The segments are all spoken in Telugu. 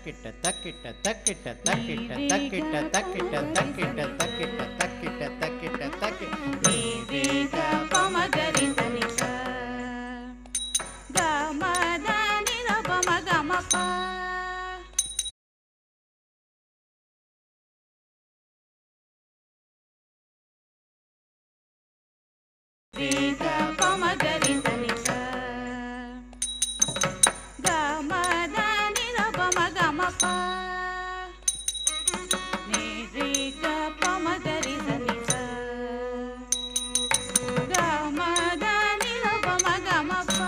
తక్కిట తక్కిట తక్కిట తక్కిట తక్కిట తక్కిట తక్కిట తక్కిట తక్కిట తక్కిట తక్కిట నీవేగ పమగరి సరిస గమద నిరపమ గమప వేగ పమగరి సరిస గమద నిరపమ గమప నీవేగ పమగరి సరిస గమద నిరపమ గమప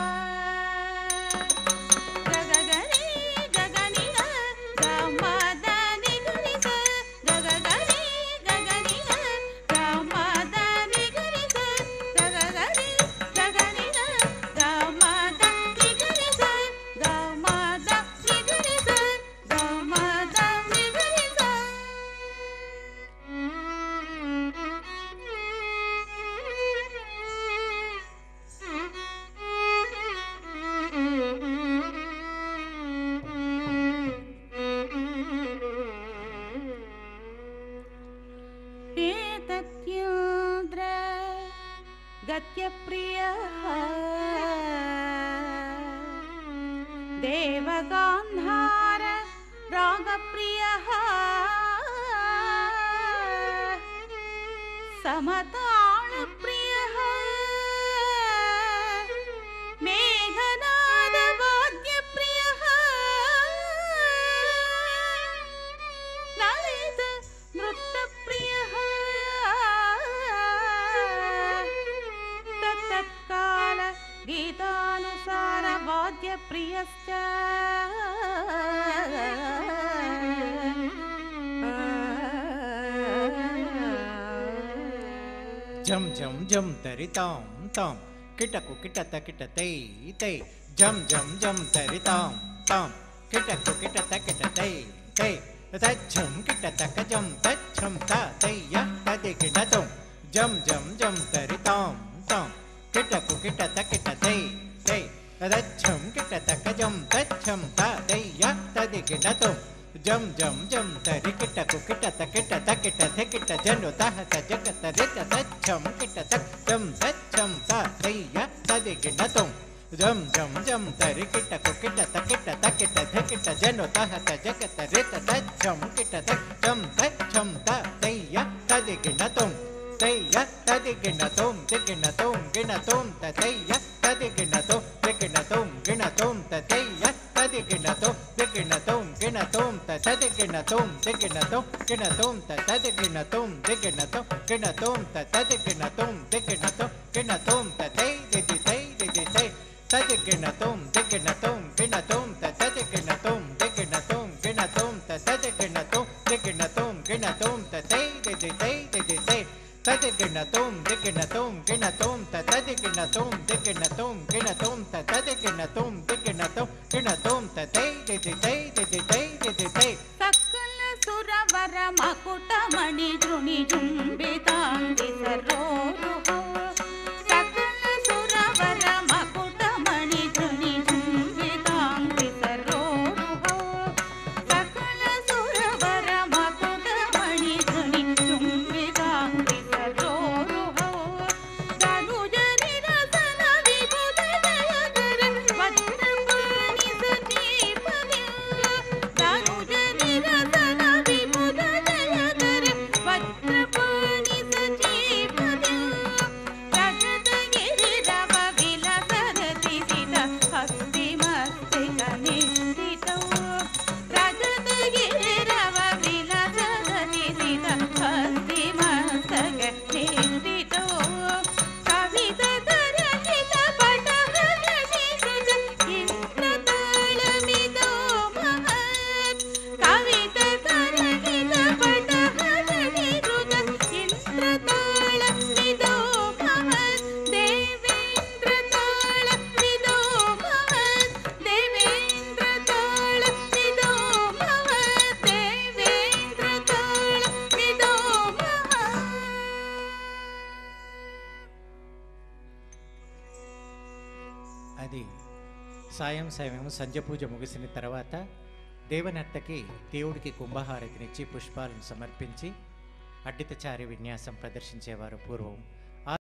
గగగని గగని గమద నిగరి స గగగని గగని గమద నిగరి స గగగని గగని గమద నిగరి స గమద నిగరి స గమద నిగరి एतत्युन्द्र गत्यप्रियः देवगान्धार रागप्रियः समताळप्रियः मेघनादवाद्यप्रियः ललित नृत्यप्रियः तत्तत्काल गीतानुसार वाद्यप्रियश्च జం జం జం తరి తాం తాం కిటకు కిటత కిట తై తై జం జం జం తరి తాం తాం కిటకు కిటత కిట తై తై తచ్చం కిట తక జం తచ్చం త తై య తది కిటతం జం జం జం తరి తాం తాం కిటకు కిటత కిట తై తై తచ్చం కిట తక జం తచ్చం త తై య తది కిటతం జం జం జం తరి కిటకు కిటత కిటత కిట థె కిట జను తహ త జగత రిత తచ్చం కిట తక్ జం తచ్చం త తయ్య తది కిటతం జం జం జం తరి కిటకు కిటత కిటత కిట థె కిట జను తహ త జగత రిత తచ్చం కిట తక్ జం తచ్చం త తయ్య తది కిటతం తయ్య తది గిణతం దిగిణతం గిణతం తయ్య తది గిణతం దిగిణతం గిణతం తయ్య తది గిణతం దిగిణతం గిణతం తది గిణతం దిగిణతం గిణతం తది గిణతం దిగిణతం గిణతం తది గిణతం దిగిణతం గిణతం తై దిది తై దిది తై తది గిణతం దిగిణతం గిణతం తది గిణతం దిగిణతం గిణతం తది గిణతం దిగిణతం గిణతం తై దిది తై దిది తై తదిగిణతం దిగిణతం గిణతం తదిగిణతం దిగిణతం గిణతం తదిగిణతం దిగిణతం గిణతం తై దిది తై దిది తై దిది తై సకల సురవర మకుట మణి దృణి జుంబితాంగి సరోరుహో సకల సురవర మకుట మణి దృణి జుంబితాంగి సరోరుహో సకల సురవర మకుట మణి దృణి జుంబితాంగి సరోరుహో ధనుజ నిరసన విభుత జయకర వజ్రపాణి సతీపది ధనుజ నిరసన విభుత జయకర వజ్రపాణి సతీపది రజతగిరి రవ విలసరతి సిత హస్తి మస్తిక నిష్ఠితో రజతగిరి రవ విలసరతి సిత హస్తి మస్తక నిష్ఠితో కవిత తరలిత పటహరతి సుజ ఇంద్రతాళమిదో మహత్ కవిత తరలిత పటహరతి సుజ ఇంద్రతాళమిదో మహత్ దేవేంద్రతాళమిదో మహత్ దేవేంద్రతాళమిదో మహత్ దేవేంద్రతాళమిదో మహత్ అది సాయం సమయం సంధ్య పూజ ముగిసిన తర్వాత దేవనర్తకి దేవుడికి కుంభహారతినిచ్చి పుష్పాలను సమర్పించి అడ్డితచారి విన్యాసం ప్రదర్శించేవారు పూర్వం ఆ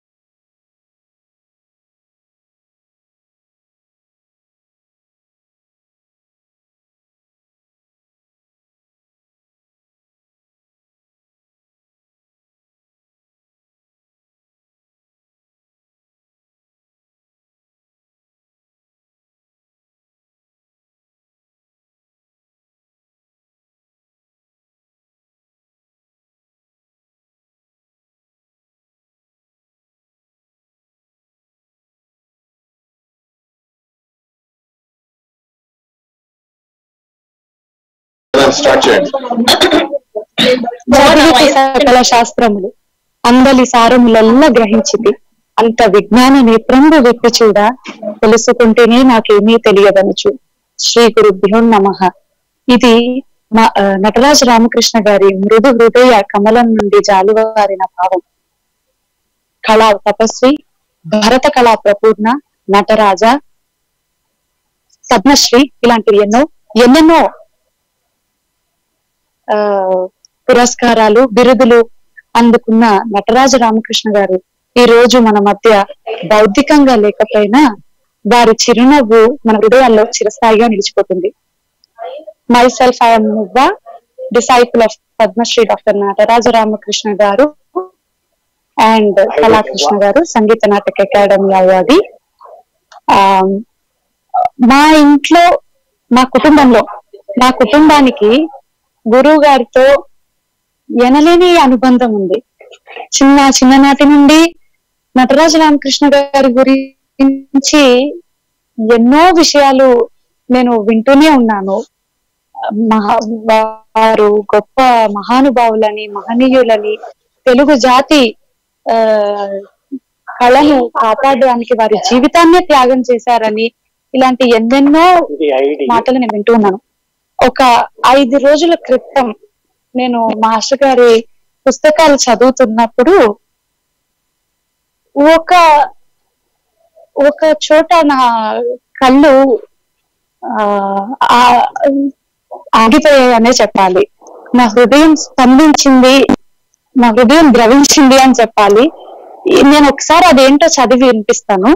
స్టార్ట్ చేయండి చదివితే సకల శాస్త్రములు అందలి సారములల్లా గ్రహించింది అంత విజ్ఞాన నేత్రంబు వ్యక్తి చూడ తెలుసుకుంటేనే నాకేమీ తెలియదనుచు శ్రీ గురుభ్యో నమ ఇది మా ఆ, నటరాజ రామకృష్ణ గారి మృదు హృదయ కమలం నుండి జాలువారిన భావం కళా తపస్వి భరత కళా ప్రపూర్ణ నటరాజ పద్మశ్రీ ఇలాంటివి ఎన్నో ఎన్నెన్నో ఆ పురస్కారాలు బిరుదులు అందుకున్న నటరాజ రామకృష్ణ గారు ఈ రోజు మన మధ్య బౌద్ధికంగా లేకపోయినా వారి చిరునవ్వు మన హృదయాల్లో చిరస్థాయిగా నిలిచిపోతుంది myself I'm Muvva disciple of Padmashri doctor Nataraja Ramakrishna garu and Kalakrishna గారు సంగీత నాటక అకాడమీ అవార్డి ఆ, మా ఇంట్లో మా కుటుంబంలో మా కుటుంబానికి గురువు గారితో ఎనలేని అనుబంధం ఉంది చిన్న చిన్ననాటి నుండి నటరాజ రామకృష్ణ గారి గురించి ఎన్నో విషయాలు నేను వింటూనే ఉన్నాను మహా వారు గొప్ప మహానుభావులని మహనీయులని తెలుగు జాతి ఆ కళను కాపాడడానికి వారి జీవితాన్నే త్యాగం చేశారని ఇలాంటి ఎన్నెన్నో మాటలు నేను వింటూ ఉన్నాను ఒక ఐదు రోజుల క్రితం నేను మాస్టర్ గారి పుస్తకాలు చదువుతున్నప్పుడు ఒక ఒక చోట నా కళ్ళు ఆ ఆ- ఆగిపోయాయనే చెప్పాలి నా హృదయం స్పందించింది నా హృదయం ద్రవించింది అని చెప్పాలి ఈ- నేను ఒకసారి అదేంటో చదివి వినిపిస్తాను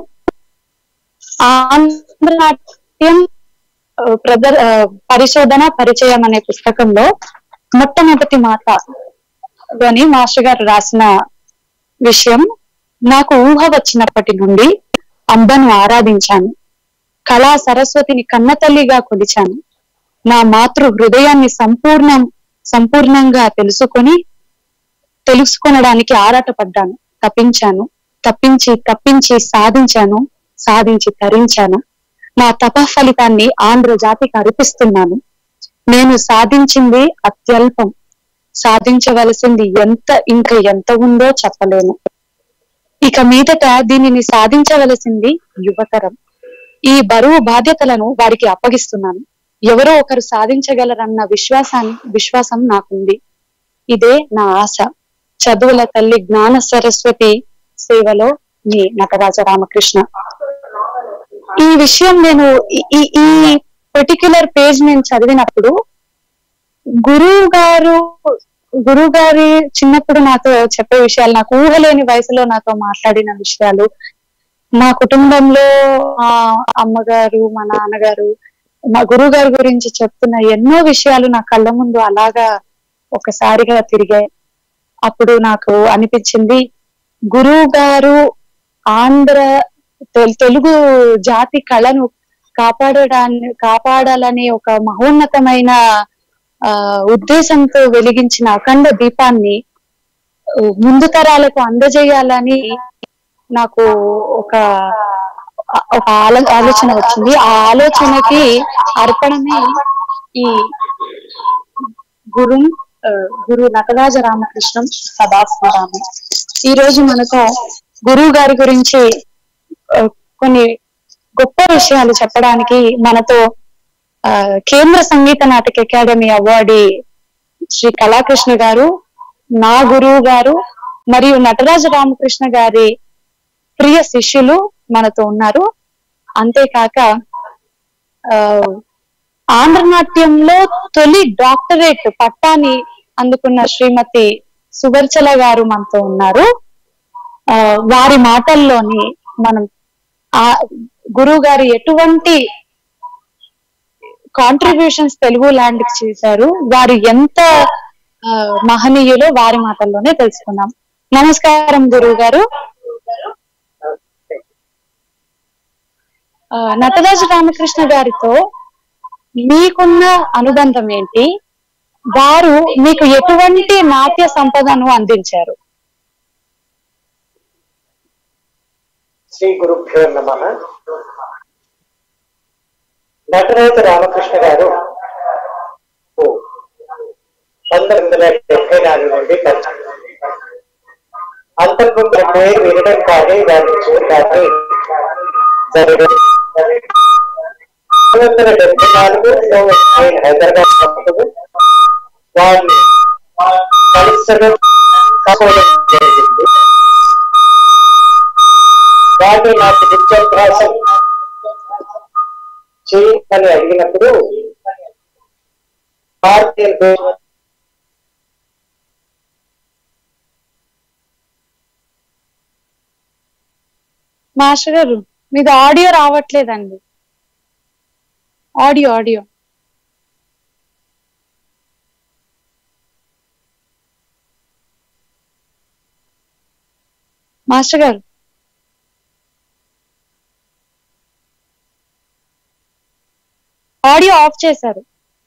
ఆంధ్ర నాట్యం ఆ, ప్రదర్ ఆ, పరిశోధన పరిచయం అనే పుస్తకంలో మొట్టమొదటి మాట అని మాస్టర్ గారు రాసిన విషయం నాకు ఊహ వచ్చినప్పటి నుండి అంబను ఆరాధించాను కళా సరస్వతిని కన్నతల్లిగా కొలిచాను నా మాతృ హృదయాన్ని సంపూర్ణం సంపూర్ణంగా తెలుసుకొని తెలుసుకొనడానికి ఆరాటపడ్డాను తప్పించాను తప్పించి తప్పించి సాధించాను సాధించి తరించాను నా తప ఫలితాన్ని ఆంధ్ర జాతికి అర్పిస్తున్నాను నేను సాధించింది అత్యల్పం సాధించవలసింది ఎంత ఇంకా ఎంత ఉందో చెప్పలేను ఇక మీదట దీనిని సాధించవలసింది యువతరం ఈ బరువు బాధ్యతలను వారికి అప్పగిస్తున్నాను ఎవరో ఒకరు సాధించగలరన్న విశ్వాసాన్ని విశ్వాసం నాకుంది ఇదే నా ఆశ చదువుల తల్లి జ్ఞాన సరస్వతి సేవలో మీ నటరాజ రామకృష్ణ ఈ విషయం నేను ఈ- ఈ ఈ పర్టిక్యులర్ పేజ్ నేను చదివినప్పుడు గురువు గారు గురువు గారి చిన్నప్పుడు నాతో చెప్పే విషయాలు నాకు ఊహలేని వయసులో నాతో మాట్లాడిన విషయాలు మా కుటుంబంలో మా అమ్మగారు మా నాన్నగారు మా గురువు గారి గురించి చెప్తున్న ఎన్నో విషయాలు నా కళ్ళ ముందు అలాగా ఒకసారిగా తిరిగాయి అప్పుడు నాకు అనిపించింది గురువు గారు ఆంధ్ర తెల్- తెలుగు జాతి కళను కాపాడడాన్ని కాపాడాలనే ఒక మహోన్నతమైన ఆ ఉద్దేశంతో వెలిగించిన అఖండ దీపాన్ని ఆ, ముందు తరాలకు అందజేయాలని నాకు ఒక ఒక ఆలో- ఆలోచన వచ్చింది ఆ ఆలోచనకి అర్పణమే ఈ గురు ఆ, గురు నటరాజ రామకృష్ణం సదాశివరామ ఈ రోజు మనతో గురువు గారి గురించి ఆ, కొన్ని గొప్ప విషయాలు చెప్పడానికి మనతో ఆ, కేంద్ర సంగీత నాటక అకాడమీ అవార్డీ శ్రీ కళాకృష్ణ గారు నా గురువు గారు మరియు నటరాజ రామకృష్ణ గారి ప్రియ శిష్యులు మనతో ఉన్నారు అంతేకాక ఆ, ఆంధ్రనాట్యంలో తొలి డాక్టరేట్ పట్టాని అందుకున్న శ్రీమతి సువర్చల గారు మనతో ఉన్నారు ఆ, వారి మాటల్లోని మనం ఆ గురువు గారు ఎటువంటి కాంట్రిబ్యూషన్స్ తెలుగు ల్యాండ్ కి చేశారు వారు ఎంత ఆ, మహనీయులో వారి మాటల్లోనే తెలుసుకుందాం నమస్కారం గురువు గారు ఆ, నటరాజు రామకృష్ణ గారితో మీకున్న అనుబంధం ఏంటి వారు మీకు ఎటువంటి నాట్య సంపదను అందించారు శ్రీ గురుభ్యో నమ నటరాజు రామకృష్ణ గారు పంతొమ్మిది వందల డెబ్బై నాలుగు నుండి పరిచయం అంతకుముందు పేరు వినడం కానీ దాన్ని చూడడానికి జరగదు పంతొమ్మిది వందల డెబ్బై నాలుగులో నేను హైదరాబాద్ ఉన్నప్పుడు వారిని కలుసడం కాకపోవడం జరిగింది వారిని నాకు విద్యాభ్యాసం చేయమని అడిగినప్పుడు భారతీయ మాస్టర్ గారు మీది ఆడియో రావట్లేదండి audio audio master garu audio off చేశారు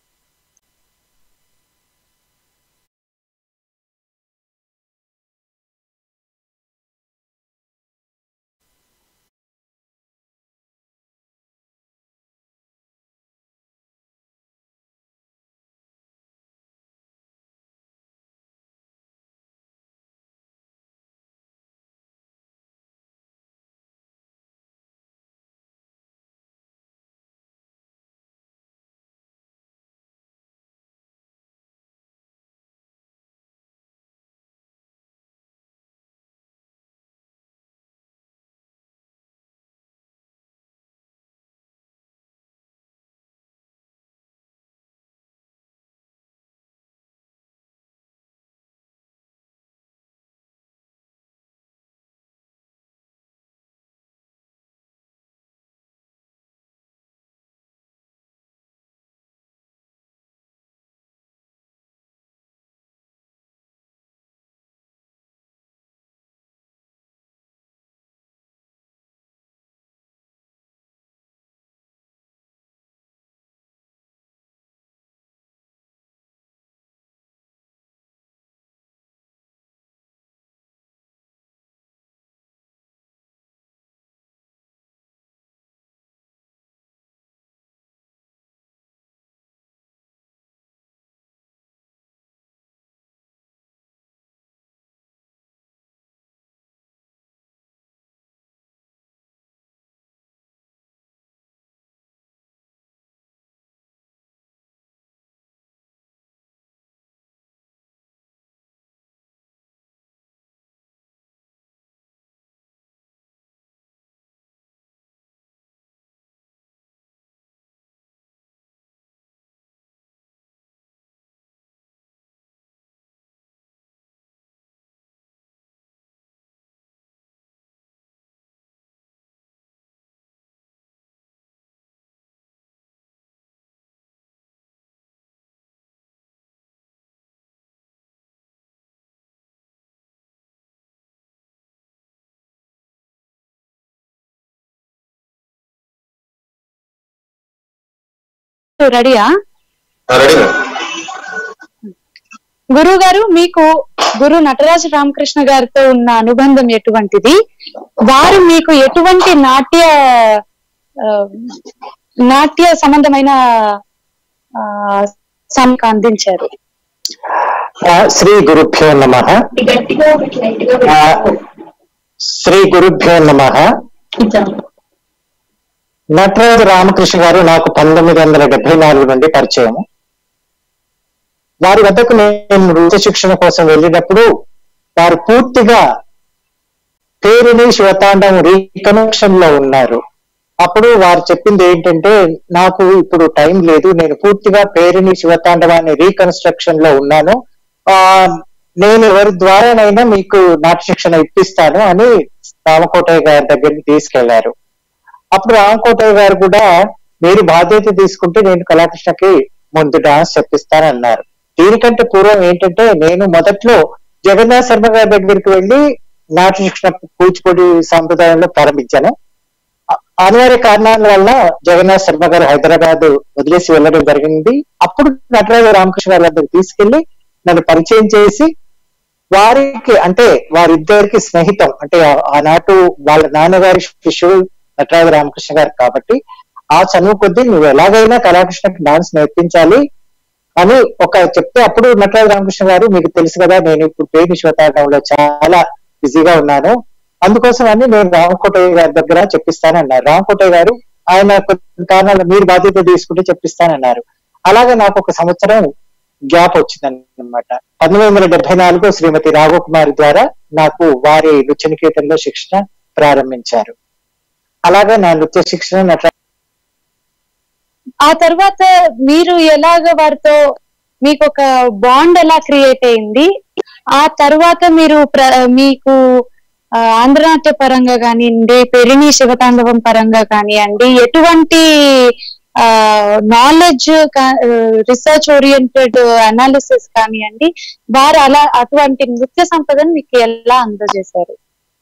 రెడీయా రెడీ గురువు గారు మీకు గురు నటరాజ రామకృష్ణ గారితో ఉన్న అనుబంధం ఎటువంటిది వారు మీకు ఎటువంటి నాట్య ఆ, నాట్య సంబంధమైన ఆ, సమక అందించారు ఆ, శ్రీ గురుభ్యో నమ శ్రీ గురుభ్యో నమ నటరాజు రామకృష్ణ గారు నాకు పంతొమ్మిది వందల డెబ్బై నాలుగు నుండి పరిచయం వారి వద్దకు నేను నృత్య శిక్షణ కోసం వెళ్ళినప్పుడు వారు పూర్తిగా పేరుని శివతాండం రీకనెక్షన్ లో ఉన్నారు అప్పుడు వారు చెప్పింది ఏంటంటే నాకు ఇప్పుడు టైం లేదు నేను పూర్తిగా పేరుని శివతాండవాన్ని రీకన్స్ట్రక్షన్ లో ఉన్నాను ఆ నేను ఎవరి ద్వారానైనా మీకు నాట్య శిక్షణ ఇప్పిస్తాను అని రామకోటయ్య గారి దగ్గరికి తీసుకెళ్లారు అప్పుడు రామకోటయ్య గారు కూడా మీరు బాధ్యత తీసుకుంటే నేను కళాకృష్ణకి ముందు డాన్స్ చెప్పిస్తానన్నారు దీనికంటే పూర్వం ఏంటంటే నేను మొదట్లో జగన్నాథ్ శర్మ గారి దగ్గరికి వెళ్ళి నాట్య శిక్షణ కూచిపూడి సాంప్రదాయంలో ప్రారంభించాను అ- అనివార్య కారణాల వల్ల జగన్నాథ్ శర్మ గారు హైదరాబాద్ వదిలేసి వెళ్ళడం జరిగింది అప్పుడు నటరాజ రామకృష్ణ గారి దగ్గరికి తీసుకెళ్లి నన్ను పరిచయం చేసి వారికి అంటే వారిద్దరికి స్నేహితం అంటే ఆ- ఆనాటు వాళ్ళ నాన్నగారి శిష్యుడు నటరాజ రామకృష్ణ గారు కాబట్టి ఆ చనువు కొద్దీ నువ్వు ఎలాగైనా కళాకృష్ణకి డాన్స్ నేర్పించాలి అని ఒక చెప్తే అప్పుడు నటరాజ రామకృష్ణ గారు మీకు తెలుసు కదా నేను ఇప్పుడు పేరు శివతాండంలో చాలా బిజీగా ఉన్నాను అందుకోసం అని నేను రామకోటయ్య గారి దగ్గర చెప్పిస్తానన్నారు రామకోటయ్య గారు ఆయన కొన్ని కారణాలు మీరు బాధ్యత తీసుకుంటే చెప్పిస్తానన్నారు అలాగే నాకు ఒక సంవత్సరం గ్యాప్ వచ్చిందన్నమాట పంతొమ్మిది వందల డెబ్బై నాలుగు శ్రీమతి రాఘవకుమారి ద్వారా నాకు వారి నృత్య నికేతన్లో శిక్షణ ప్రారంభించారు అలాగే నా నృత్య శిక్షణ నట ఆ తర్వాత మీరు ఎలాగ వారితో మీకు ఒక బాండ్ ఎలా క్రియేట్ అయింది ఆ తర్వాత మీరు ప్ర- మీకు ఆ, ఆంధ్రనాట్య పరంగా కానివ్వండి పెరిణి శివతాండవం పరంగా కానివ్వండి ఎటువంటి నాలెడ్జ్ రీసెర్చ్ ఓరియంటెడ్ అనాలిసిస్ కానివ్వండి వారు అలా అటువంటి నృత్య సంపదను మీకు ఎలా అందజేశారు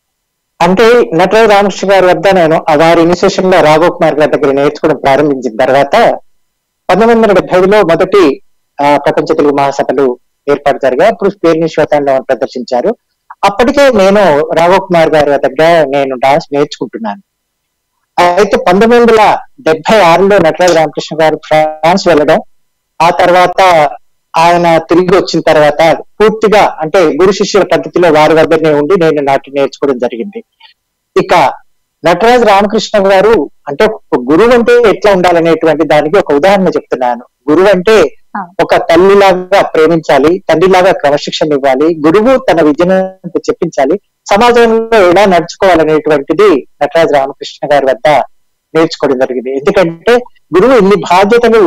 అంటే నటరాజ రామకృష్ణ గారి వద్ద నేను ఆ వారి ఇనిషియేషన్ లో రాఘవ్ కుమార్ గారి దగ్గర నేర్చుకోవడం ప్రారంభించిన తర్వాత పంతొమ్మిది వందల డెబ్బై ఐదులో మొదటి ఆ, ప్రపంచ తెలుగు మహాసభలు ఏర్పాటు జరిగాయి అప్పుడు పేరుని శ్వేతాండవం ప్రదర్శించారు అప్పటికే నేను రాఘవ్ కుమార్ గారి దగ్గర నేను డాన్స్ నేర్చుకుంటున్నాను అయితే పంతొమ్మిది వందల డెబ్బై ఆరులో నటరాజ రామకృష్ణ గారు ఫ్రాన్స్ వెళ్ళడం ఆ తర్వాత ఆయన తిరిగి వచ్చిన తర్వాత పూర్తిగా అంటే గురు శిష్యుల పద్ధతిలో వారి వద్దనే ఉండి నేను నాట్యం నేర్చుకోవడం జరిగింది ఇక నటరాజు రామకృష్ణ గారు అంటే ఒక గురువు అంటే ఎట్లా ఉండాలనేటువంటి దానికి ఒక ఉదాహరణ చెప్తున్నాను గురువు అంటే ఆ. ఒక తల్లిలాగా ప్రేమించాలి తండ్రిలాగా క్రమశిక్షణ ఇవ్వాలి గురువు తన విద్యను చెప్పించాలి సమాజంలో ఎలా నడుచుకోవాలనేటువంటిది నటరాజు రామకృష్ణ గారి వద్ద నేర్చుకోవడం జరిగింది ఎందుకంటే గురువు ఇన్ని బాధ్యతలు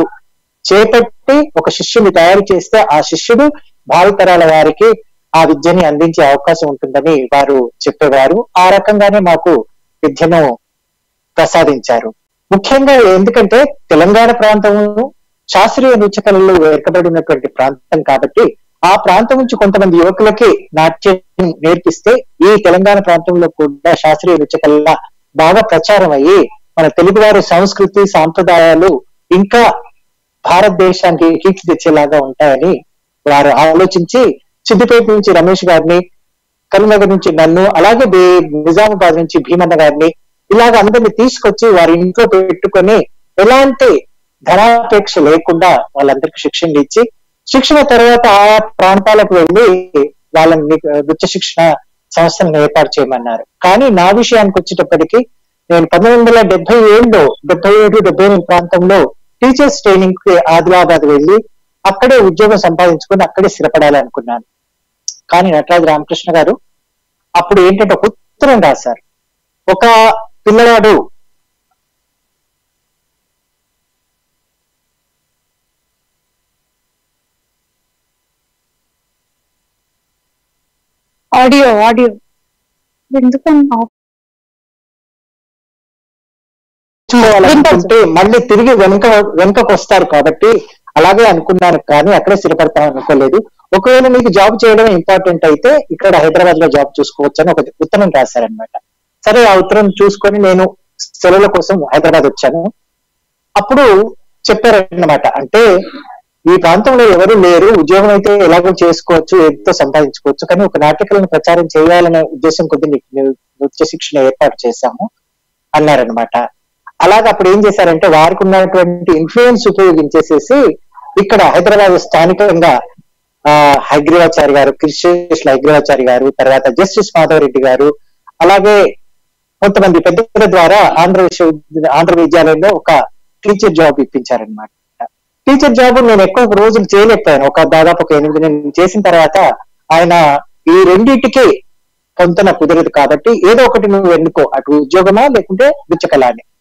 చేపట్టి ఒక శిష్యుని తయారు చేస్తే ఆ శిష్యుడు భావితరాల వారికి ఆ విద్యని అందించే అవకాశం ఉంటుందని వారు చెప్పేవారు ఆ రకంగానే మాకు విద్యను ప్రసాదించారు ముఖ్యంగా ఎందుకంటే తెలంగాణ ప్రాంతం శాస్త్రీయ నృత్య కళలు ఏర్పడినటువంటి ప్రాంతం కాబట్టి ఆ ప్రాంతం నుంచి కొంతమంది యువకులకి నాట్యం నేర్పిస్తే ఈ తెలంగాణ ప్రాంతంలో కూడా శాస్త్రీయ నృత్య కళ బాగా ప్రచారం అయ్యి మన తెలుగువారి సంస్కృతి సాంప్రదాయాలు ఇంకా భారతదేశానికి కీర్తి తెచ్చేలాగా ఉంటాయని వారు ఆలోచించి సిద్దిపేట నుంచి రమేష్ గారిని కరీంనగర్ నుంచి నన్ను అలాగే బే- నిజామాబాద్ నుంచి భీమన్న గారిని ఇలాగ అందరిని తీసుకొచ్చి వారి ఇంట్లో పెట్టుకొని ఎలాంటి ధనాపేక్ష లేకుండా వాళ్ళందరికీ శిక్షణ ఇచ్చి శిక్షణ తర్వాత ఆ ప్రాంతాలకు వెళ్ళి వాళ్ళని ని- నృత్య శిక్షణ సంస్థలను ఏర్పాటు చేయమన్నారు కానీ నా విషయానికి వచ్చేటప్పటికి నేను పంతొమ్మిది వందల డెబ్బై ఏడులో డెబ్బై ఏడు డెబ్బై ఎనిమిది ప్రాంతంలో టీచర్స్ ట్రైనింగ్ కి ఆదిలాబాద్ వెళ్ళి అక్కడే ఉద్యోగం సంపాదించుకొని అక్కడే స్థిరపడాలి అనుకున్నాను కానీ నటరాజు రామకృష్ణ గారు అప్పుడు ఏంటంటే ఒక ఉత్తరం రాశారు ఒక పిల్లవాడు ఆడియో ఆడియో ఎందుకన్నా నేర్చుకోవాలనుకుంటే మళ్ళీ తిరిగి వెనుక వెనుకకు వస్తారు కాబట్టి అలాగే అనుకున్నాను కానీ అక్కడే స్థిరపడతాను అనుకోలేదు ఒకవేళ మీకు జాబ్ చేయడం ఇంపార్టెంట్ అయితే ఇక్కడ హైదరాబాద్ లో జాబ్ చూసుకోవచ్చు అని ఒక ఉత్తరం రాశారనమాట సరే ఆ ఉత్తరం చూసుకొని నేను సెలవుల కోసం హైదరాబాద్ వచ్చాను అప్పుడు చెప్పారన్నమాట అంటే ఈ ప్రాంతంలో ఎవరు లేరు ఉద్యోగం అయితే ఎలాగో చేసుకోవచ్చు ఎంతో సంపాదించుకోవచ్చు కానీ ఒక నాటకాలను ప్రచారం చేయాలనే ఉద్దేశం కొద్ది నీకు నృత్య శిక్షణ ఏర్పాటు చేశాము అన్నారనమాట అలాగే అప్పుడు ఏం చేశారంటే వారికి ఉన్నటువంటి ఇన్ఫ్లుయెన్స్ ఉపయోగించేసేసి ఇక్కడ హైదరాబాద్ స్థానికంగా ఆ హైగ్రీవాచారి గారు కృష్ణ హైగ్రీవాచారి గారు తర్వాత జస్టిస్ మాధవరెడ్డి గారు అలాగే కొంతమంది పెద్దల ద్వారా ఆంధ్ర విశ్వవిద్యాలయ ఆంధ్ర విద్యాలయంలో ఒక టీచర్ జాబ్ ఇప్పించారనమాట టీచర్ జాబ్ నేను ఎక్కువ రోజులు చేయలేకపోయాను ఒక దాదాపు ఒక ఎనిమిది నెలలు చేసిన తర్వాత ఆయన ఈ రెండింటికి కొంతన కుదరదు కాబట్టి ఏదో ఒకటి నువ్వు ఎన్నుకో అటు ఉద్యోగమా లేకుంటే నృత్యకళ అని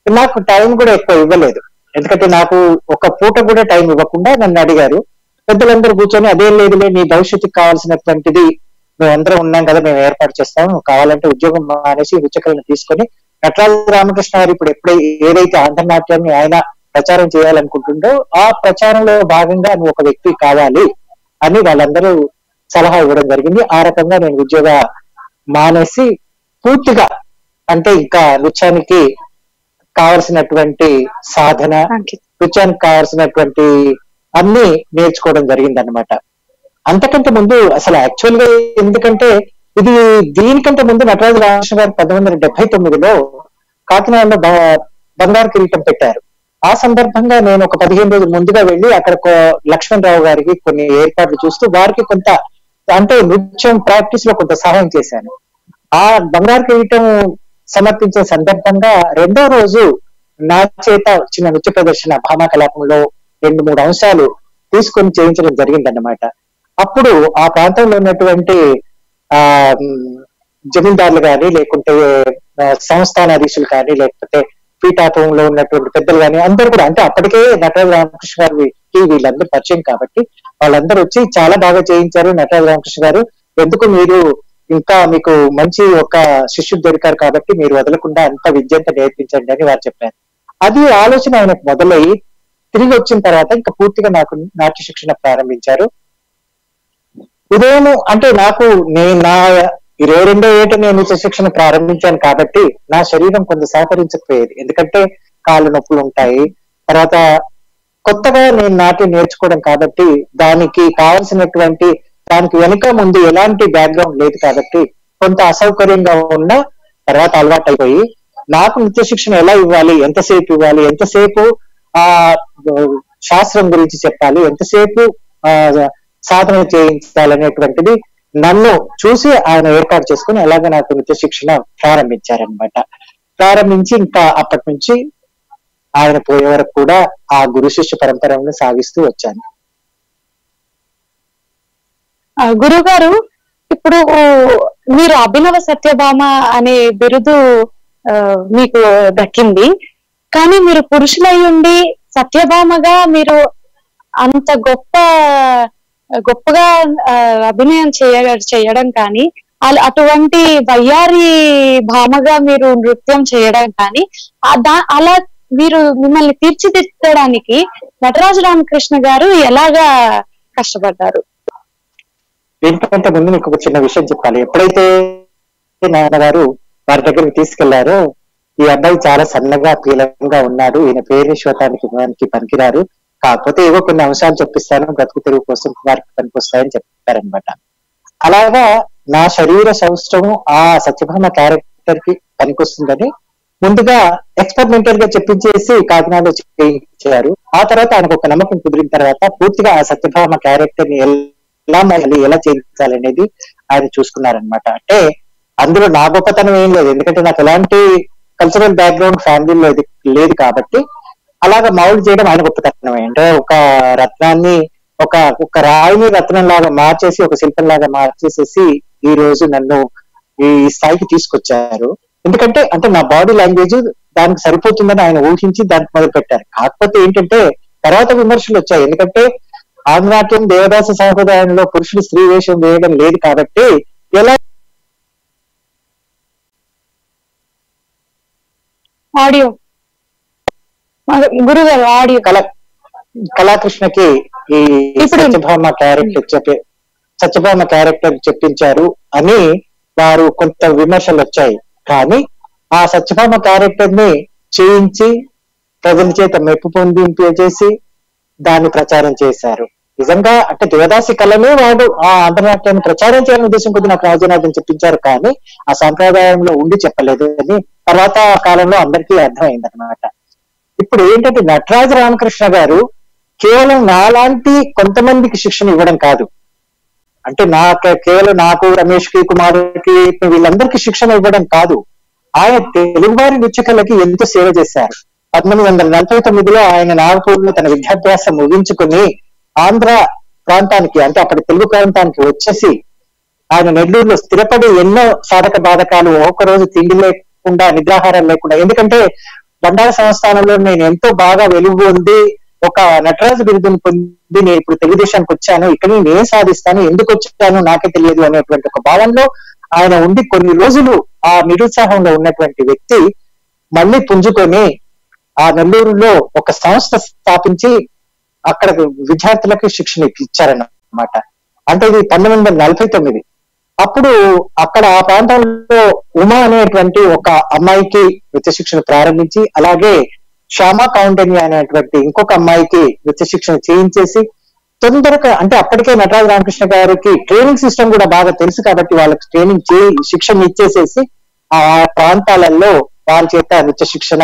నాకు టైం కూడా ఎక్కువ ఇవ్వలేదు ఎందుకంటే నాకు ఒక పూట కూడా టైం ఇవ్వకుండా నన్ను అడిగారు పెద్దలందరూ కూర్చొని అదేం లేదులే నీ భవిష్యత్తుకు కావాల్సినటువంటిది మేము అందరం ఉన్నాం కదా మేము ఏర్పాటు చేస్తాం నువ్వు కావాలంటే ఉద్యోగం మానేసి రుచికలను తీసుకొని నటరాజ రామకృష్ణ గారు ఇప్పుడు ఎప్పుడై ఏదైతే ఆంధ్రనాట్యాన్ని ఆయన ప్రచారం చేయాలనుకుంటుండో ఆ ప్రచారంలో భాగంగా నువ్వు ఒక వ్యక్తి కావాలి అని వాళ్ళందరూ సలహా ఇవ్వడం జరిగింది ఆ రకంగా నేను ఉద్యోగ మానేసి పూర్తిగా అంటే ఇంకా నృత్యానికి కావలసినటువంటి సాధన అంకిత్ నృత్యానికి కావాల్సినటువంటి అన్ని నేర్చుకోవడం జరిగింది అనమాట అంతకంటే ముందు అసలు యాక్చువల్ గా ఎందుకంటే ఇది దీనికంటే ముందు నటరాజ రామకృష్ణ గారు పంతొమ్మిది వందల డెబ్బై తొమ్మిదిలో కాకినాడలో బ- బంగారు కిరీటం పెట్టారు ఆ సందర్భంగా నేను ఒక పదిహేను రోజులు ముందుగా వెళ్ళి అక్కడ కొ- లక్ష్మణ్ రావు గారికి కొన్ని ఏర్పాట్లు చూస్తూ వారికి కొంత అంటే నృత్యం ప్రాక్టీస్ లో కొంత సహాయం చేశాను ఆ బంగారు కిరీటం సమర్పించే సందర్భంగా రెండో రోజు నా చేత చిన్న నృత్య ప్రదర్శన భామా కలాపంలో రెండు మూడు అంశాలు తీసుకొని చేయించడం జరిగిందన్నమాట అప్పుడు ఆ ప్రాంతంలో ఉన్నటువంటి ఆ ఉమ్, జమీందారులు కానీ లేకుంటే ఆ, సంస్థానాధీశులు కానీ లేకపోతే పీఠాపంలో ఉన్నటువంటి పెద్దలు కానీ అందరూ కూడా అంటే అప్పటికే నటరాజ రామకృష్ణ గారికి వీళ్ళందరూ పరిచయం కాబట్టి వాళ్ళందరూ వచ్చి చాలా బాగా చేయించారు నటరాజ రామకృష్ణ గారు ఎందుకు మీరు ఇంకా మీకు మంచి ఒక శిష్యుడు దొరికారు కాబట్టి మీరు వదలకుండా అంత విద్య అంతా నేర్పించండి అని వారు చెప్పారు అది ఆలోచన ఆయనకు మొదలయ్యి తిరిగి వచ్చిన తర్వాత ఇంకా పూర్తిగా నాకు నాట్య శిక్షణ ప్రారంభించారు ఉదయం అంటే నాకు నేను నా ఇరవై రెండో ఏట నేను నృత్య శిక్షణ ప్రారంభించాను కాబట్టి నా శరీరం కొంత సహకరించకపోయేది ఎందుకంటే కాళ్ళు నొప్పులు ఉంటాయి తర్వాత కొత్తగా నేను నాట్యం నేర్చుకోవడం కాబట్టి దానికి కావలసినటువంటి దానికి వెనుక ముందు ఎలాంటి బ్యాక్గ్రౌండ్ లేదు కాబట్టి కొంత అసౌకర్యంగా ఉన్న తర్వాత అలవాటు అయిపోయి నాకు నృత్య శిక్షణ ఎలా ఇవ్వాలి ఎంతసేపు ఇవ్వాలి ఎంతసేపు ఆ శాస్త్రం గురించి చెప్పాలి ఎంతసేపు ఆ సాధన చేయించాలనేటువంటిది నన్ను చూసి ఆయన ఏర్పాటు చేసుకుని అలాగ నాకు నృత్య శిక్షణ ప్రారంభించారనమాట ప్రారంభించి ఇంకా అప్పటి నుంచి ఆయన పోయే వరకు కూడా ఆ గురు శిష్య పరంపరను సాగిస్తూ వచ్చాను ఆ, గురుగారు ఇప్పుడు మీరు అభినవ సత్యభామ అనే బిరుదు ఆ, మీకు దక్కింది కానీ మీరు పురుషులై ఉండి సత్యభామగా మీరు అంత గొప్ప గొప్పగా ఆ, అభినయం చేయ చేయడం కానీ అల- అటువంటి వయ్యారి భామగా మీరు నృత్యం చేయడం కానీ ఆ దా- అలా మీరు మిమ్మల్ని తీర్చిదిద్దడానికి నటరాజు రామకృష్ణ గారు ఎలాగా కష్టపడ్డారు దీనికంటే ముందు మీకు ఒక చిన్న విషయం చెప్పాలి ఎప్పుడైతే నాన్నగారు వారి దగ్గరికి తీసుకెళ్లారో ఈ అబ్బాయి చాలా సన్నగా పీలంగా ఉన్నాడు ఈయన పేరు శ్వేతానికి ఇవ్వడానికి పనికిరారు కాకపోతే ఏవో కొన్ని అంశాలు చెప్పిస్తాను బ్రతుకు తెరువు కోసం వారికి పనికొస్తాయని చెప్పారనమాట అలాగా నా శరీర సౌష్ఠవం ఆ సత్యభామ క్యారెక్టర్ కి పనికొస్తుందని ముందుగా ఎక్స్పెరిమెంటల్ గా చెప్పించేసి కాకినాడలో చేయించారు ఆ తర్వాత ఆయనకు ఒక నమ్మకం కుదిరిన తర్వాత పూర్తిగా ఆ సత్యభామ క్యారెక్టర్ ని ఎలా మళ్ళీ ఎలా చేయించాలనేది ఆయన చూసుకున్నారనమాట అంటే అందులో నా గొప్పతనం ఏం లేదు ఎందుకంటే నాకు ఎలాంటి కల్చరల్ బ్యాక్గ్రౌండ్ ఫ్యామిలీలో ఇది లేదు కాబట్టి అలాగా మౌల్డ్ చేయడం ఆయన గొప్పతనమే అంటే ఒక రత్నాన్ని ఒక ఒక రాయిని రత్నం లాగా మార్చేసి ఒక శిల్పం లాగా మార్చేసేసి ఈ రోజు నన్ను ఈ స్థాయికి తీసుకొచ్చారు ఎందుకంటే అంటే నా బాడీ లాంగ్వేజ్ దానికి సరిపోతుందని ఆయన ఊహించి దానికి మొదలు పెట్టారు కాకపోతే ఏంటంటే తర్వాత విమర్శలు వచ్చాయి ఎందుకంటే ఆంధ్రనాట్యం దేవదాస సాంప్రదాయంలో పురుషులు స్త్రీ వేషం వేయడం లేదు కాబట్టి ఎలా ఆడియో గురుగారు ఆడియో కళ కళాకృష్ణకి ఈ ఇప్పుడు- సత్యభామ క్యారెక్టర్ చెప్పి సత్యభామ క్యారెక్టర్ చెప్పించారు అని వారు కొంత విమర్శలు వచ్చాయి కానీ ఆ సత్యభామ క్యారెక్టర్ ని చేయించి ప్రజల చేత మెప్పు పొందింపజేసి దాన్ని ప్రచారం చేశారు నిజంగా అంటే దేవదాసి కళనే వాడు ఆ అంతర్నాట్యాన్ని ప్రచారం చేయాలని ఉద్దేశం కొద్ది నాకు రాజనాథం చెప్పించారు కానీ ఆ సంప్రదాయంలో ఉండి చెప్పలేదు అని తర్వాత కాలంలో అందరికీ అర్థమైంది అనమాట ఇప్పుడు ఏంటంటే నటరాజ రామకృష్ణ గారు కేవలం నాలాంటి కొంతమందికి శిక్షణ ఇవ్వడం కాదు అంటే నా కేవలం నాకు రమేష్ కి కుమార్కి వీళ్ళందరికీ శిక్షణ ఇవ్వడం కాదు ఆయన తెలుగువారి నృత్యకళకి ఎంతో సేవ చేశారు పంతొమ్మిది వందల నలభై తొమ్మిదిలో ఆయన నాగపూర్లో తన విద్యాభ్యాసం ముగించుకుని ఆంధ్ర ప్రాంతానికి అంటే అప్పటి తెలుగు ప్రాంతానికి వచ్చేసి ఆయన నెల్లూరులో స్థిరపడి ఎన్నో సాధక బాధకాలు ఒక్క రోజు తిండి లేకుండా నిద్రాహారం లేకుండా ఎందుకంటే బండార సంస్థానంలో నేను ఎంతో బాగా వెలుగు ఉంది ఒక నటరాజు బిరుదును పొంది నేను ఇప్పుడు తెలుగుదేశానికి వచ్చాను ఇక్కడ నేను ఏం సాధిస్తాను ఎందుకు వచ్చాను నాకే తెలియదు అనేటువంటి ఒక భావనలో ఆయన ఉండి కొన్ని రోజులు ఆ నిరుత్సాహంలో ఉన్నటువంటి వ్యక్తి మళ్ళీ పుంజుకొని ఆ నెల్లూరులో ఒక సంస్థ స్థాపించి అక్కడ విద్యార్థులకు శిక్షణ ఇచ్చారన్నమాట అంటే ఇది పంతొమ్మిది వందల నలభై తొమ్మిది అప్పుడు అక్కడ ఆ ప్రాంతంలో ఉమా అనేటువంటి ఒక అమ్మాయికి నృత్య శిక్షణ ప్రారంభించి అలాగే శ్యామ కౌండన్య అనేటువంటి ఇంకొక అమ్మాయికి నృత్య శిక్షణ చేయించేసి తొందరగా అంటే అప్పటికే నటరాజ రామకృష్ణ గారికి ట్రైనింగ్ సిస్టమ్ కూడా బాగా తెలుసు కాబట్టి వాళ్ళకి ట్రైనింగ్ చే శిక్షణ ఇచ్చేసేసి ఆ ప్రాంతాలలో వారి చేత నృత్య శిక్షణ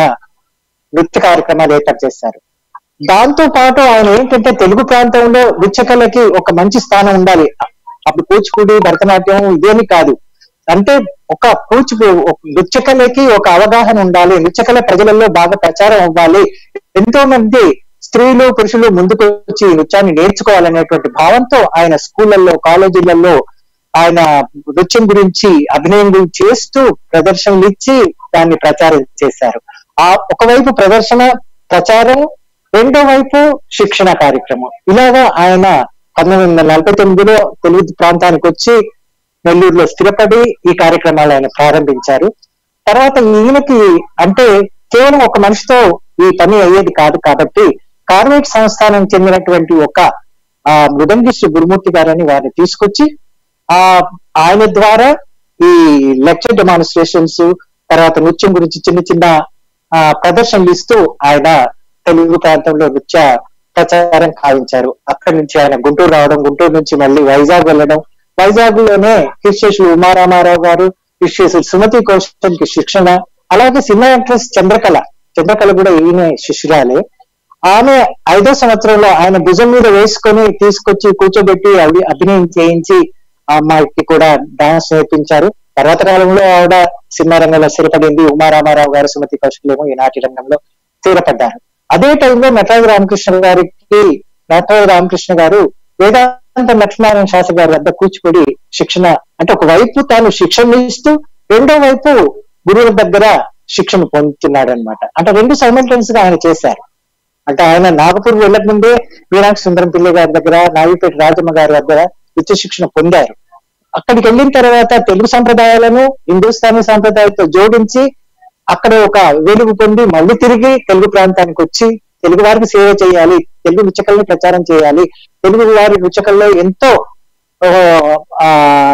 నృత్య కార్యక్రమాలు ఏర్పాటు చేశారు దాంతో పాటు ఆయన ఏంటంటే తెలుగు ప్రాంతంలో నృత్యకళకి ఒక మంచి స్థానం ఉండాలి అప్పుడు కూచిపూడి భరతనాట్యం ఇదేమి కాదు అంటే ఒక కూచి ఒక నృత్యకళకి ఒక అవగాహన ఉండాలి నృత్యకళ ప్రజలలో బాగా ప్రచారం అవ్వాలి ఎంతో మంది స్త్రీలు పురుషులు ముందుకు వచ్చి ఈ నృత్యాన్ని నేర్చుకోవాలనేటువంటి భావంతో ఆయన స్కూళ్ళల్లో కాలేజీలలో ఆయన నృత్యం గురించి అభినయం గురించి చేస్తూ ప్రదర్శనలు ఇచ్చి దాన్ని ప్రచారం చేశారు ఆ ఒకవైపు ప్రదర్శన ప్రచారం రెండో వైపు శిక్షణ కార్యక్రమం ఇలాగా ఆయన పంతొమ్మిది వందల నలభై తొమ్మిదిలో తెలుగు ప్రాంతానికి వచ్చి నెల్లూరులో స్థిరపడి ఈ కార్యక్రమాలు ఆయన ప్రారంభించారు తర్వాత ఈయనకి అంటే కేవలం ఒక మనిషితో ఈ పని అయ్యేది కాదు కాబట్టి కార్మిక సంస్థానం చెందినటువంటి ఒక ఆ మృదంగిశ్రీ గురుమూర్తి గారని వారిని తీసుకొచ్చి ఆ ఆయన ద్వారా ఈ లెక్చర్ డెమాన్స్ట్రేషన్స్ తర్వాత నృత్యం గురించి చిన్న చిన్న ఆ ప్రదర్శనలు ఇస్తూ ఆయన తెలుగు ప్రాంతంలో నృత్య ప్రచారం కావించారు అక్కడి నుంచి ఆయన గుంటూరు రావడం గుంటూరు నుంచి మళ్ళీ వైజాగ్ వెళ్ళడం వైజాగ్ లోనే హిస్టేషులు ఉమారామారావు గారు హిస్టేషులు సుమతి కౌశల్ కి శిక్షణ అలాగే సినిమా యాక్ట్రెస్ చంద్రకళ చంద్రకళ కూడా ఈయన శిష్యురాలే ఆమె ఐదో సంవత్సరంలో ఆయన భుజం మీద వేసుకొని తీసుకొచ్చి కూర్చోబెట్టి అవి అభినయం చేయించి ఆ అమ్మాయికి కూడా డాన్స్ నేర్పించారు తర్వాత కాలంలో ఆవిడ సినిమా రంగంలో స్థిరపడింది ఉమారామారావు గారు సుమతి కౌశల్ ఏమో ఈ నాటి రంగంలో స్థిరపడ్డారు అదే టైంలో నటరాజ రామకృష్ణ గారికి నటరాజ రామకృష్ణ గారు వేదాంత లక్ష్మీనారాయణ శాస్త్రి గారి వద్ద కూచిపూడి శిక్షణ అంటే ఒక వైపు తాను శిక్షణ ఇస్తూ రెండో వైపు గురువుల దగ్గర శిక్షణ పొందుతున్నాడు అనమాట అంటే రెండు సైమల్టైన్స్ గా ఆయన చేశారు అంటే ఆయన నాగపూర్ వెళ్ళక ముందే మీనాక్షి సుందరం పిల్లి గారి దగ్గర నాగిపేట రాజమ్మ గారి దగ్గర నృత్య శిక్షణ పొందారు అక్కడికి వెళ్ళిన తర్వాత తెలుగు సంప్రదాయాలను హిందుస్థానీ సాంప్రదాయాలతో జోడించి అక్కడ ఒక వెలుగు పొంది మళ్ళీ తిరిగి తెలుగు ప్రాంతానికి వచ్చి తెలుగు వారికి సేవ చేయాలి తెలుగు నృత్యకళని ప్రచారం చేయాలి తెలుగు వారి నృత్యకళలో ఎంతో ఆ, ఆ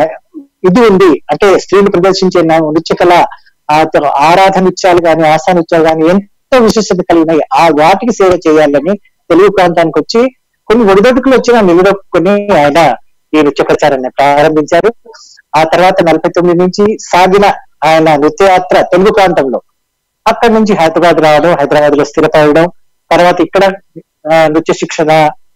ఇది ఉంది అంటే స్త్రీలు ప్రదర్శించే నా నృత్యకళ ఆ త- ఆరాధన నృత్యాలు కానీ ఆశా నృత్యాలు కానీ ఎంతో విశిష్టత కలిగినాయి ఆ వాటికి సేవ చేయాలని తెలుగు ప్రాంతానికి వచ్చి కొన్ని ఒడిదొడుకులు వచ్చినా నిలదొక్కుని ఆయన ఈ నృత్య ప్రచారాన్ని ప్రారంభించారు ఆ తర్వాత నలభై తొమ్మిది నుంచి సాగిన ఆయన నృత్యయాత్ర తెలుగు ప్రాంతంలో అక్కడి నుంచి హైదరాబాద్ రావడం హైదరాబాద్ లో స్థిరపడడం తర్వాత ఇక్కడ ఆ, నృత్య శిక్షణ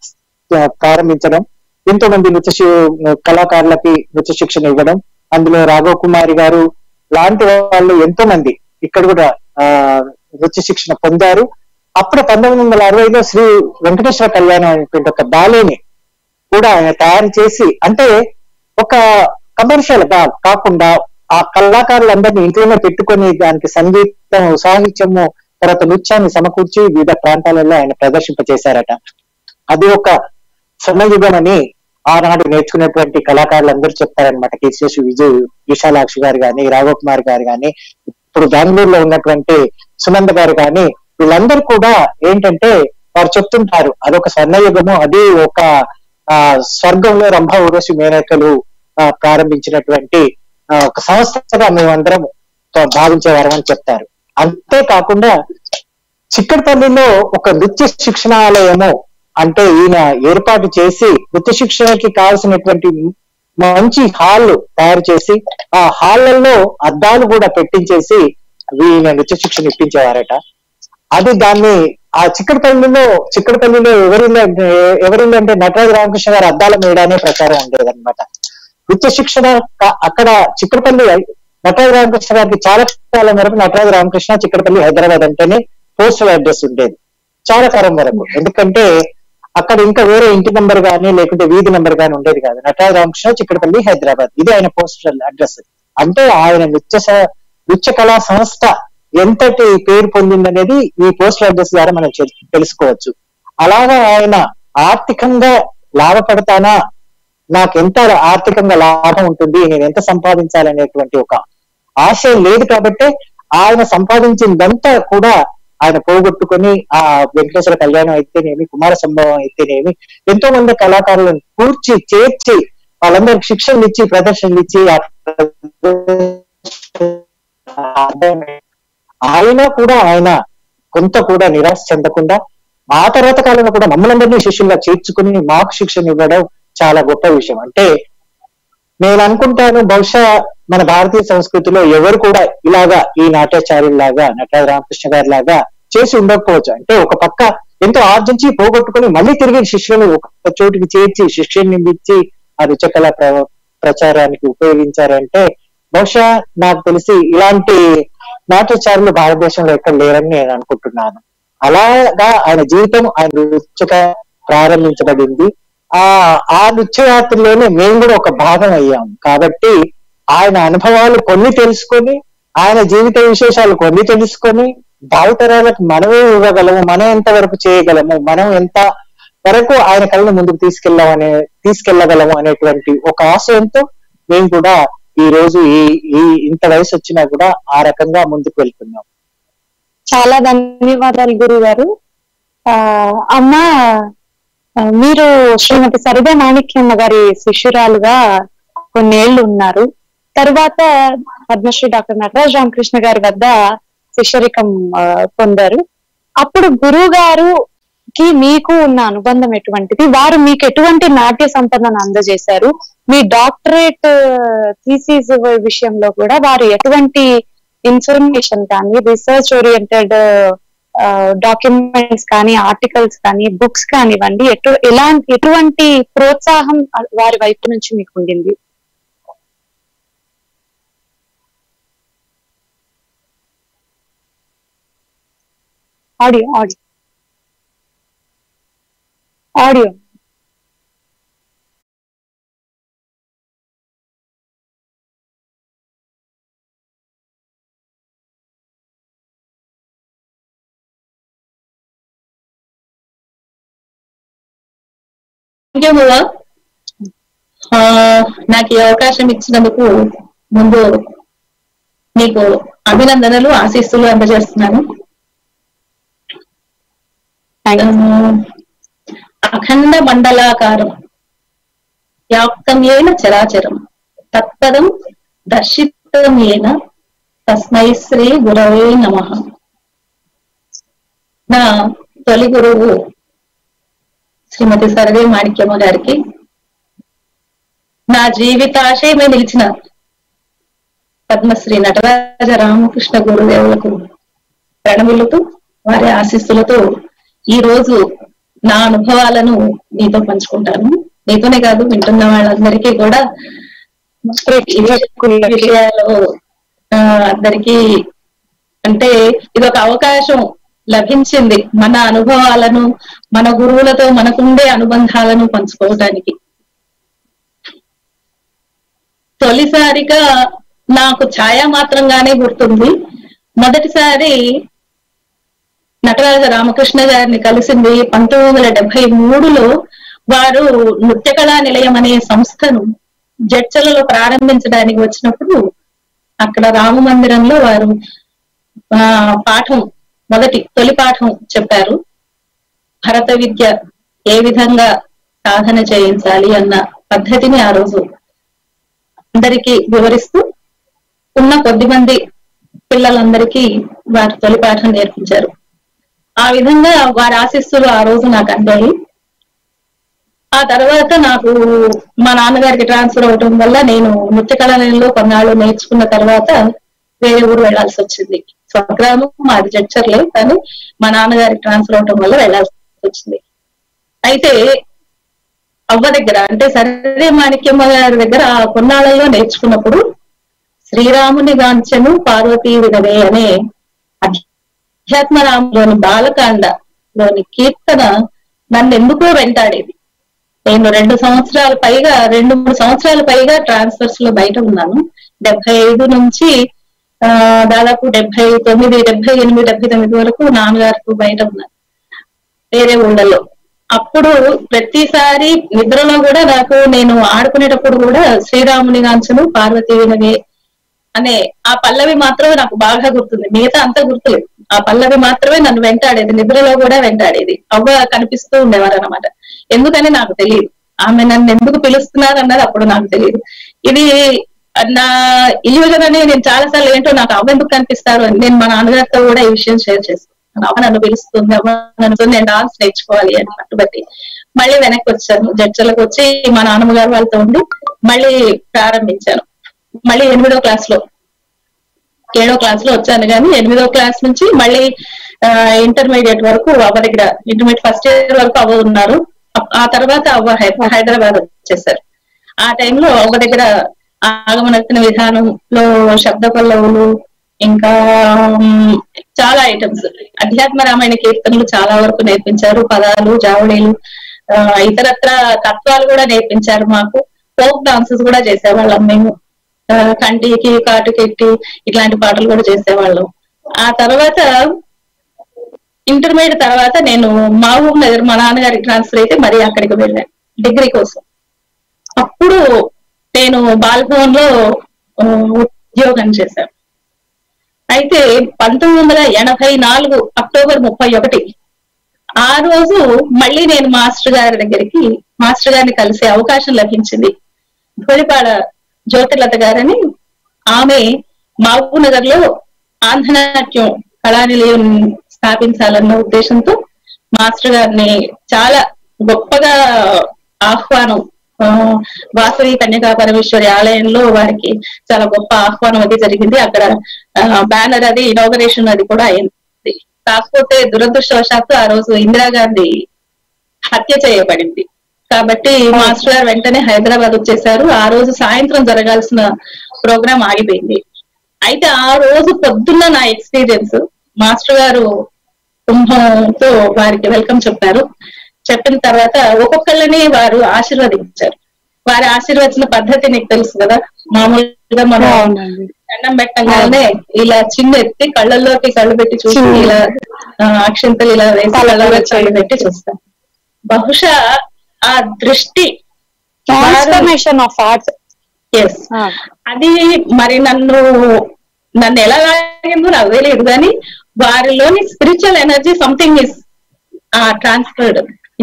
ఆ, ప్రారంభించడం ఎంతో మంది నృత్య శి- కళాకారులకి నృత్య శిక్షణ ఇవ్వడం అందులో రాఘవ్ కుమారి గారు లాంటి వాళ్ళు ఎంతో మంది ఇక్కడ కూడా ఆ నృత్య శిక్షణ పొందారు అప్పుడు పంతొమ్మిది వందల అరవైలో శ్రీ వెంకటేశ్వర కళ్యాణం అనేటువంటి ఒక బాలేని కూడా ఆయన తయారు చేసి అంటే ఒక కమర్షియల్ గా కాకుండా ఆ కళాకారులందరినీ ఇంట్లోనే పెట్టుకొని దానికి సంగీతం సాహిత్యము తర్వాత నృత్యాన్ని సమకూర్చి వివిధ ప్రాంతాలలో ఆయన ప్రదర్శింపచేశారట అది ఒక స్వర్ణయుగం అని ఆనాడు నేర్చుకున్నటువంటి కళాకారులు అందరూ చెప్తారనమాట కేసీఎస్ విజయ్ విశాలాక్షి గారు కానీ రాఘవ్ కుమార్ గారు కానీ ఇప్పుడు బెంగళూరులో ఉన్నటువంటి సునంద గారు కానీ వీళ్ళందరూ కూడా ఏంటంటే వారు చెప్తుంటారు అదొక స్వర్ణయుగము అది ఒక ఆ స్వర్గంలో రంభ ఊరసి మేనకలు ఆ, ప్రారంభించినటువంటి ఆ, ఒక సంస్థగా మేమందరం తో- భావించేవారం అని చెప్తారు అంతేకాకుండా చిక్కడపల్లిలో ఒక నృత్య శిక్షణాలయము అంటే ఈయన ఏర్పాటు చేసి నృత్య శిక్షణకి కావాల్సినటువంటి మంచి హాల్ తయారు చేసి ఆ హాళ్లలో అద్దాలు కూడా పెట్టించేసి ఈయన నృత్య శిక్షణ ఇప్పించేవారట అది దాన్ని ఆ చిక్కడపల్లిలో చిక్కడపల్లిలో ఎవరిలో ఎవరిలో అంటే నటరాజ రామకృష్ణ గారు అద్దాల మేడానే ప్రచారం ఉండేదన్నమాట నృత్య శిక్షణ క- అక్కడ చిక్కడపల్లి నటరాజ రామకృష్ణ గారికి చాలా కాలం వరకు నటరాజ రామకృష్ణ చిక్కడపల్లి హైదరాబాద్ అంటేనే పోస్టల్ అడ్రస్ ఉండేది చాలా కాలం వరకు ఎందుకంటే అక్కడ ఇంకా వేరే ఇంటి నంబర్ గానీ లేకుంటే వీధి నంబర్ గానీ ఉండేది కాదు నటరాజ రామకృష్ణ చిక్కడపల్లి హైదరాబాద్ ఇది ఆయన పోస్టల్ అడ్రస్ అంటే ఆయన నృత్య స- నృత్య కళా సంస్థ ఎంతటి పేరు పొందిందనేది ఈ పోస్టల్ అడ్రస్ ద్వారా మనం చె- తెలుసుకోవచ్చు అలాగా ఆయన ఆర్థికంగా లాభపడతానా నాకు ఎంత ఆర్థికంగా లాభం ఉంటుంది నేను ఎంత సంపాదించాలనేటువంటి ఒక ఆశయం లేదు కాబట్టి ఆయన సంపాదించిందంతా కూడా ఆయన పోగొట్టుకొని ఆ వెంకటేశ్వర కళ్యాణం అయితేనేమి కుమార సంభవం అయితేనేమి ఎంతో మంది కళాకారులను కూర్చి చేర్చి వాళ్ళందరికి శిక్షణలు ఇచ్చి ప్రదర్శనలు ఇచ్చి ఆ ఆయన కూడా ఆయన కొంత కూడా నిరాశ చెందకుండా ఆ తర్వాత కాలంలో కూడా మమ్మల్ని శిష్యులుగా చేర్చుకుని మాకు శిక్షణ ఇవ్వడం చాలా గొప్ప విషయం అంటే నేను అనుకుంటాను బహుశా మన భారతీయ సంస్కృతిలో ఎవరు కూడా ఇలాగా ఈ నాట్యాచార్యుల్లాగా నటరాజ రామకృష్ణ గారి లాగా చేసి ఉండకపోవచ్చు అంటే ఒక పక్క ఎంతో ఆర్జించి పోగొట్టుకుని మళ్ళీ తిరిగి శిష్యులను ఒక చోటికి చేర్చి శిష్యుని ఇచ్చి ఆ రుచకళ ప్ర ప్రచారానికి ఉపయోగించారంటే బహుశా నాకు తెలిసి ఇలాంటి నాట్యచారులు భారతదేశంలో ఎక్కడ లేరని నేను అనుకుంటున్నాను అలాగా ఆయన జీవితం ఆయన రుచక ప్రారంభించబడింది ఆ ఆ నృత్యయాత్రలోనే మేము కూడా ఒక భాగం అయ్యాం కాబట్టి ఆయన అనుభవాలు కొన్ని తెలుసుకొని ఆయన జీవిత విశేషాలు కొన్ని తెలుసుకొని భావితరాలకు మనమే ఇవ్వగలము మనం ఎంత వరకు చేయగలము మనం ఎంత వరకు ఆయన కళ్ళను ముందుకు తీసుకెళ్ళామనే తీసుకెళ్లగలము అనేటువంటి ఒక ఆశయంతో మేము కూడా ఈ రోజు ఈ ఈ ఇంత వయసు వచ్చినా కూడా ఆ రకంగా ముందుకు వెళ్తున్నాం చాలా ధన్యవాదాలు గురువు గారు ఆ అమ్మ ఆ, మీరు శ్రీమతి సరిద మాణిక్యమ్మ గారి శిష్యురాలుగా కొన్నేళ్లు ఉన్నారు తర్వాత పద్మశ్రీ డాక్టర్ నటరాజ్ రామకృష్ణ గారి వద్ద శిష్యరికం ఆ, పొందారు అప్పుడు గురువు గారుకి మీకు ఉన్న అనుబంధం ఎటువంటిది వారు మీకు ఎటువంటి నాట్య సంపదను అందజేశారు మీ డాక్టరేట్ థీసిస్ విషయంలో కూడా వారు ఎటువంటి ఇన్ఫర్మేషన్ కానీ రీసెర్చ్ ఓరియంటెడ్ డాక్యుమెంట్స్ కానీ ఆర్టికల్స్ కానీ బుక్స్ కానివ్వండి ఎటు ఎలా ఎటువంటి ప్రోత్సాహం వారి వైపు నుంచి మీకు ఉండింది audio audio audio thank you నాకు ఈ అవకాశం ఇచ్చినందుకు ముందు మీకు అభినందనలు ఆశీస్సులు అందజేస్తున్నాను థ్యాంక్ ఆ, అఖండ మండలాకారం వ్యాప్తం ఏన చరాచరం తత్పదం దర్శితం ఏన తస్మై శ్రీ గురవే నమ నా తొలి గురువు శ్రీమతి సరదే మాణిక్యమ్మ గారికి నా జీవితాశయమే నిలిచిన పద్మశ్రీ నటరాజ రామకృష్ణ గురుదేవులకు ప్రణమిల్లుతూ వారి ఆశీస్సులతో ఈ రోజు నా అనుభవాలను నీతో పంచుకుంటాను నీతోనే కాదు వింటున్న వాళ్ళందరికీ కూడా ఈ విషయాలు ఆ, అందరికీ అంటే ఇది ఒక అవకాశం లభించింది మన అనుభవాలను మన గురువులతో మనకుండే అనుబంధాలను పంచుకోవటానికి తొలిసారిగా నాకు ఛాయా మాత్రంగానే గుర్తుంది మొదటిసారి నటరాజ రామకృష్ణ గారిని కలిసింది పంతొమ్మిది వందల డెబ్బై మూడులో వారు నృత్య కళా నిలయం అనే సంస్థను జడ్చలలో ప్రారంభించడానికి వచ్చినప్పుడు అక్కడ రామ మందిరంలో వారు ఆ పాఠం మొదటి తొలి పాఠం చెప్పారు భరత విద్య ఏ విధంగా సాధన చేయించాలి అన్న పద్ధతిని ఆ రోజు అందరికీ వివరిస్తూ ఉన్న కొద్ది మంది పిల్లలందరికీ వారు తొలి పాఠం నేర్పించారు ఆ విధంగా వారి ఆశీస్సులు ఆ రోజు నాకు అందాయి ఆ తర్వాత నాకు మా నాన్నగారికి ట్రాన్స్ఫర్ అవటం వల్ల నేను నృత్య కళాలయంలో కొన్నాళ్ళు నేర్చుకున్న తర్వాత వేరే ఊరు వెళ్లాల్సి వచ్చింది స్వగ్రామం మాది జడ్చర్లే కానీ మా నాన్నగారికి ట్రాన్స్ఫర్ అవటం వల్ల వెళ్లాల్సి వచ్చింది అయితే అవ్వ దగ్గర అంటే సరే మాణిక్యమ్మ గారి దగ్గర ఆ కొన్నాళ్ళలో నేర్చుకున్నప్పుడు శ్రీరాముని గాంచెను పార్వతీ విధవే అనే అధ్యాత్మరాములోని బాలకాండలోని కీర్తన నన్ను ఎందుకో వెంటాడేది నేను రెండు సంవత్సరాల పైగా రెండు మూడు సంవత్సరాల పైగా ట్రాన్స్ఫర్స్ లో బయట ఉన్నాను డెబ్బై ఐదు నుంచి ఆ, దాదాపు డెబ్బై తొమ్మిది డెబ్బై ఎనిమిది డెబ్బై తొమ్మిది వరకు నాన్నగారు బయట ఉన్నారు వేరే ఊళ్ళలో అప్పుడు ప్రతిసారి నిద్రలో కూడా నాకు నేను ఆడుకునేటప్పుడు కూడా శ్రీరాముని గాంచను పార్వతీ వినవే అనే ఆ పల్లవి మాత్రమే నాకు బాగా గుర్తుంది మిగతా అంతా గుర్తులేదు ఆ పల్లవి మాత్రమే నన్ను వెంటాడేది నిద్రలో కూడా వెంటాడేది అవ్వ కనిపిస్తూ ఉండేవారు అనమాట ఎందుకని నాకు తెలియదు ఆమె నన్ను ఎందుకు పిలుస్తున్నారు అన్నది అప్పుడు నాకు తెలియదు ఇది నా ఇల్యూజన్ అని నేను చాలా సార్లు ఏంటో నాకు అవ్వ ఎందుకు కనిపిస్తారు అని నేను మా నాన్నగారితో కూడా ఈ విషయం షేర్ చేసుకున్నాను అవ్వ నన్ను పిలుస్తుంది అవ్వ నన్ను నేను డాన్స్ నేర్చుకోవాలి అని పట్టుబట్టి మళ్ళీ వెనక్కి వచ్చాను జడ్చలకు వచ్చి మా నాన్నమ్మ గారు వాళ్ళతో ఉండి మళ్ళీ ప్రారంభించాను మళ్ళీ ఎనిమిదో క్లాస్ లో ఏడో క్లాస్ లో వచ్చాను కానీ ఎనిమిదో క్లాస్ నుంచి మళ్ళీ ఇంటర్మీడియట్ వరకు అవ్వ దగ్గర ఇంటర్మీడియట్ ఫస్ట్ ఇయర్ వరకు అవ్వ ఉన్నారు ఆ- ఆ తర్వాత అవ్వ హై- హైదరాబాద్ వచ్చేసారు ఆ టైంలో అవ్వ దగ్గర ఆగమనర్తన విధానంలో శబ్ద పల్లవులు ఇంకా ఉమ్, చాలా ఐటమ్స్ అధ్యాత్మ రామాయణ కీర్తనలు చాలా వరకు నేర్పించారు పదాలు జావళీలు ఆ, ఇతరత్ర తత్వాలు కూడా నేర్పించారు మాకు ఫోక్ డాన్సెస్ కూడా చేసేవాళ్ళం మేము ఆ, కంటికి కాటుకెట్టి ఇట్లాంటి పాటలు కూడా చేసేవాళ్ళం ఆ తర్వాత ఇంటర్మీడియట్ తర్వాత నేను మహబూబ్ నగర్ మా నాన్నగారికి ట్రాన్స్ఫర్ అయితే మరి అక్కడికి వెళ్ళాను డిగ్రీ కోసం అప్పుడు నేను బాల్భవన్ లో ఆ, ఉద్యోగం చేశాను అయితే పంతొమ్మిది వందల ఎనభై నాలుగు అక్టోబర్ ముప్పై ఒకటి ఆ రోజు మళ్ళీ నేను మాస్టర్ గారి దగ్గరికి మాస్టర్ గారిని కలిసే అవకాశం లభించింది ధూళిపాడ జ్యోతిలత గారని ఆమె మహబూబ్ నగర్ లో ఆంధ్రనాట్యం కళానిలయం స్థాపించాలన్న ఉద్దేశంతో మాస్టర్ గారిని చాలా గొప్పగా ఆహ్వానం ఆ, వాసవి కన్యకా పరమేశ్వరి ఆలయంలో వారికి చాలా గొప్ప ఆహ్వానం అది జరిగింది అక్కడ బ్యానర్ అది ఇనాగరేషన్ అది కూడా అయింది కాకపోతే దురదృష్టవశాత్తు ఆ రోజు ఇందిరాగాంధీ హత్య చేయబడింది కాబట్టి మాస్టర్ గారు వెంటనే హైదరాబాద్ వచ్చేసారు ఆ రోజు సాయంత్రం జరగాల్సిన ప్రోగ్రాం ఆగిపోయింది అయితే ఆ రోజు పొద్దున్న నా ఎక్స్పీరియన్స్ మాస్టర్ గారు కుంభంతో వారికి వెల్కమ్ చెప్పారు చెప్పిన తర్వాత ఒక్కొక్కళ్ళని వారు ఆశీర్వదించారు వారి ఆశీర్వచన పద్ధతి నీకు తెలుసు కదా మామూలుగా మనం అవునండి దండం పెట్టగానే ఇలా చిన్న ఎత్తి కళ్ళల్లోకి కళ్ళు పెట్టి చూసి చిన్న. ఇలా ఆ, అక్షంతలు ఇలా వేసి తల కళ్ళలో మీద కళ్ళు పెట్టి చూస్తాం బహుశా ఆ దృష్టి ట్రాన్స్ఫర్మేషన్ ఆఫ్ ఆర్ట్ ఎస్ అది మరి నన్ను నన్ను ఎలా లాగిందో నాకు తెలియదు కానీ వారిలోని spiritual energy something is transferred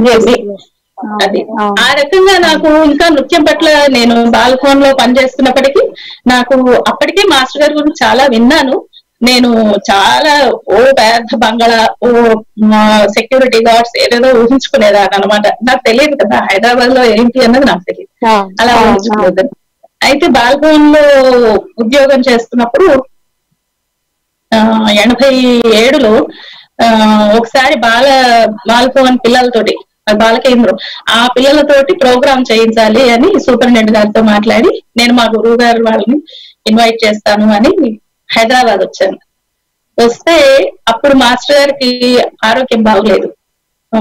అది ఆ రకంగా నాకు ఇంకా నృత్యం పట్ల నేను బాల్కోన్ లో పనిచేస్తున్నప్పటికీ నాకు అప్పటికే మాస్టర్ గారి గురించి చాలా విన్నాను నేను చాలా ఓ పెద్ద బంగళా ఓ సెక్యూరిటీ గార్డ్స్ ఏదేదో ఊహించుకునేదాన్ని అనమాట నాకు తెలియదు కదా హైదరాబాద్ లో ఏంటి అన్నది నాకు తెలియదు అలా ఊహించుకునేది అయితే బాల్భవన్ లో ఉద్యోగం చేస్తున్నప్పుడు ఆ, ఎనభై ఏడులో ఆ, ఒకసారి బాల బాలభవన్ పిల్లలతోటి ఆ బాలకేంద్రం ఆ పిల్లలతోటి ప్రోగ్రామ్ చేయించాలి అని సూపరింటెండెంట్ గారితో మాట్లాడి నేను మా గురువు గారు వాళ్ళని ఇన్వైట్ చేస్తాను అని హైదరాబాద్ వచ్చాను వస్తే అప్పుడు మాస్టర్ గారికి ఆరోగ్యం బాగలేదు ఆ,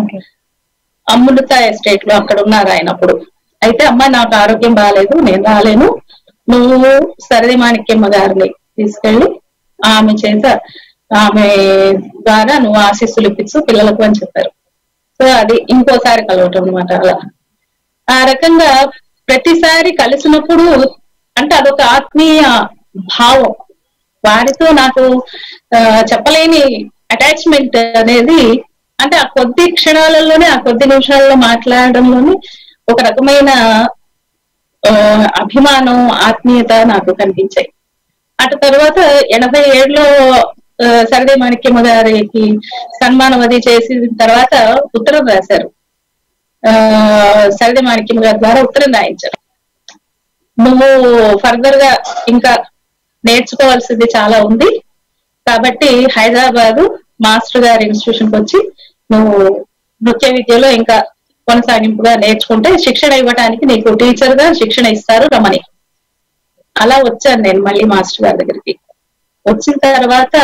అమృత ఎస్టేట్ లో అక్కడ ఉన్నారు ఆయన అప్పుడు అయితే అమ్మ నాకు ఆరోగ్యం బాగాలేదు నేను రాలేను నువ్వు సరది మాణిక్యమ్మ గారిని తీసుకెళ్లి ఆమె చేత ఆమె ద్వారా నువ్వు ఆశీస్సులు ఇప్పించు పిల్లలకు అని చెప్పారు సో అది ఇంకోసారి కలవటం అనమాట అలా ఆ రకంగా ప్రతిసారి కలిసినప్పుడు అంటే అదొక ఆత్మీయ భావం వారితో నాకు ఆ, చెప్పలేని అటాచ్మెంట్ అనేది అంటే ఆ కొద్ది క్షణాలలోనే ఆ కొద్ది నిమిషాల్లో మాట్లాడడంలోనే ఒక రకమైన ఆ, అభిమానం ఆత్మీయత నాకు కనిపించాయి అటు తర్వాత ఎనభై ఏడులో ఆ, సరదే మాణిక్యమ్మ గారికి సన్మానం అది చేసిన తర్వాత ఉత్తరం రాశారు ఆ, సరదే మాణిక్యమ్మ గారి ద్వారా ఉత్తరం రాయించారు నువ్వు ఫర్దర్ గా ఇంకా నేర్చుకోవాల్సింది చాలా ఉంది కాబట్టి హైదరాబాద్ మాస్టర్ గారి ఇన్స్టిట్యూషన్ కి వచ్చి నువ్వు నృత్య విద్యలో ఇంకా కొనసాగింపుగా నేర్చుకుంటే శిక్షణ ఇవ్వడానికి నీకు టీచర్ గా శిక్షణ ఇస్తారు రమణి అలా వచ్చాను నేను మళ్ళీ మాస్టర్ గారి దగ్గరికి వచ్చిన తర్వాత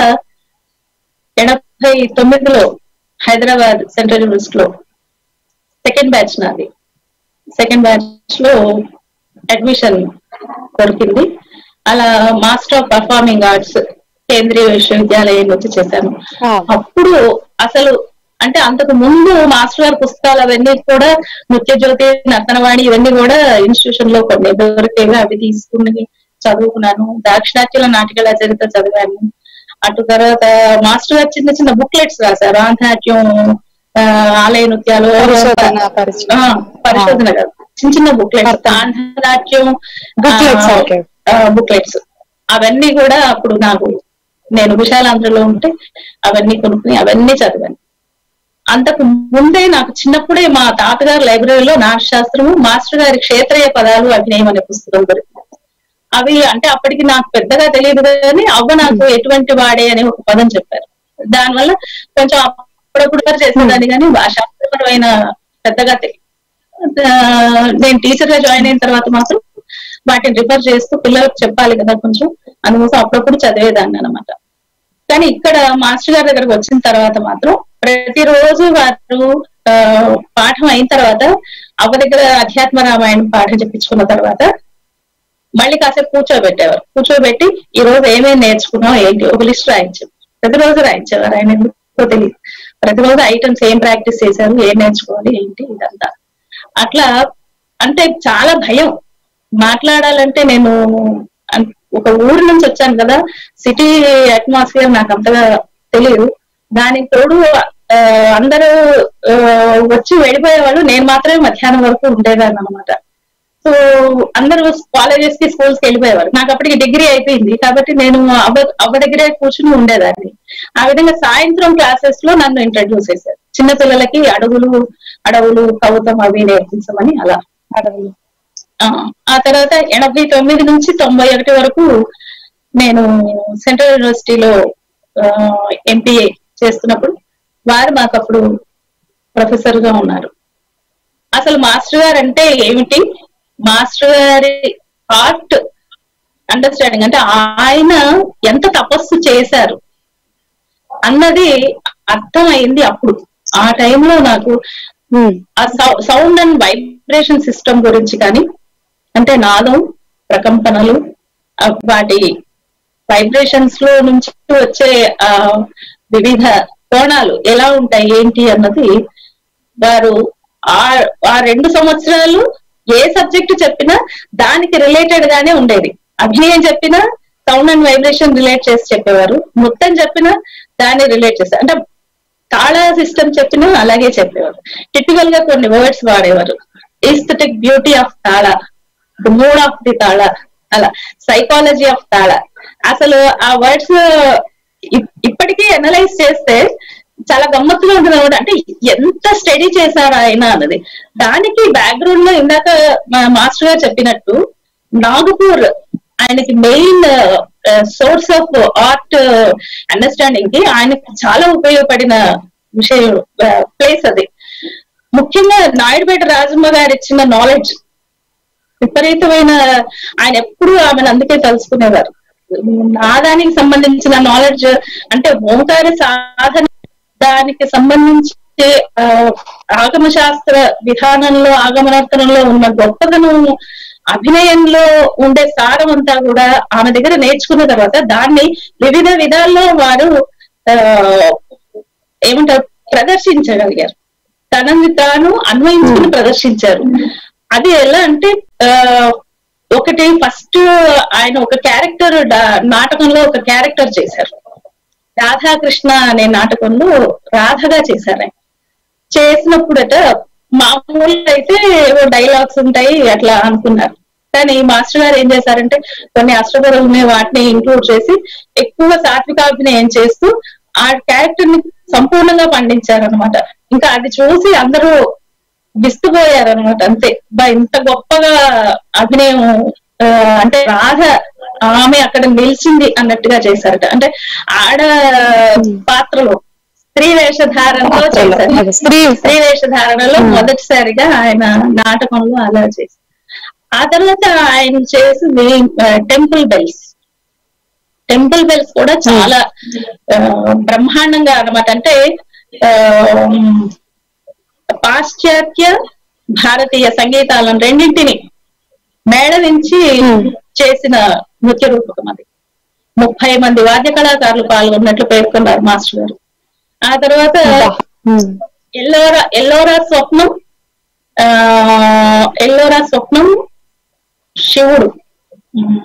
ఎనభై తొమ్మిదిలో హైదరాబాద్ సెంట్రల్ యూనివర్సిటీలో సెకండ్ బ్యాచ్ నాది సెకండ్ బ్యాచ్ లో అడ్మిషన్ దొరికింది అలా మాస్టర్ ఆఫ్ పర్ఫార్మింగ్ ఆర్ట్స్ కేంద్రీయ విశ్వవిద్యాలయం వచ్చి చేశాను ఆ. అప్పుడు అసలు అంటే అంతకు ముందు మాస్టర్ గారి పుస్తకాలు అవన్నీ కూడా నృత్య జ్యోతి నర్తనవాణి ఇవన్నీ కూడా ఇన్స్టిట్యూషన్ లో కొన్ని దొరికేవి అవి తీసుకుని చదువుకున్నాను దాక్షిణాత్యుల నాటికల చరిత్ర చదివాను అటు తర్వాత మాస్టర్ గారు చిన్న చిన్న బుక్లెట్స్ రాశారు ఆంధ్రాట్యం ఆ, ఆలయ నృత్యాలు పరిశోధన, పరిశోధన. ఆ, పరిశోధన కాదు చిన్న చిన్న booklets Andhranatyam Booklets, okay. Booklets అవన్నీ కూడా అప్పుడు నాకు నేను విశాలాంధ్రలో ఉంటే అవన్నీ కొనుక్కుని అవన్నీ చదివాను అంతకు ముందే నాకు చిన్నప్పుడే మా తాతగారి లైబ్రరీలో నాట్యశాస్త్రము మాస్టర్ గారి క్షేత్రీయ పదాలు అభినయం అనే పుస్తకం దొరికింది అవి అంటే అప్పటికి నాకు పెద్దగా తెలియదు కానీ అవ్వ నాకు ఎటువంటి వాడే అని ఒక పదం చెప్పారు దానివల్ల కొంచెం అప్పుడప్పుడు రిఫర్ చేసేదాన్ని కానీ ఆ శాస్త్రపరమైన పెద్దగా తెలియదు ఆ, నేను టీచర్ గా జాయిన్ అయిన తర్వాత మాత్రం వాటిని రిఫర్ చేస్తూ పిల్లలకు చెప్పాలి కదా కొంచెం అందుకోసం అప్పుడప్పుడు చదివేదాన్ని అనమాట కానీ ఇక్కడ మాస్టర్ గారి దగ్గరకు వచ్చిన తర్వాత మాత్రం ప్రతిరోజు వారు ఆ, పాఠం అయిన తర్వాత అవ్వ దగ్గర అధ్యాత్మ రామాయణం పాఠం చెప్పించుకున్న తర్వాత మళ్ళీ కాసేపు కూర్చోబెట్టేవారు కూర్చోబెట్టి ఈ రోజు ఏమేమి నేర్చుకున్నాం ఏంటి ఒక లిస్ట్ రాయించారు ప్రతిరోజు రాయించేవారు ఆయన ఎందుకో తెలియదు ప్రతిరోజు ఐటమ్స్ ఏం ప్రాక్టీస్ చేశారు ఏం నేర్చుకోవాలి ఏంటి ఇదంతా అట్లా అంటే చాలా భయం మాట్లాడాలంటే నేను అన్- ఒక ఊరు నుంచి వచ్చాను కదా సిటీ అట్మాస్ఫియర్ నాకు అంతగా తెలియదు దానికి తోడు ఆ, అందరూ ఆ, వచ్చి వెళ్ళిపోయేవాళ్ళు నేను మాత్రమే మధ్యాహ్నం వరకు ఉండేదాన్ని అనమాట సో అందరూ కాలేజెస్ కి స్కూల్స్ కి వెళ్ళిపోయేవారు నాకు అప్పటికి డిగ్రీ అయిపోయింది కాబట్టి నేను అవ్వ అవ్వ దగ్గరే కూర్చుని ఉండేదాన్ని ఆ విధంగా సాయంత్రం క్లాసెస్ లో నన్ను ఇంట్రడ్యూస్ చేశారు చిన్న పిల్లలకి అడవులు అడవులు కవుతం అవి నేర్పించమని అలా అడవులు ఆ, ఆ తర్వాత ఎనభై తొమ్మిది నుంచి తొంభై ఒకటి వరకు నేను సెంట్రల్ యూనివర్సిటీలో ఎంపీఏ చేస్తున్నప్పుడు వారు మాకు అప్పుడు ప్రొఫెసర్ గా ఉన్నారు అసలు మాస్టర్ గారు అంటే ఏమిటి మాస్టర్ గారి హార్ట్ అండర్స్టాండింగ్ అంటే ఆయన ఎంత తపస్సు చేశారు అన్నది అర్థమైంది అప్పుడు ఆ టైంలో నాకు ఉమ్, ఆ సౌండ్ అండ్ వైబ్రేషన్ సిస్టమ్ గురించి కానీ అంటే నాదం ప్రకంపనలు ఆ వాటి వైబ్రేషన్స్ లో నుంచి వచ్చే ఆ వివిధ కోణాలు ఎలా ఉంటాయి ఏంటి అన్నది వారు ఆ ఆ రెండు సంవత్సరాలు ఏ సబ్జెక్ట్ చెప్పినా దానికి రిలేటెడ్ గానే ఉండేది అభినయం చెప్పినా సౌండ్ అండ్ వైబ్రేషన్ రిలేట్ చేసి చెప్పేవారు నృత్యం చెప్పినా దాన్ని రిలేట్ చేస్తారు అంటే తాళ సిస్టమ్ చెప్పినా అలాగే చెప్పేవారు టిపికల్ గా కొన్ని వర్డ్స్ వాడేవారు aesthetic beauty of tala the mood of the tala అలా సైకాలజీ ఆఫ్ తాళ అసలు ఆ వర్డ్స్ ఇప్పటికీ అనలైజ్ చేస్తే చాలా గమ్మత్తుగా ఉంటుంది అనమాట అంటే ఎంత స్టడీ చేశారు ఆయన అన్నది దానికి బ్యాక్గ్రౌండ్ లో ఇందాక మా మాస్టర్ గారు చెప్పినట్టు నాగపూర్ ఆయనకి main source of art understanding కి ఆయనకి చాలా ఉపయోగపడిన విషయం ప్లేస్ అది ముఖ్యంగా నాయుడుపేట రాజమ్మ గారు ఇచ్చిన నాలెడ్జ్ విపరీతమైన ఆయన ఎప్పుడు ఆమెను అందుకే తలుసుకునేవారు నాదానికి సంబంధించిన నాలెడ్జ్ అంటే ఓంకార సాధన దానికి సంబంధించి ఆ, ఆగమ శాస్త్ర విధానంలో ఆగమనర్తనంలో ఉన్న గొప్పదనం అభినయంలో ఉండే సారం అంతా కూడా ఆమె దగ్గర నేర్చుకున్న తర్వాత దాన్ని వివిధ విధాల్లో వారు ఆ ఏమంటారు ప్రదర్శించగలిగారు తనని తాను అన్వయించుకుని ప్రదర్శించారు అది ఎలా అంటే ఆ ఒకటి ఫస్ట్ ఆయన ఒక క్యారెక్టర్ నాటకంలో ఒక క్యారెక్టర్ చేశారు రాధాకృష్ణ అనే నాటకంలో రాధగా చేశారు ఆయన చేసినప్పుడట మామూలుగా అయితే ఏవో డైలాగ్స్ ఉంటాయి అట్లా అనుకున్నారు కానీ మాస్టర్ గారు ఏం చేశారంటే కొన్ని అష్టపరులు ఉన్నాయి వాటిని ఇంక్లూడ్ చేసి ఎక్కువ సాత్వికాభినయం చేస్తూ ఆ క్యారెక్టర్ ని సంపూర్ణంగా పండించారనమాట ఇంకా అది చూసి అందరూ విస్తుపోయారనమాట అంతే బా ఇంత గొప్పగా అభినయం ఆ, అంటే రాధ ఆమె అక్కడ నిలిచింది అన్నట్టుగా చేశారట అంటే ఆడ పాత్రలో స్త్రీ వేషధారణలో చేశారు అది స్త్రీ స్త్రీ వేషధారణలో మొదటిసారిగా ఆయన నాటకంలో అలా చేశారు ఆ తర్వాత ఆయన చేసింది టెంపుల్ బెల్స్ టెంపుల్ బెల్స్ కూడా చాలా ఆ, బ్రహ్మాండంగా అన్నమాట అంటే ఆ, పాశ్చాత్య భారతీయ సంగీతాలను రెండింటిని మేళ నుంచి Hmm. చేసిన నృత్య రూపకం అది ముప్పై మంది వాద్య కళాకారులు పాల్గొన్నట్లు పేర్కొన్నారు మాస్టర్ గారు ఆ తర్వాత ఉమ్. ఎల్లోరా ఎల్లోరా స్వప్నం ఆ ఎల్లోరా స్వప్నం శివుడు ఉమ్,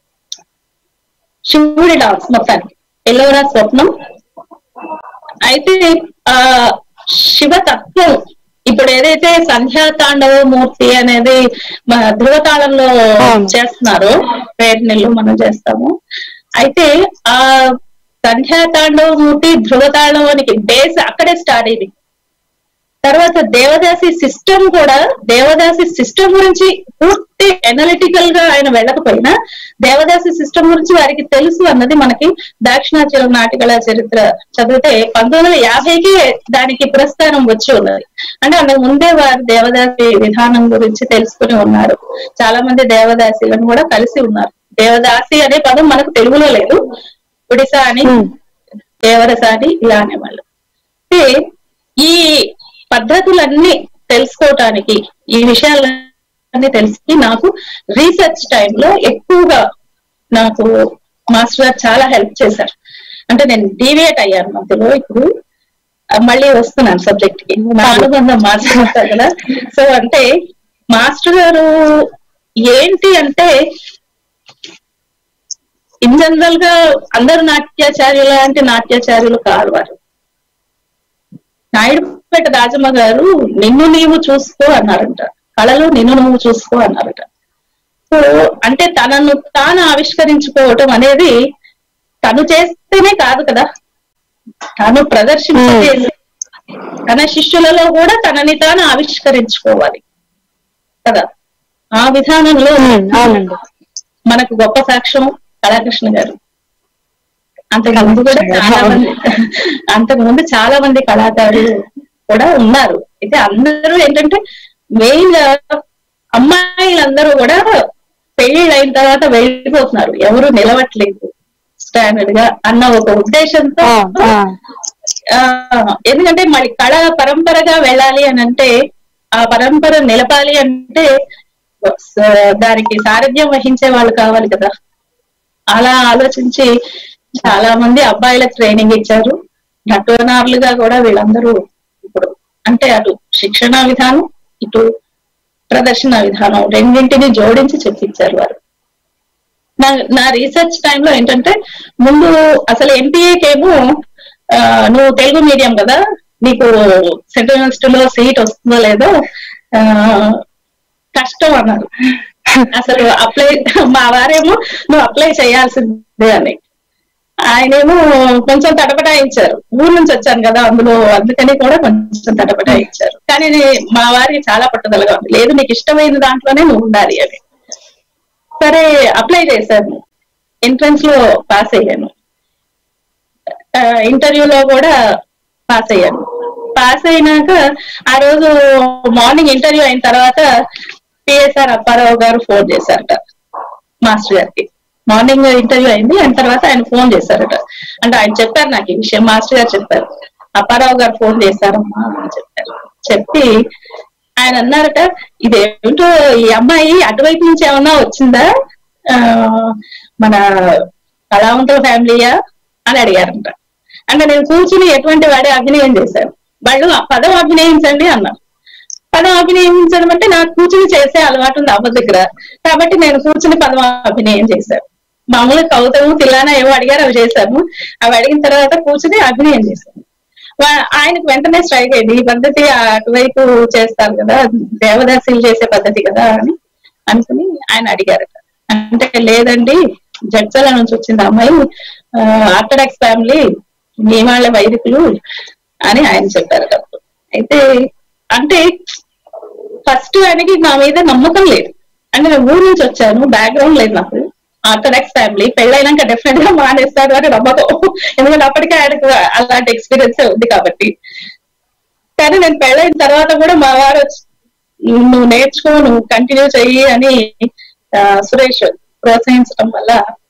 శివుడి డాన్స్ మొత్తానికి ఎల్లోరా స్వప్నం అయితే ఆ శివతత్వం ఇప్పుడు ఏదైతే సంధ్యా తాండవ మూర్తి అనేది మన ధృవతాళంలో అవును. చేస్తున్నారో వేడి నెలలు మనం చేస్తాము అయితే ఆ సంధ్యా తాండవ మూర్తి ధృవతాళవానికి బేస్ అక్కడే స్టార్ట్ అయింది తర్వాత దేవదాసి సిస్టమ్ కూడా దేవదాసి సిస్టమ్ గురించి పూర్తి ఎనలిటికల్ గా ఆయన వెళ్ళకపోయినా దేవదాసి సిస్టమ్ గురించి వారికి తెలుసు అన్నది మనకి దాక్షిణాచలం నాటికల చరిత్ర చదివితే పంతొమ్మిది వందల యాభైకి దానికి పురస్కారం వచ్చి ఉన్నది అంటే అంతకు ముందే వారు దేవదాసి విధానం గురించి తెలుసుకుని ఉన్నారు చాలా మంది దేవదాసిలను కూడా కలిసి ఉన్నారు దేవదాసి అనే పదం మనకు తెలుగులో లేదు ఒడిశా అని Hmm. దేవరస అని ఇలా అనేవాళ్ళు అయితే ఈ పద్ధతులన్నీ తెలుసుకోవటానికి ఈ విషయాలన్నీ తెలిసి నాకు రీసెర్చ్ టైంలో ఎక్కువగా నాకు మాస్టర్ గారు చాలా హెల్ప్ చేశారు అంటే నేను డీవియేట్ అయ్యాను మధ్యలో ఇప్పుడు ఆ, మళ్ళీ వస్తున్నాను సబ్జెక్ట్ కి నా అనుబంధం మాట్లాడతారు కదా సో అంటే మాస్టర్ గారు ఏంటి అంటే ఇన్ జనరల్ గా అందరు నాట్యాచార్యులు లాంటి నాట్యాచార్యులు కాదు వారు నాయుడుపేట రాజమ్మ గారు నిన్ను నీవు చూసుకో అన్నారంట కళలు నిన్ను నువ్వు చూసుకో అన్నారట సో అంటే తనను తాను ఆవిష్కరించుకోవటం అనేది తను చేస్తేనే కాదు కదా తను ప్రదర్శించేది తన శిష్యులలో కూడా తనని తాను ఆవిష్కరించుకోవాలి కదా ఆ విధానంలో ఉమ్, అవునండి మనకు గొప్ప సాక్ష్యం కళాకృష్ణ గారు అంతకు ముందు కూడా చాలా మంది అంతకు ముందు చాలా మంది కళాకారులు కూడా ఉన్నారు అయితే అందరూ ఏంటంటే మెయిన్ గా అమ్మాయిలందరూ కూడా పెళ్లిళ్ళు అయిన తర్వాత వెళ్ళిపోతున్నారు ఎవరు నిలవట్లేదు స్టాండర్డ్ గా అన్న ఒక ఉద్దేశంతో ఆ, ఆ. ఆ, ఎందుకంటే మళ్ళీ కళ పరంపరగా వెళ్ళాలి అని అంటే ఆ పరంపర నిలపాలి అంటే స- దానికి సారథ్యం వహించే వాళ్ళు కావాలి కదా అలా ఆలోచించి చాలా మంది అబ్బాయిలకు ట్రైనింగ్ ఇచ్చారు నటనారులుగా కూడా వీళ్ళందరూ ఇప్పుడు అంటే అటు శిక్షణ విధానం ఇటు ప్రదర్శన విధానం రెండింటిని జోడించి చెప్పించారు వారు నా నా రీసెర్చ్ టైంలో ఏంటంటే ముందు అసలు ఎంపీఏకేమో నువ్వు తెలుగు మీడియం కదా నీకు సెంట్రల్ యూనివర్సిటీలో సీట్ వస్తుందో లేదో ఆ, కష్టం అన్నారు అసలు అప్లై మా వారేమో నువ్వు అప్లై చేయాల్సిందే అని ఆయనేమో కొంచెం తటపటాయించారు ఊరు నుంచి వచ్చాను కదా అందులో అందుకని కూడా కొంచెం తటపటాయించారు కానీ నే- మా వారికి చాలా పట్టుదలగా ఉంది లేదు నీకు ఇష్టమైన దాంట్లోనే నువ్వు ఉండాలి అని సరే అప్లై చేశాను ఎంట్రన్స్ లో పాస్ అయ్యాను ఇంటర్వ్యూలో కూడా పాస్ అయ్యాను పాస్ అయినాక ఆ రోజు మార్నింగ్ ఇంటర్వ్యూ అయిన తర్వాత పిఎస్ఆర్ అప్పారావు గారు ఫోన్ చేశారట మాస్టర్ గారికి మార్నింగ్ ఇంటర్వ్యూ అయింది అయిన తర్వాత ఆయన ఫోన్ చేశారట అంటే ఆయన చెప్పారు నాకు ఈ విషయం మాస్టర్ గారు చెప్పారు అప్పారావు గారు ఫోన్ చేశారమ్మా అని చెప్పారు చెప్పి ఆయన అన్నారట ఇదేమిటో ఈ అమ్మాయి అటువైపు నుంచి ఏమన్నా వచ్చిందా ఆ, మన కళావంతుల ఫ్యామిలీయా అని అడిగారంట అంటే నేను కూర్చుని ఎటువంటి వాడే అభినయం చేశాను వాళ్ళు ఆ పదం అభినయించండి అన్నారు పదం అభినయించడం అంటే నాకు కూర్చుని చేసే అలవాటు ఉంది అమ్మ దగ్గర కాబట్టి నేను కూర్చుని పదం అభినయం చేశాను మామూలుగా కవితము తిల్లానా ఏవో అడిగారు అవి చేశాను అవి అడిగిన తర్వాత కూర్చుని అభినయం చేశాను వా- ఆయనకు వెంటనే స్ట్రైక్ అయింది ఈ పద్ధతి అటువైపు చేస్తారు కదా దేవదాసీలు చేసే పద్ధతి కదా అని అనుకుని ఆయన అడిగారట అంటే లేదండి జడ్చల నుంచి వచ్చింది ఆ అమ్మాయి ఆర్థడాక్స్ ఫ్యామిలీ మీ వాళ్ళ వైదికులు అని ఆయన చెప్పారట అప్పుడు. అయితే అంటే ఫస్ట్ ఆయనకి నా మీద నమ్మకం లేదు అంటే నేను ఊరు నుంచి వచ్చాను బ్యాక్గ్రౌండ్ లేదు నాకు ఆర్థడాక్స్ ఫ్యామిలీ పెళ్ళైనాక డెఫినెట్ గా మానేస్తాడు అని నమ్మకం ఎందుకంటే అప్పటికే ఆయనకు అలాంటి ఎక్స్పీరియన్స్ ఉంది కాబట్టి కానీ నేను పెళ్ళైన తర్వాత కూడా మా వారు వచ్చి, నువ్వు నేర్చుకో నువ్వు కంటిన్యూ చెయ్యి అని ఆ, సురేష్ ప్రోత్సహించడం వల్ల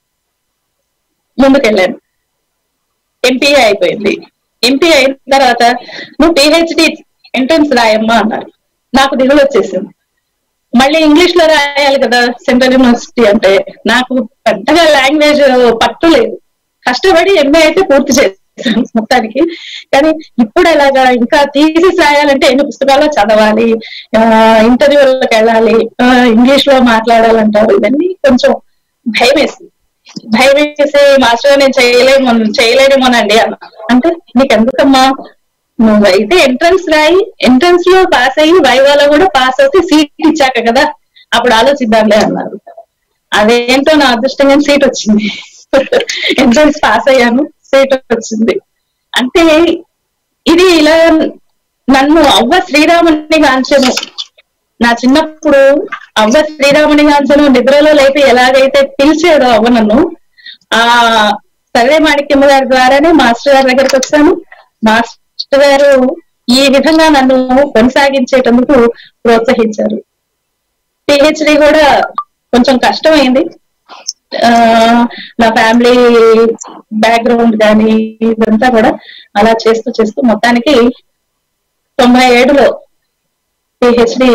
ముందుకెళ్ళాను ఎంపీఏ అయిపోయింది ఎంపీ అయిన తర్వాత నువ్వు పిహెచ్డి ఎంట్రన్స్ రాయమ్మా అన్నారు నాకు దిగులు వచ్చేసింది మళ్ళీ ఇంగ్లీష్ లో రాయాలి కదా సెంట్రల్ యూనివర్సిటీ అంటే నాకు పెద్దగా లాంగ్వేజ్ పట్టు లేదు కష్టపడి ఎంఏ అయితే పూర్తి చేశాను మొత్తానికి కానీ ఇప్పుడు ఎలాగా ఇంకా థీసిస్ రాయాలంటే ఎన్ని పుస్తకాలు చదవాలి ఇంటర్వ్యూలకు వెళ్ళాలి ఇంగ్లీష్ లో మాట్లాడాలంటారు ఇవన్నీ కొంచెం భయం వేసింది భయం వేసి మాస్టర్ నేను చేయలేము చేయలేనేమోనండి అన్న అంటే నీకు ఎందుకమ్మా నువ్వైతే ఎంట్రన్స్ రాయి ఎంట్రన్స్ లో పాస్ అయ్యి వైవాలో కూడా పాస్ అవుతే సీట్ ఇచ్చాక కదా అప్పుడు ఆలోచిద్దాంలే అన్నారు అదేంటో నా అదృష్టంగా సీట్ వచ్చింది ఎంట్రన్స్ పాస్ అయ్యాను సీట్ వచ్చింది అంటే ఇది ఇలా నన్ను అవ్వ శ్రీరాముని గాంచను నా చిన్నప్పుడు అవ్వ శ్రీరాముని గాంచను నిద్రలో లేపి ఎలాగైతే పిలిచాడో అవ్వ నన్ను ఆ సర్వే మాణిక్యమ్మ గారి ద్వారానే మాస్టర్ గారి దగ్గరికి వచ్చాను మాస్టర్ గారు ఈ విధంగా నన్ను కొనసాగించేటందుకు ప్రోత్సహించారు పిహెచ్డి కూడా కొంచెం కష్టమైంది ఆ నా ఫ్యామిలీ బ్యాక్గ్రౌండ్ కానీ ఇదంతా కూడా అలా చేస్తూ చేస్తూ మొత్తానికి తొంభై ఏడులో పిహెచ్డి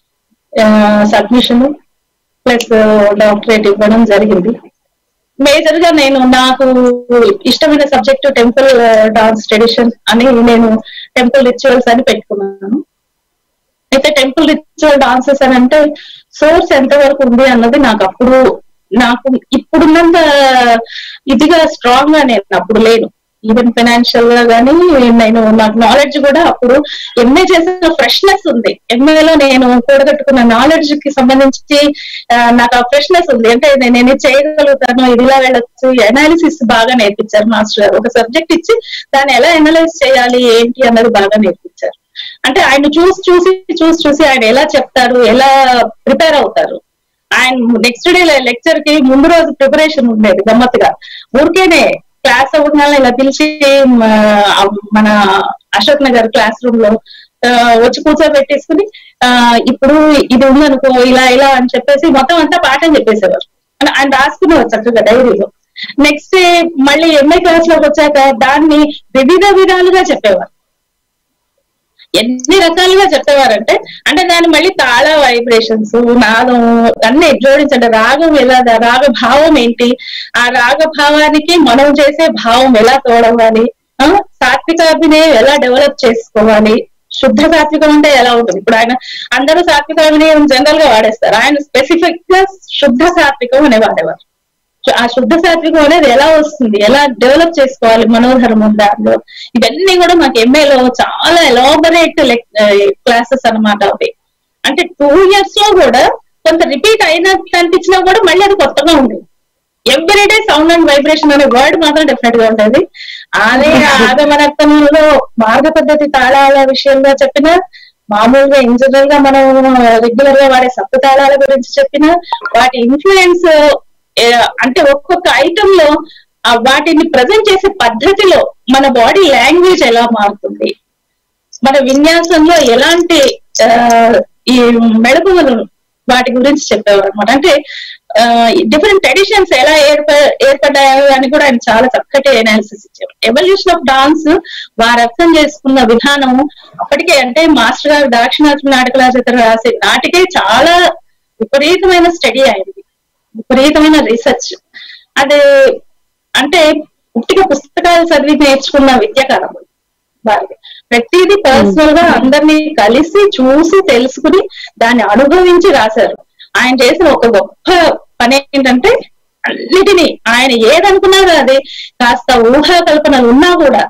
సబ్మిషన్ ప్లస్ డాక్టరేట్ ఇవ్వడం జరిగింది మేజర్ గా నేను నాకు ఇష్టమైన సబ్జెక్ట్ టెంపుల్ డాన్స్ ట్రెడిషన్ అని నేను టెంపుల్ రిచువల్స్ అని పెట్టుకున్నాను అయితే టెంపుల్ రిచువల్ డాన్సెస్ అని అంటే సోర్స్ ఎంత వరకు ఉంది అన్నది నాకు అప్పుడు నాకు ఇప్పుడున్నంత ఇదిగా స్ట్రాంగ్ గా నేను అప్పుడు లేను ఈవెన్ ఫైనాన్షియల్ గా కానీ నేను నాకు నాలెడ్జ్ కూడా అప్పుడు ఎంఏ చేసిన ఫ్రెష్నెస్ ఉంది ఎంఏలో నేను కూడగట్టుకున్న నాలెడ్జ్ కి సంబంధించి ఆ, నాకు ఆ ఫ్రెష్నెస్ ఉంది అంటే నేను నేను ఇది చేయగలుగుతాను ఇది ఇలా వెళ్ళొచ్చు అనాలిసిస్ బాగా నేర్పించారు మాస్టర్ గారు ఒక సబ్జెక్ట్ ఇచ్చి దాన్ని ఎలా అనలైజ్ చేయాలి ఏంటి అన్నది బాగా నేర్పించారు అంటే ఆయన చూసి చూసి చూసి చూసి ఆయన ఎలా చెప్తారు ఎలా ప్రిపేర్ అవుతారు ఆయన నెక్స్ట్ డే లెక్చర్ కి ముందు రోజు ప్రిపరేషన్ ఉండేది గమ్మత్తుగా ఊరికేనే క్లాస్ అవ్వగానే ఇలా పిలిచి మ, మన అశోక్ నగర్ క్లాస్ రూమ్ లో ఆ, వచ్చి కూర్చోబెట్టేసుకుని ఆ, ఇప్పుడు ఇది ఉందనుకో ఇలా ఇలా అని చెప్పేసి మొత్తం అంతా పాఠం చెప్పేసేవారు అని ఆయన రాసుకునేవారు చక్కగా డైరీలో నెక్స్ట్ డే మళ్ళీ ఎంఏ క్లాస్ లోకి వచ్చాక దాన్ని వివిధ విధాలుగా చెప్పేవారు ఎన్ని రకాలుగా చెప్పేవారంటే అంటే దాన్ని మళ్ళీ తాళ వైబ్రేషన్స్ నాదం అన్ని జోడించండి రాగం ఎలా రాగ భావం ఏంటి ఆ రాగ భావానికి మనం చేసే భావం ఎలా తోడవాలి ఆ, సాత్విక అభినయం ఎలా డెవలప్ చేసుకోవాలి శుద్ధ సాత్వికం అంటే ఎలా ఉంటుంది ఇప్పుడు ఆయన అందరూ సాత్విక అభినయం జనరల్ గా వాడేస్తారు ఆయన స్పెసిఫిక్ గా శుద్ధ సాత్వికం అనే వాడేవారు ఆ శుద్ధ సాత్వికం అనేది ఎలా వస్తుంది ఎలా డెవలప్ చేసుకోవాలి మనోధర్మం దాంట్లో ఇవన్నీ కూడా మాకు MA లో చాలా ఎలాబరేట్ క్లాసెస్ అన్నమాట అవి అంటే టూ ఇయర్స్ లో కూడా కొంత రిపీట్ అయినట్టు అనిపించినా కూడా మళ్ళీ అది కొత్తగా ఉండేది ఎవ్రీడే సౌండ్ అండ్ వైబ్రేషన్ అనే వర్డ్ మాత్రం డెఫినెట్ గా ఉండేది అదే ఆగమనర్థంలో మార్గ పద్ధతి తాళాల విషయంగా చెప్పిన మామూలుగా ఇన్ జనరల్ గా మనం రెగ్యులర్ గా వాడే సప్త తాళాల గురించి చెప్పిన వాటి ఇన్ఫ్లుయెన్స్ అంటే ఒక్కొక్క ఐటమ్ లో ఆ వాటిని ప్రజెంట్ చేసే పద్ధతిలో మన బాడీ లాంగ్వేజ్ ఎలా మారుతుంది మన విన్యాసంలో ఎలాంటి ఆ, ఈ మెళకువలు వాటి గురించి చెప్పేవారు అనమాట అంటే డిఫరెంట్ ట్రెడిషన్స్ ఎలా ఏర్ప ఏర్పడ్డాయో అని కూడా ఆయన చాలా చక్కటి అనాలిసిస్ ఇచ్చారు ఎవల్యూషన్ ఆఫ్ డాన్స్ వారు అర్థం చేసుకున్న విధానం అప్పటికే అంటే మాస్టర్ గారు దాక్షిణాత్మ నాటకలా చిత్ర రాసే నాటికే చాలా విపరీతమైన స్టడీ అయింది విపరీతమైన రీసెర్చ్ అది అంటే పుట్టిక పుస్తకాలు చదివి నేర్చుకున్న విద్య కాలం వారిది ప్రతిదీ పర్సనల్ గా అందరినీ కలిసి చూసి తెలుసుకుని దాన్ని అనుభవించి రాశారు ఆయన చేసిన ఒక గొప్ప పని ఏంటంటే అన్నిటినీ ఆయన ఏదనుకున్నారో అది కాస్త ఊహా కల్పనలు ఉన్నా కూడా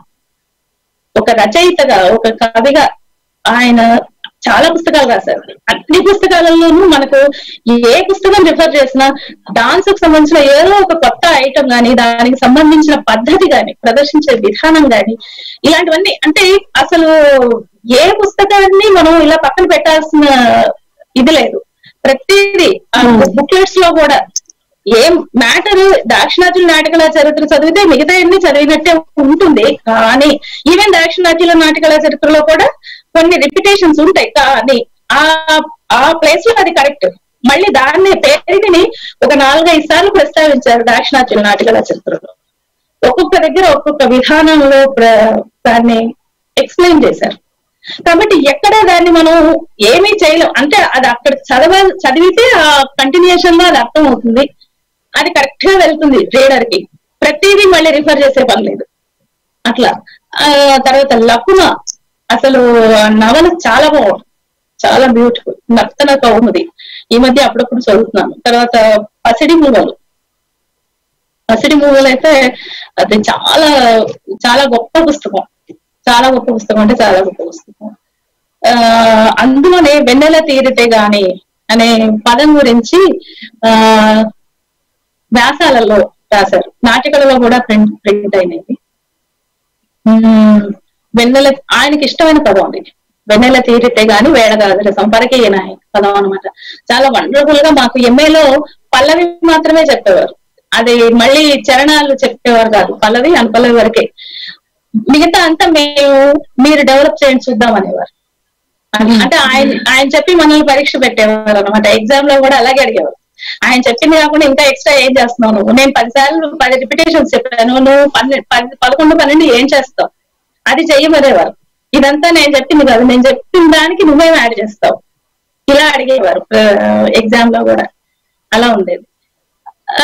ఒక రచయితగా ఒక కవిగా ఆయన చాలా పుస్తకాలు రాశారు అన్ని పుస్తకాలలోనూ మనకు ఏ పుస్తకం రిఫర్ చేసినా డాన్స్ కు సంబంధించిన ఏదో ఒక కొత్త ఐటమ్ గాని దానికి సంబంధించిన పద్ధతి గాని ప్రదర్శించే విధానం గాని ఇలాంటివన్నీ అంటే అసలు ఏ పుస్తకాన్ని మనం ఇలా పక్కన పెట్టాల్సిన ఇది లేదు ప్రతిదీ బుక్లెట్స్ లో కూడా ఏం మ్యాటర్ దాక్షిణాత్యుల నాటకాల చరిత్ర చదివితే మిగతా అన్ని చదివినట్టే ఉంటుంది కానీ ఈవెన్ దాక్షిణాత్యుల నాటకాల చరిత్రలో కూడా కొన్ని రిపిటేషన్స్ ఉంటాయి కానీ ఆ ఆ ప్లేస్ లో అది కరెక్ట్ మళ్ళీ దాన్ని పేరుని ఒక నాలుగైదు సార్లు ప్రస్తావించారు దాక్షిణాత్యుల నాటకాల చరిత్రలో ఒక్కొక్క దగ్గర ఒక్కొక్క విధానంలో ప్ర- దాన్ని ఎక్స్ప్లెయిన్ చేశారు కాబట్టి ఎక్కడ దాన్ని మనం ఏమీ చేయలేం అంటే అది అక్కడ చదవ చదివితే ఆ కంటిన్యూషన్ లో అది అర్థం అవుతుంది అది కరెక్ట్ గా వెళ్తుంది రీడర్ కి ప్రతిదీ మళ్ళీ రిఫర్ చేసే పని లేదు అట్లా ఆ తర్వాత లకున అసలు ఆ నవల చాలా బాగుంది చాలా బ్యూటిఫుల్ నర్తన కౌముది ఈ మధ్య అప్పుడప్పుడు చదువుతున్నాను తర్వాత పసిడి మూవలు పసిడి మూవలు అయితే అది చాలా చాలా గొప్ప పుస్తకం చాలా గొప్ప పుస్తకం అంటే చాలా గొప్ప పుస్తకం ఆ అందులోనే వెన్నెల తీరితే గాని అనే పదం గురించి ఆ వ్యాసాలలో రాశారు నాటికలలో కూడా ప్రింట్ ప్రింట్ అయినవి ఉమ్, వెన్నెల ఆయనకి ఇష్టమైన పదం అది వెన్నెల తీరితే గాని వేడగాదుల సంపరకే నాయ పదం అనమాట చాలా వండర్ఫుల్ గా మాకు ఎంఏలో పల్లవి మాత్రమే చెప్పేవారు అది మళ్ళీ చరణాలు చెప్పేవారు కాదు పల్లవి అనుపల్లవి వరకే మిగతా అంతా మేము మీరు డెవలప్ చేయండి చూద్దాం అనేవారు అంటే ఆయన ఆయన చెప్పి మనల్ని పరీక్ష పెట్టేవారు అనమాట ఎగ్జామ్ లో కూడా అలాగే అడిగేవారు ఆయన చెప్పింది కాకుండా ఇంకా ఎక్స్ట్రా ఏం చేస్తున్నావు నువ్వు నేను పది సార్లు పది రిపిటేషన్స్ చెప్పాను నువ్వు పన్నెండు పది పదకొండు పన్నెండు ఏం చేస్తావు అది చెయ్యమనేవారు ఇదంతా నేను చెప్పింది కాదు నేను చెప్పిన దానికి నువ్వేం యాడ్ చేస్తావు ఇలా అడిగేవారు ఎగ్జామ్ లో కూడా అలా ఉండేది ఆ,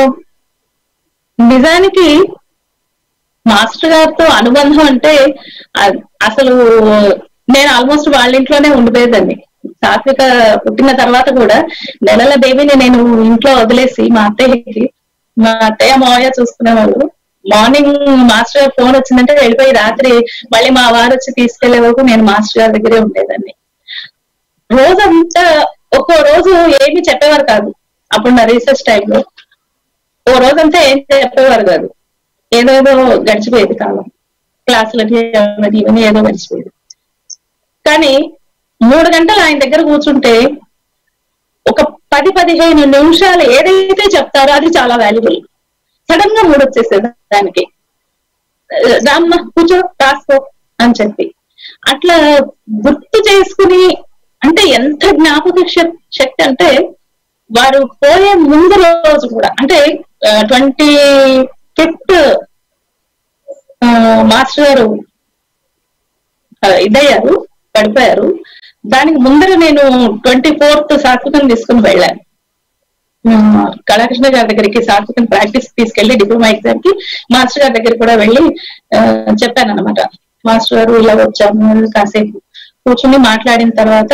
నిజానికి మాస్టర్ గారితో అనుబంధం అంటే అ- అసలు నేను ఆల్మోస్ట్ వాళ్ళ ఇంట్లోనే ఉండిపోయేదాన్ని సాత్విక పుట్టిన తర్వాత కూడా నెలల బేబీని నేను ఇంట్లో వదిలేసి మా అత్తయ్యకి మా అత్తయ్య మావయ్య చూసుకునేవాళ్ళు మార్నింగ్ మాస్టర్ గారు ఫోన్ వచ్చిందంటే వెళ్ళిపోయి రాత్రి మళ్ళీ మా వారు వచ్చి తీసుకెళ్లే వరకు నేను మాస్టర్ గారి దగ్గరే ఉండేదాన్ని రోజంతా ఒక్కో రోజు ఏమీ చెప్పేవారు కాదు అప్పుడు నా రీసెర్చ్ టైంలో ఓ రోజంతా ఏం చెప్పేవారు కాదు ఏదేదో గడిచిపోయేది కాలం క్లాసులకి అవన్నీ ఇవన్నీ ఏదో గడిచిపోయేది కానీ మూడు గంటలు ఆయన దగ్గర కూర్చుంటే ఒక పది పదిహేను నిమిషాలు ఏదైతే చెప్తారో అది చాలా వాల్యుబుల్ సడన్ గా మూడు వచ్చేసేది దానికి రామ్మ కూర్చో రాసుకో అని చెప్పి అట్లా గుర్తు చేసుకుని అంటే ఎంత జ్ఞాపక శక్- శక్తి అంటే వారు పోయే ముందు రోజు కూడా అంటే ట్వంటీ ఫిఫ్త్ మాస్టర్ గారు ఆ, ఇదయ్యారు పడిపోయారు దానికి ముందర నేను ట్వంటీ ఫోర్త్ సాత్వికం తీసుకుని వెళ్ళాను ఆ, కళాకృష్ణ గారి దగ్గరికి సాత్వికం ప్రాక్టీస్ తీసుకెళ్లి డిప్లొమా ఎగ్జామ్ కి మాస్టర్ గారి దగ్గరికి కూడా వెళ్ళి చెప్పాను అనమాట మాస్టర్ గారు ఇలా వచ్చాము కాసేపు కూర్చుని మాట్లాడిన తర్వాత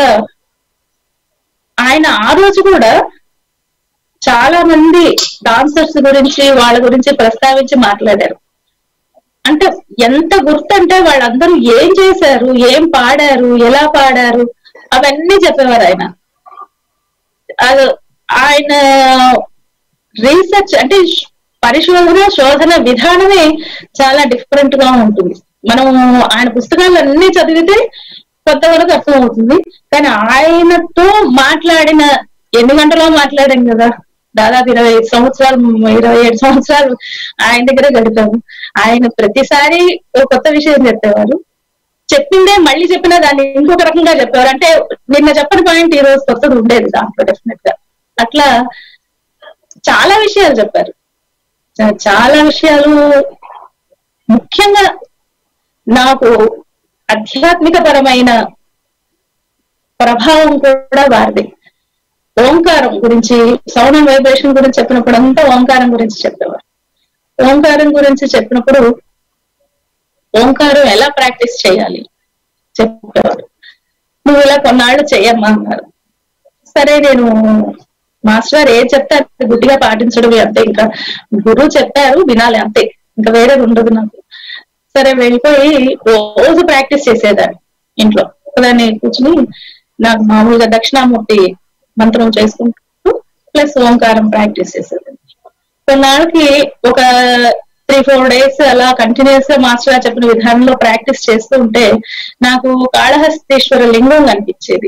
ఆయన ఆ రోజు కూడా చాలా మంది డాన్సర్స్ గురించి వాళ్ళ గురించి ప్రస్తావించి మాట్లాడారు అంటే ఎంత గుర్తు అంటే వాళ్ళందరూ ఏం చేశారు ఏం పాడారు ఎలా పాడారు అవన్నీ చెప్పేవారు ఆయన అది ఆయన రీసెర్చ్ అంటే శ్- పరిశోధన శోధన విధానమే చాలా డిఫరెంట్ గా ఉంటుంది మనం ఆయన పుస్తకాలు అన్ని చదివితే కొంతవరకు అర్థం అవుతుంది కానీ ఆయనతో మాట్లాడిన ఎన్ని గంటలో మాట్లాడాం కదా దాదాపు ఇరవై ఐదు సంవత్సరాలు ఇరవై ఏడు సంవత్సరాలు ఆయన దగ్గరే గడిపాము ఆయన ప్రతిసారి ఓ కొత్త విషయం చెప్పేవారు చెప్పిందే మళ్ళీ చెప్పినా దాన్ని ఇంకొక రకంగా చెప్పేవారు అంటే నిన్న చెప్పని పాయింట్ ఈ రోజు కొత్తది ఉండేది దాంట్లో డెఫినెట్ గా అట్లా చాలా విషయాలు చెప్పారు చా- చాలా విషయాలు ముఖ్యంగా నాకు ఆధ్యాత్మిక పరమైన ప్రభావం కూడా వారిది ఓంకారం గురించి సౌండ్ అండ్ వైబ్రేషన్ గురించి చెప్పినప్పుడు అంతా ఓంకారం గురించి చెప్పేవారు ఓంకారం గురించి చెప్పినప్పుడు ఓంకారం ఎలా ప్రాక్టీస్ చేయాలి చెప్పేవారు నువ్వు ఇలా కొన్నాళ్ళు చెయ్యమ్మా అన్నారు సరే నేను మాస్టర్ గారు ఏం చెప్తే అది గుడ్డిగా పాటించడమే అంతే ఇంకా గురువు చెప్పారు వినాలి అంతే ఇంకా వేరేది ఉండదు నాకు సరే వెళ్ళిపోయి రోజు ప్రాక్టీస్ చేసేదాన్ని ఇంట్లో దాన్ని కూర్చుని నాకు మామూలుగా దక్షిణామూర్తి మంత్రం చేసుకుంటూ ప్లస్ ఓంకారం ప్రాక్టీస్ చేసేదాన్ని కొన్నాళ్ళకి ఒక త్రీ ఫోర్ డేస్ అలా కంటిన్యూస్ గా మాస్టర్ గారు చెప్పిన విధానంలో ప్రాక్టీస్ చేస్తూ ఉంటే నాకు కాళహస్తీశ్వర లింగం కనిపించేది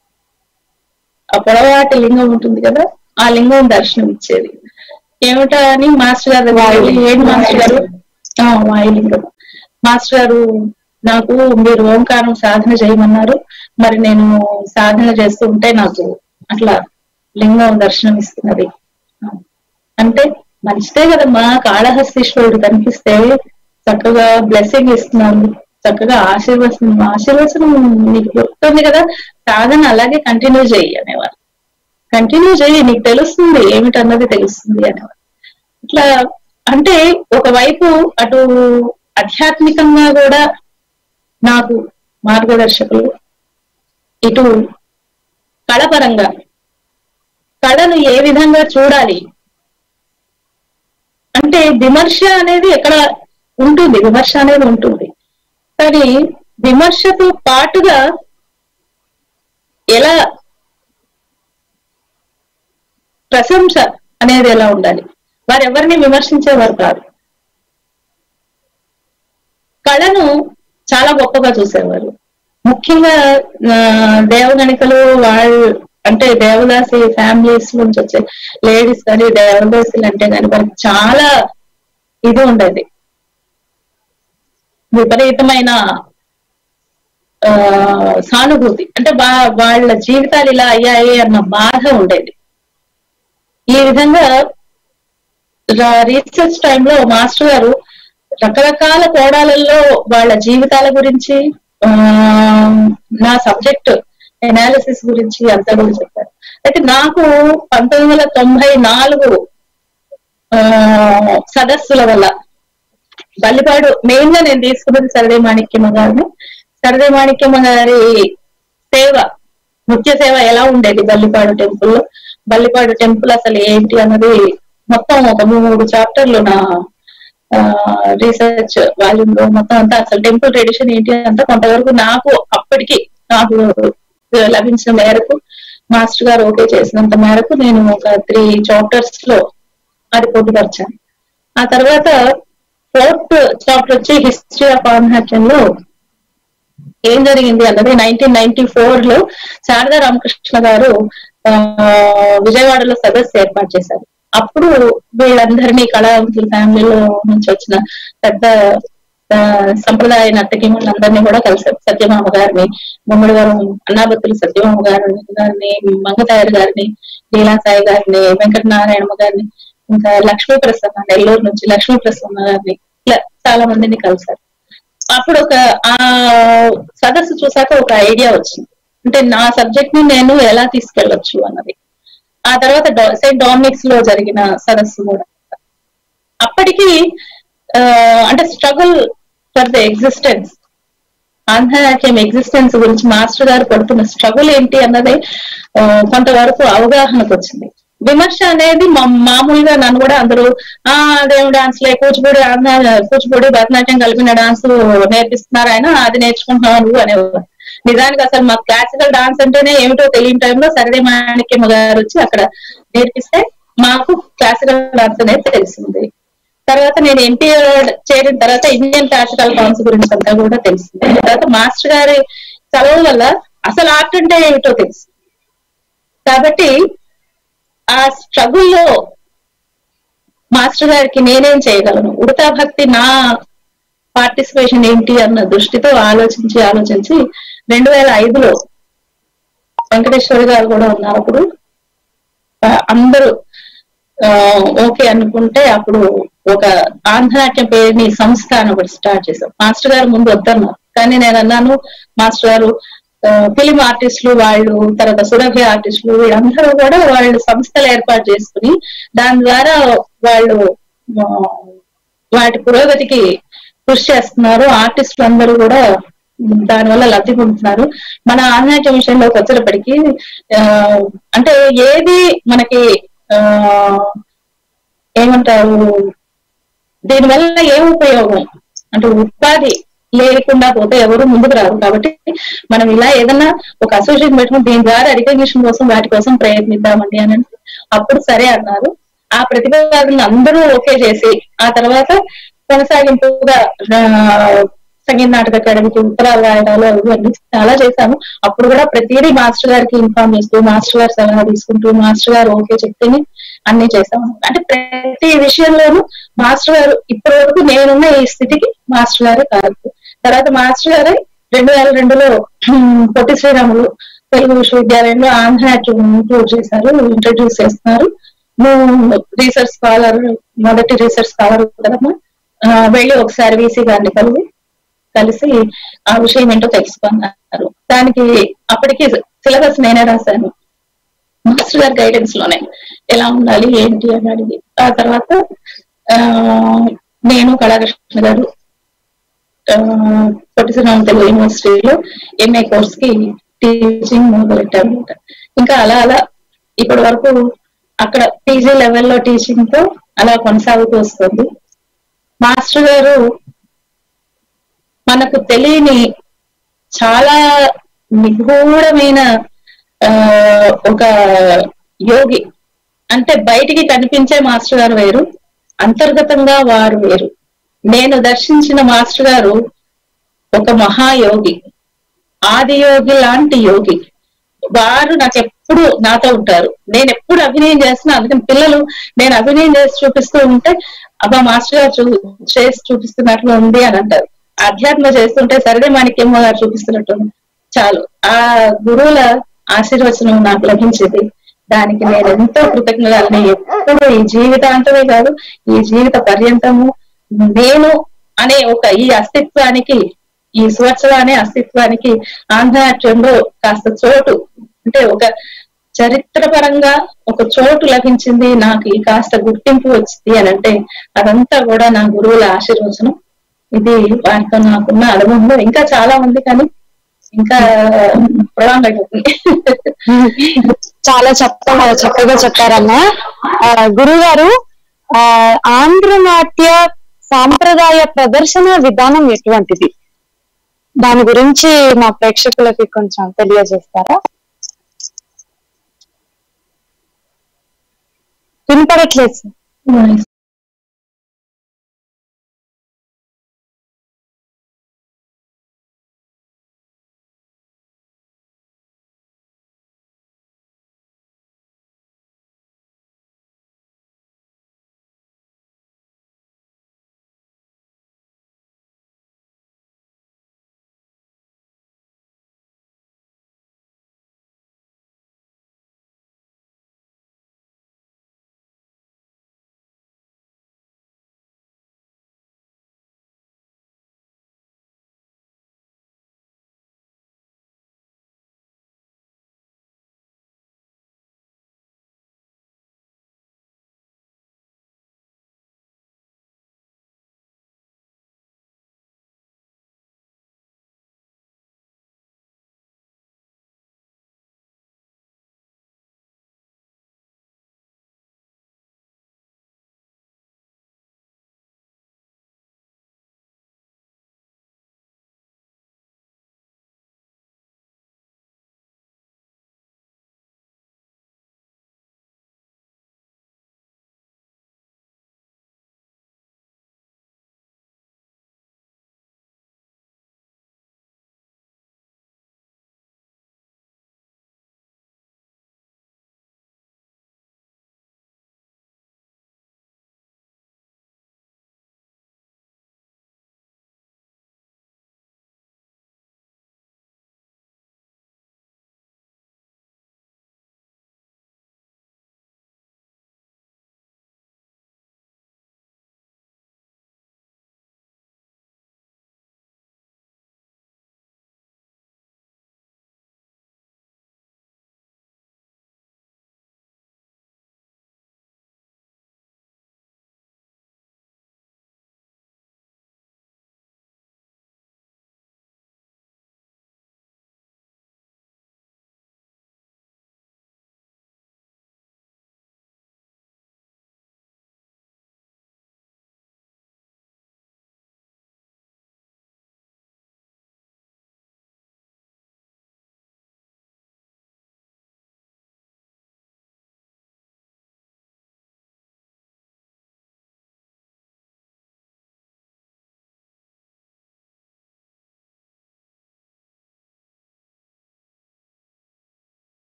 ఆ పొడవాటి లింగం ఉంటుంది కదా ఆ లింగం దర్శనం ఇచ్చేది ఏమిటా అని మాస్టర్ గారు దగ్గరికి వెళ్ళి, ఏంటి మాస్టర్ గారు ఆ, వాయులింగం మాస్టర్ గారు నాకు మీరు ఓంకారం సాధన చేయమన్నారు మరి నేను సాధన చేస్తూ ఉంటే నాకు అట్లా లింగం దర్శనం ఇస్తున్నది అంటే మంచిదే కదమ్మా కాళహస్తీశ్వరుడు కనిపిస్తే చక్కగా బ్లెస్సింగ్ ఇస్తున్నారు చక్కగా ఆశీర్వచనం ఆశీర్వచనం నీకు దొరుకుతుంది కదా సాధన అలాగే కంటిన్యూ చెయ్యి అనేవారు కంటిన్యూ చెయ్యి నీకు తెలుస్తుంది ఏమిటన్నది తెలుస్తుంది అనేవారు ఇట్లా అంటే ఒకవైపు అటు ఆధ్యాత్మికంగా కూడా నాకు మార్గదర్శకులు ఇటు కళపరంగా కళను ఏ విధంగా చూడాలి అంటే విమర్శ అనేది ఎక్కడ ఉంటుంది విమర్శ అనేది ఉంటుంది కానీ విమర్శతో పాటుగా ఎలా ప్రశంస అనేది ఎలా ఉండాలి వారు ఎవరిని విమర్శించేవారు కాదు కళను చాలా గొప్పగా చూసేవారు ముఖ్యంగా ఆ, దేవగణికలు వాళ్ళు అంటే దేవదాసి ఫ్యామిలీస్ నుంచి వచ్చే లేడీస్ కానీ దేవదాసులు అంటే కానీ వారికి చాలా ఇది ఉండేది విపరీతమైన ఆ సానుభూతి అంటే వా- వాళ్ళ జీవితాలు ఇలా అయ్యాయి అన్న బాధ ఉండేది ఈ విధంగా రీసెర్చ్ టైంలో మాస్టర్ గారు రకరకాల కోణాలలో వాళ్ళ జీవితాల గురించి ఆ నా సబ్జెక్ట్ ఎనాలిసిస్ గురించి అంతా కూడా చెప్పారు అయితే నాకు పంతొమ్మిది వందల తొంభై నాలుగు ఆ సదస్సుల వల్ల బల్లిపాడు మెయిన్ గా నేను తీసుకున్నది సరదే మాణిక్యమ్మ గారిని సరదే మాణిక్యమ్మ గారి సేవ నృత్య సేవ ఎలా ఉండేది బల్లిపాడు టెంపుల్ లో బల్లిపాడు టెంపుల్ అసలు ఏంటి అన్నది మొత్తం ఒక మూడు చాప్టర్లు నా రీసెర్చ్ వాల్యూమ్ లో మొత్తం అంతా అసలు టెంపుల్ ట్రెడిషన్ ఏంటి అంతా కొంతవరకు నాకు అప్పటికి నాకు లభించిన మేరకు మాస్టర్ గారు ఓకే చేసినంత మేరకు నేను ఒక త్రీ చాప్టర్స్ లో అది పొందుపరిచాను ఆ తర్వాత ఫోర్త్ చాప్టర్ వచ్చి హిస్టరీ ఆఫ్ ఆన్హాట్యంలో ఏం జరిగింది అన్నది నైన్టీన్ నైన్టీ ఫోర్ లో శారదా రామకృష్ణ గారు ఆ, విజయవాడలో సదస్సు ఏర్పాటు చేశారు అప్పుడు వీళ్ళందరినీ కళావంతుల ఫ్యామిలీలో నుంచి వచ్చిన పెద్ద ఆ, సంప్రదాయ నర్తకి వాళ్ళందరినీ కూడా కలిసారు సత్యమామ గారిని గుమ్మడివరం అన్నాబత్తుల సత్యమామ గారిని గారిని మంగతాయర్ గారిని లీలా సాయి గారిని వెంకటనారాయణమ్మ గారిని ఇంకా లక్ష్మీ ప్రసన్న నెల్లూరు నుంచి లక్ష్మీ ప్రసన్న గారిని ఇలా చాలా మందిని కలిసారు అప్పుడు ఒక ఆ సదస్సు చూసాక ఒక ఐడియా వచ్చింది అంటే నా సబ్జెక్ట్ ని నేను ఎలా తీసుకెళ్ళొచ్చు అన్నది ఆ తర్వాత డా- సెయింట్ డామినిక్స్ లో జరిగిన సదస్సు కూడా అప్పటికి ఆ, అంటే struggle for the existence Andhranatyam existence గురించి మాస్టర్ గారు పడుతున్న స్ట్రగుల్ ఏంటి అన్నది ఆ, కొంతవరకు అవగాహనకు వచ్చింది విమర్శ అనేది మా- మామూలుగా నన్ను కూడా అందరూ ఆ అదేం డాన్స్ లే కూచిపూడి ఆంధ్ర కూచిపూడి భరతనాట్యం కలిపిన డాన్స్ నేర్పిస్తున్నారు ఆయన అది నేర్చుకుంటున్నావు నువ్వు అనేవారు నిజానికి అసలు మాకు క్లాసికల్ డాన్స్ అంటేనే ఏమిటో తెలియని టైంలో సరదే మాణిక్యమ్మ గారు వచ్చి అక్కడ నేర్పిస్తే మాకు క్లాసికల్ డాన్స్ అనేది తెలిసింది తర్వాత నేను ఎన్టీఆర్ చేరిన తర్వాత ఇండియన్ క్లాసికల్ డాన్స్ గురించి అంతా కూడా తెలిసింది తర్వాత మాస్టర్ గారి చదువు వల్ల అసలు ఆర్ట్ అంటే ఏమిటో తెలుసు కాబట్టి ఆ స్ట్రగుల్లో మాస్టర్ గారికి నేనేం చేయగలను ఉడతా భక్తి నా పార్టిసిపేషన్ ఏంటి అన్న దృష్టితో ఆలోచించి ఆలోచించి రెండు వేల ఐదులో వెంకటేశ్వర గారు కూడా ఉన్నారు అప్పుడు ఆ, అందరూ ఆ, ఓకే అనుకుంటే అప్పుడు ఒక ఆంధ్రనాట్యం పేరుని సంస్థ అని ఒకటి స్టార్ట్ చేశాం మాస్టర్ గారు ముందు వద్దన్నారు కానీ నేను అన్నాను మాస్టర్ గారు ఫిలిం ఆర్టిస్టులు వాళ్ళు తర్వాత సురభి ఆర్టిస్టులు వీళ్ళందరూ కూడా వాళ్ళు సంస్థలు ఏర్పాటు చేసుకుని దాని ద్వారా వాళ్ళు ఆ, వాటి పురోగతికి కృషి చేస్తున్నారు ఆర్టిస్టులు అందరూ కూడా దానివల్ల లబ్ధి పొందుతున్నారు మన ఆంధ్రనాట్యం విషయంలోకి వచ్చేటప్పటికి ఆ, అంటే ఏది మనకి ఆ ఏమంటారు దీనివల్ల ఏం ఉపయోగం అంటే ఉపాధి లేకుండా పోతే ఎవరు ముందుకు రారు కాబట్టి మనం ఇలా ఏదన్నా ఒక అసోసియేషన్ పెట్టుకుని దీని ద్వారా రికగ్నిషన్ కోసం వాటి కోసం ప్రయత్నిద్దామండి అని అంటే అప్పుడు సరే అన్నారు ఆ ప్రతిపాదనలు అందరూ ఓకే చేసి ఆ తర్వాత కొనసాగింపుగా ఆ, సంగీత నాటక అకాడమీకి ఉత్తరాలు రాయడాలు అవి అన్ని చాలా చేశాము అప్పుడు కూడా ప్రతిదీ మాస్టర్ గారికి ఇన్ఫార్మ్ చేస్తూ మాస్టర్ గారు సలహా తీసుకుంటూ మాస్టర్ గారు ఓకే చెప్తేనే అన్ని చేసాం అంటే ప్రతి విషయంలోనూ మాస్టర్ గారు ఇప్పటి వరకు నేనున్న ఈ స్థితికి మాస్టర్ గారే కాదు తర్వాత మాస్టర్ గారే రెండు వేల రెండులో హ్మ్, పొట్టి శ్రీరాములు తెలుగు విశ్వవిద్యాలయంలో ఆంధ్రనాట్యం ఇంక్లూడ్ చేశారు ఇంట్రడ్యూస్ చేస్తున్నారు నువ్వు రీసెర్చ్ స్కాలర్ మొదటి రీసెర్చ్ స్కాలర్ కదమ్మా ఆ, వెళ్ళి ఒకసారి వీసీ గారిని కలిగి కలిసి ఆ విషయం ఏంటో తెలుసుకున్నారు దానికి అప్పటికి సిలబస్ నేనే రాశాను మాస్టర్ గారి గైడెన్స్ లోనే ఎలా ఉండాలి ఏంటి అని అడిగి ఆ తర్వాత ఆ నేను కళాకృష్ణ గారు పొట్టి శ్రీరామ తెలుగు యూనివర్సిటీలో ఎంఏ కోర్స్ కి టీచింగ్ మొదలెట్టాను అనమాట ఇంకా అలా అలా ఇప్పటి వరకు అక్కడ పీజీ లెవెల్లో టీచింగ్ తో అలా కొనసాగుతూ వస్తుంది మాస్టర్ గారు మనకు తెలియని చాలా నిగూఢమైన ఆ ఒక యోగి అంటే బయటికి కనిపించే మాస్టర్ గారు వేరు అంతర్గతంగా వారు వేరు నేను దర్శించిన మాస్టర్ గారు ఒక మహాయోగి ఆది యోగి లాంటి యోగి వారు నాకు ఎప్పుడు నాతో ఉంటారు నేను ఎప్పుడు అభినయం చేస్తున్నా అందుకని పిల్లలు నేను అభినయం చేసి చూపిస్తూ ఉంటే అబ్బా మాస్టర్ గారు చూ చేసి చూపిస్తున్నట్లు ఉంది అని అంటారు అధ్యాత్మ చేస్తుంటే సరదే మాణిక్యమ్మ గారు చూపిస్తున్నట్టు ఉంది. చాలు ఆ గురువుల ఆశీర్వచనం నాకు లభించింది దానికి నేను ఎంతో కృతజ్ఞతని ఎప్పుడు ఈ జీవితాంతమే కాదు ఈ జీవిత పర్యంతము నేను అనే ఒక ఈ అస్తిత్వానికి ఈ సువత్సవ అనే అస్తిత్వానికి ఆంధ్రనాట్యంలో కాస్త చోటు అంటే ఒక చరిత్రపరంగా ఒక చోటు లభించింది నాకు ఈ కాస్త గుర్తింపు వచ్చింది అని అంటే అదంతా కూడా నా గురువుల ఆశీర్వచనం ఇది వారితో నాకున్న అనుభవంలో ఇంకా చాలా ఉంది కానీ ఇంకా ప్రొలాంగ్ అయిపోతుంది చాలా చక్కగా చక్కగా చెప్పారమ్మా ఆ, గురుగారు ఆ ఆంధ్ర నాట్య సాంప్రదాయ ప్రదర్శన విధానం ఎటువంటిది దాని గురించి మా ప్రేక్షకులకి కొంచెం తెలియజేస్తారా వినపడట్లేదు సార్.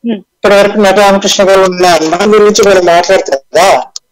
ఇప్పటి వరకు నట రామకృష్ణ గారు ఉన్న అనుభవం గురించి మనం మాట్లాడుతాం కదా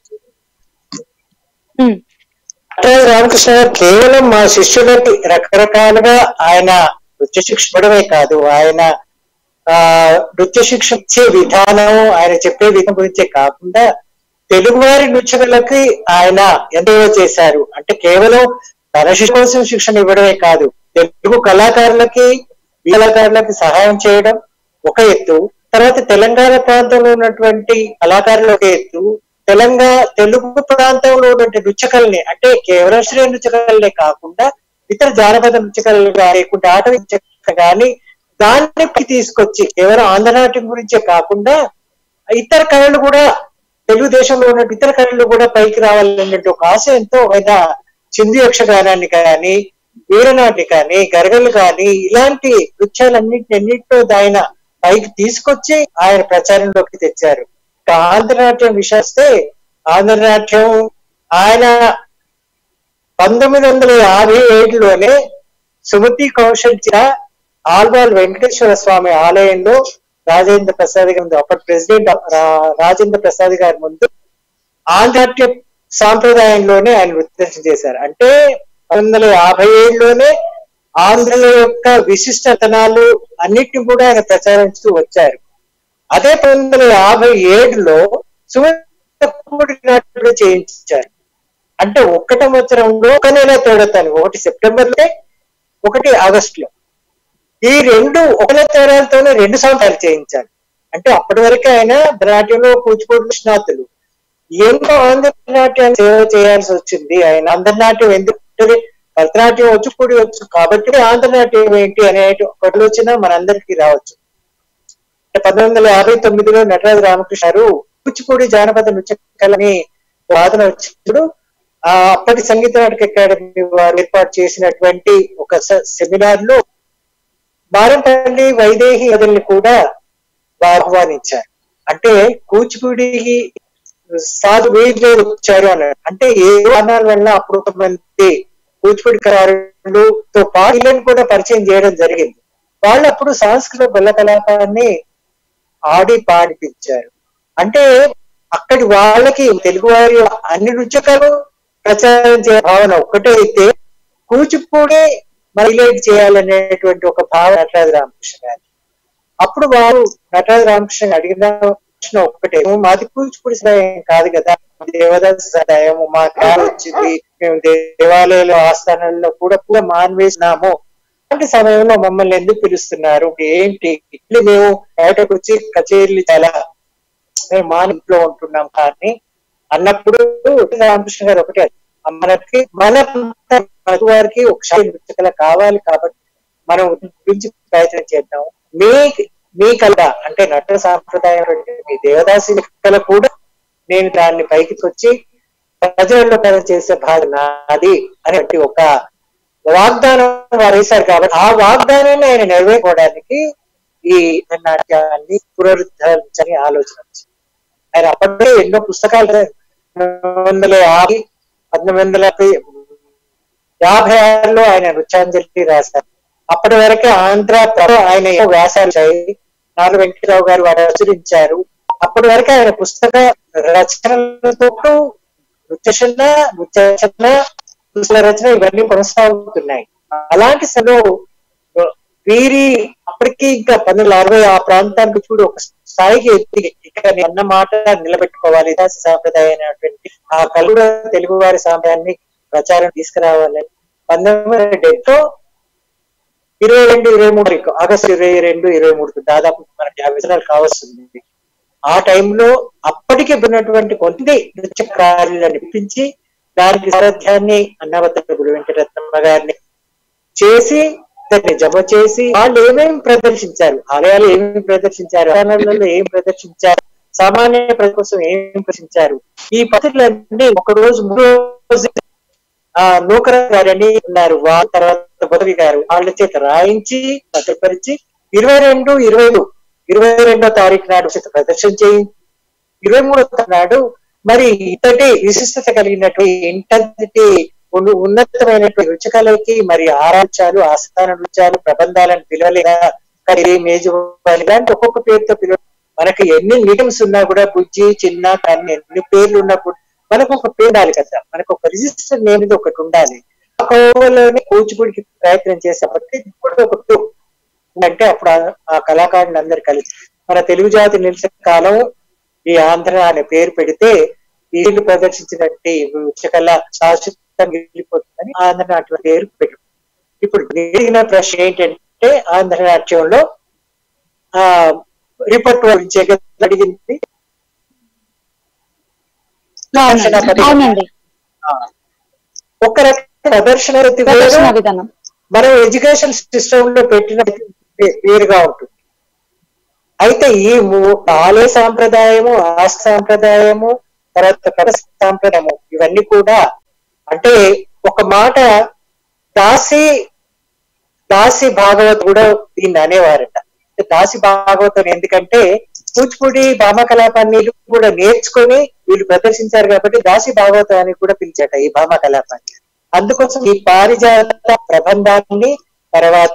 ఉమ్, నటరాజు రామకృష్ణ గారు కేవలం మా శిష్యులకి రకరకాలుగా ఆయన నృత్య శిక్ష ఇవ్వడమే కాదు ఆయన ఆ నృత్య శిక్ష ఇచ్చే విధానం ఆయన చెప్పే విధానం గురించే కాకుండా తెలుగువారి నృత్యకులకి ఆయన ఎంతో చేశారు అంటే కేవలం తన శిష్యు కోసం శిక్షణ ఇవ్వడమే కాదు తెలుగు కళాకారులకి ఈ కళాకారులకి సహాయం చేయడం ఒక ఎత్తు తర్వాత తెలంగాణ ప్రాంతంలో ఉన్నటువంటి కళాకారులు ఒక ఎత్తు తెలంగాణ తెలుగు ప్రాంతంలో ఉన్నటువంటి నృత్యకళని అంటే కేవలం శ్రీ నృత్యకళలే కాకుండా ఇతర జానపద నృత్యకళలు లేకుండా ఆట నృత్యకళ కానీ దాన్ని తీసుకొచ్చి కేవలం ఆంధ్రనాట్యం గురించే కాకుండా ఇతర కళలు కూడా తెలుగుదేశంలో ఉన్న ఇతర కళలు కూడా పైకి రావాలనే ఒక ఆశయంతో ఆయన చిందు యక్షగానాన్ని కానీ వీరనాటి కానీ గరగలు కానీ ఇలాంటి నృత్యాలన్నింటి అన్నింటిలో ఆయన పైకి తీసుకొచ్చి ఆయన ప్రచారంలోకి తెచ్చారు ఇక ఆంధ్రనాట్యం విషయం వస్తే ఆంధ్రనాట్యం ఆయన పంతొమ్మిది వందల యాభై ఏడులోనే సుమతి కౌశల్ జిల్లా ఆల్వాల్ వెంకటేశ్వర స్వామి ఆలయంలో రాజేంద్ర ప్రసాద్ గారి ముందు అప్పటి ప్రెసిడెంట్ రా- రాజేంద్ర ప్రసాద్ గారి ముందు ఆంధ్రాట్య సాంప్రదాయంలోనే ఆయన నృత్యం చేశారు అంటే పంతొమ్మిది వందల యాభై ఏడులోనే ఆంధ్రుల యొక్క విశిష్టతనాలు అన్నిటిని కూడా ఆయన ప్రచారిస్తూ వచ్చారు అదే పంతొమ్మిది వందల యాభై ఏడులో సుమతి నాట్యం చేయించారు అంటే ఒక్కట సంవత్సరంలో ఒక నెల తేడాతాను ఒకటి సెప్టెంబర్ లో ఒకటి ఆగస్ట్ లో ఈ రెండు ఒక నెల తేడాలతోనే రెండు సంవత్సరాలు చేయించారు అంటే అప్పటి వరకు ఆయన భరతనాట్యంలో కూచిపూడి నిష్ణాతులు ఎన్నో ఆంధ్రనాట్యాన్ని సేవ చేయాల్సి వచ్చింది ఆయన ఆంధ్రనాట్యం ఎందుకు అంటే భరతనాట్యం వచ్చు కూడి వచ్చు కాబట్టి ఆంధ్రనాట్యం ఏంటి అనే ఒక ఆలోచన మనందరికీ రావచ్చు అంటే పంతొమ్మిది వందల యాభై తొమ్మిదిలో నటరాజు రామకృష్ణ గారు కూచిపూడి జానపద నృత్య కళని వాదన వచ్చినప్పుడు ఆ అప్పటి సంగీత నాటక అకాడమీ వారు ఏర్పాటు చేసినటువంటి ఒక స- సెమినార్ లో బారంపల్లి వైదేహి వదల్ని కూడా వారు ఆహ్వానించారు అంటే కూచిపూడికి సాధు వీరులు వచ్చారు అన్నారు అంటే ఏ కారణాల వల్ల అప్పుడు కొంతమంది కూచిపూడి కళాకారులతో పాటు వీళ్ళని కూడా పరిచయం చేయడం జరిగింది వాళ్ళు అప్పుడు సాంస్కృతిక బల్ల కలాపాన్ని ఆడి పాడిపించారు అంటే అక్కడి వాళ్ళకి తెలుగు వారి అన్ని నృత్యకాలు ప్రచారం చేయ భావన ఒక్కటే అయితే కూచిపూడి మైలేట్ చేయాలనేటువంటి ఒక భావన నటరాజు రామకృష్ణ గారి అప్పుడు వారు నటరాజు రామకృష్ణ గారిని అడిగిన ప్రశ్న ఒక్కటే మాది కూచిపూడి సదాయం కాదు కదా దేవదాస సదాయం మా కారు వచ్చింది మేము దేవాలయాల ఆస్థానాల్లో కూడా కూడా మాన్వేసినాము అలాంటి సమయంలో మమ్మల్ని ఎందుకు పిలుస్తున్నారు ఏంటి ఇట్లా మేము బయటకు వచ్చి కచేరీలు చాలా మేము మా ఇంట్లో ఉంటున్నాం కానీ అన్నప్పుడు రామకృష్ణ గారు ఒకటే మనకి మన మన వారికి ఒకసారి నృత్యకళ కావాలి కాబట్టి మనం గురించి ప్రయత్నం చేద్దాం మీ మీ కళ అంటే నట సాంప్రదాయం మీ దేవదాసి కళ కూడా నేను దాన్ని పైకి వచ్చి ప్రజల్లో కథ చేసే బాధ నాది అనేటువంటి ఒక వాగ్దానం వారు వేశారు కాబట్టి ఆ వాగ్దానాన్ని ఆయన నెరవేర్చుకోవడానికి ఈ నాట్యాన్ని పునరుద్ధరించని ఆలోచన వచ్చింది ఆయన అప్పటికే ఎన్నో పుస్తకాలు రాశారు. పంతొమ్మిది వందల యాభై పంతొమ్మిది వందల యాభై ఆరులో ఆయన నృత్యాంజలి రాశారు అప్పటి వరకే ఆంధ్ర ప్రభ ఆయన ఎన్నో వ్యాసాలు వచ్చాయి నాలుగు వెంకటరావు గారు వారు రచరించారు అప్పటి వరకు ఆయన పుస్తక రచనలతో నృత్యశన నృత్యరచన పుస్తక రచన ఇవన్నీ కొనసాగుతున్నాయి అలాంటి సమయంలో వీరి అప్పటికి ఇంకా పంతొమ్మిది అరవై ఆ ప్రాంతానికి చూడు ఒక స్థాయికి ఎత్తి ఇక్కడ నేను అన్న మాట నిలబెట్టుకోవాలి దాసి సాంప్రదాయం అనేటువంటి ఆ కలుడ తెలుగు వారి సాంప్రదాయాన్ని ప్రచారం తీసుకురావాలని పంతొమ్మిది వందల డెబ్బైలో ఇరవై రెండు ఇరవై మూడు వరకు ఆగస్టు ఇరవై రెండు ఇరవై మూడుకు దాదాపు మనకి యాభై సంవత్సరాలు కావస్తుంది ఆ టైంలో అప్పటికే ఉన్నటువంటి కొన్ని నృత్యకారులను ఇప్పించి దానికి సారథ్యాన్ని అన్నవత్త గుడి వెంకటరత్నమ్మ గారిని చేసి దాన్ని జమ చేసి వాళ్ళు ఏమేమి ప్రదర్శించారు ఆలయాలు ఏమేమి ప్రదర్శించారు ఆలయాలలో ఏం ప్రదర్శించారు సామాన్య ప్రజల కోసం ఏం ప్రదర్శించారు ఈ పద్ధతులన్నీ ఒక రోజు మూడు రోజు ఆ నూకర గారని ఉన్నారు వాళ్ళ తర్వాత బొదవి గారు వాళ్ళ చేత రాయించి భద్రపరిచి ఇరవై రెండు ఇరవై ఇరవై రెండో తారీఖు నాడు చేత ప్రదర్శన చేయి ఇరవై మూడో తారీఖు నాడు మరి ఇంతటి విశిష్టత కలిగినటువంటి ఇంతటి ఉన్న- ఉన్నతమైనటువంటి రుచికలకి మరి ఆరాధ్యాలు ఆస్థాన నృత్యాలు ప్రబంధాలను పిలవలేదా కరి మేజు ఇలాంటి ఒక్కొక్క పేరుతో పిలవ మనకి ఎన్ని మీడియంస్ ఉన్నా కూడా బుజ్జి చిన్న కన్ను ఎన్ని పేర్లు ఉన్నా కూడా మనకు ఒక పేరు ఉండాలి కదా మనకు ఒక రిజిస్టర్ నేమ్ ఇది ఒకటి ఉండాలి ఆ కోవలోనే కూచిపూడికి ప్రయత్నం చేసేప్పటికీ ఇప్పుడు ఒక టూ అంటే అప్పుడు ఆ- ఆ కళాకారుని అందరు కలిసి మన తెలుగు జాతి నిలిచిన కాలం ఈ ఆంధ్ర అనే పేరు పెడితే వీళ్ళు ప్రదర్శించినట్టు ఉచ్చకళ శాశ్వతంగా వెళ్ళిపోతుందని ఆంధ్ర నాట్యం పేరు పెట్టు ఇప్పుడు జరిగిన ప్రశ్న ఏంటంటే ఆంధ్ర నాట్యంలో ఆ రిపర్ట్ గురించి అడిగింది అవునండి అవునండి ఆ, ఒక రకం ప్రదర్శన రీతి వేరు, ప్రదర్శన విధానం మనం ఎడ్యుకేషన్ సిస్టమ్ లో పెట్టిన వే- వేరుగా ఉంటుంది అయితే ఈ మూ- ఆలయ సాంప్రదాయము ఆ సాంప్రదాయము తర్వాత కథ సాంప్రదాయము ఇవన్నీ కూడా అంటే ఒక మాట దాసి దాసి భాగవత్ కూడా దీన్ని అనేవారట దాసి భాగవతం ఎందుకంటే కూచిపూడి భామకలాపాన్ని వీళ్ళు కూడా నేర్చుకొని వీళ్ళు ప్రదర్శించారు కాబట్టి దాసి భాగవతం అని కూడా పిలిచాట ఈ భామకలాపాన్ని అందుకోసం ఈ పారిజాత ప్రబంధాన్ని తర్వాత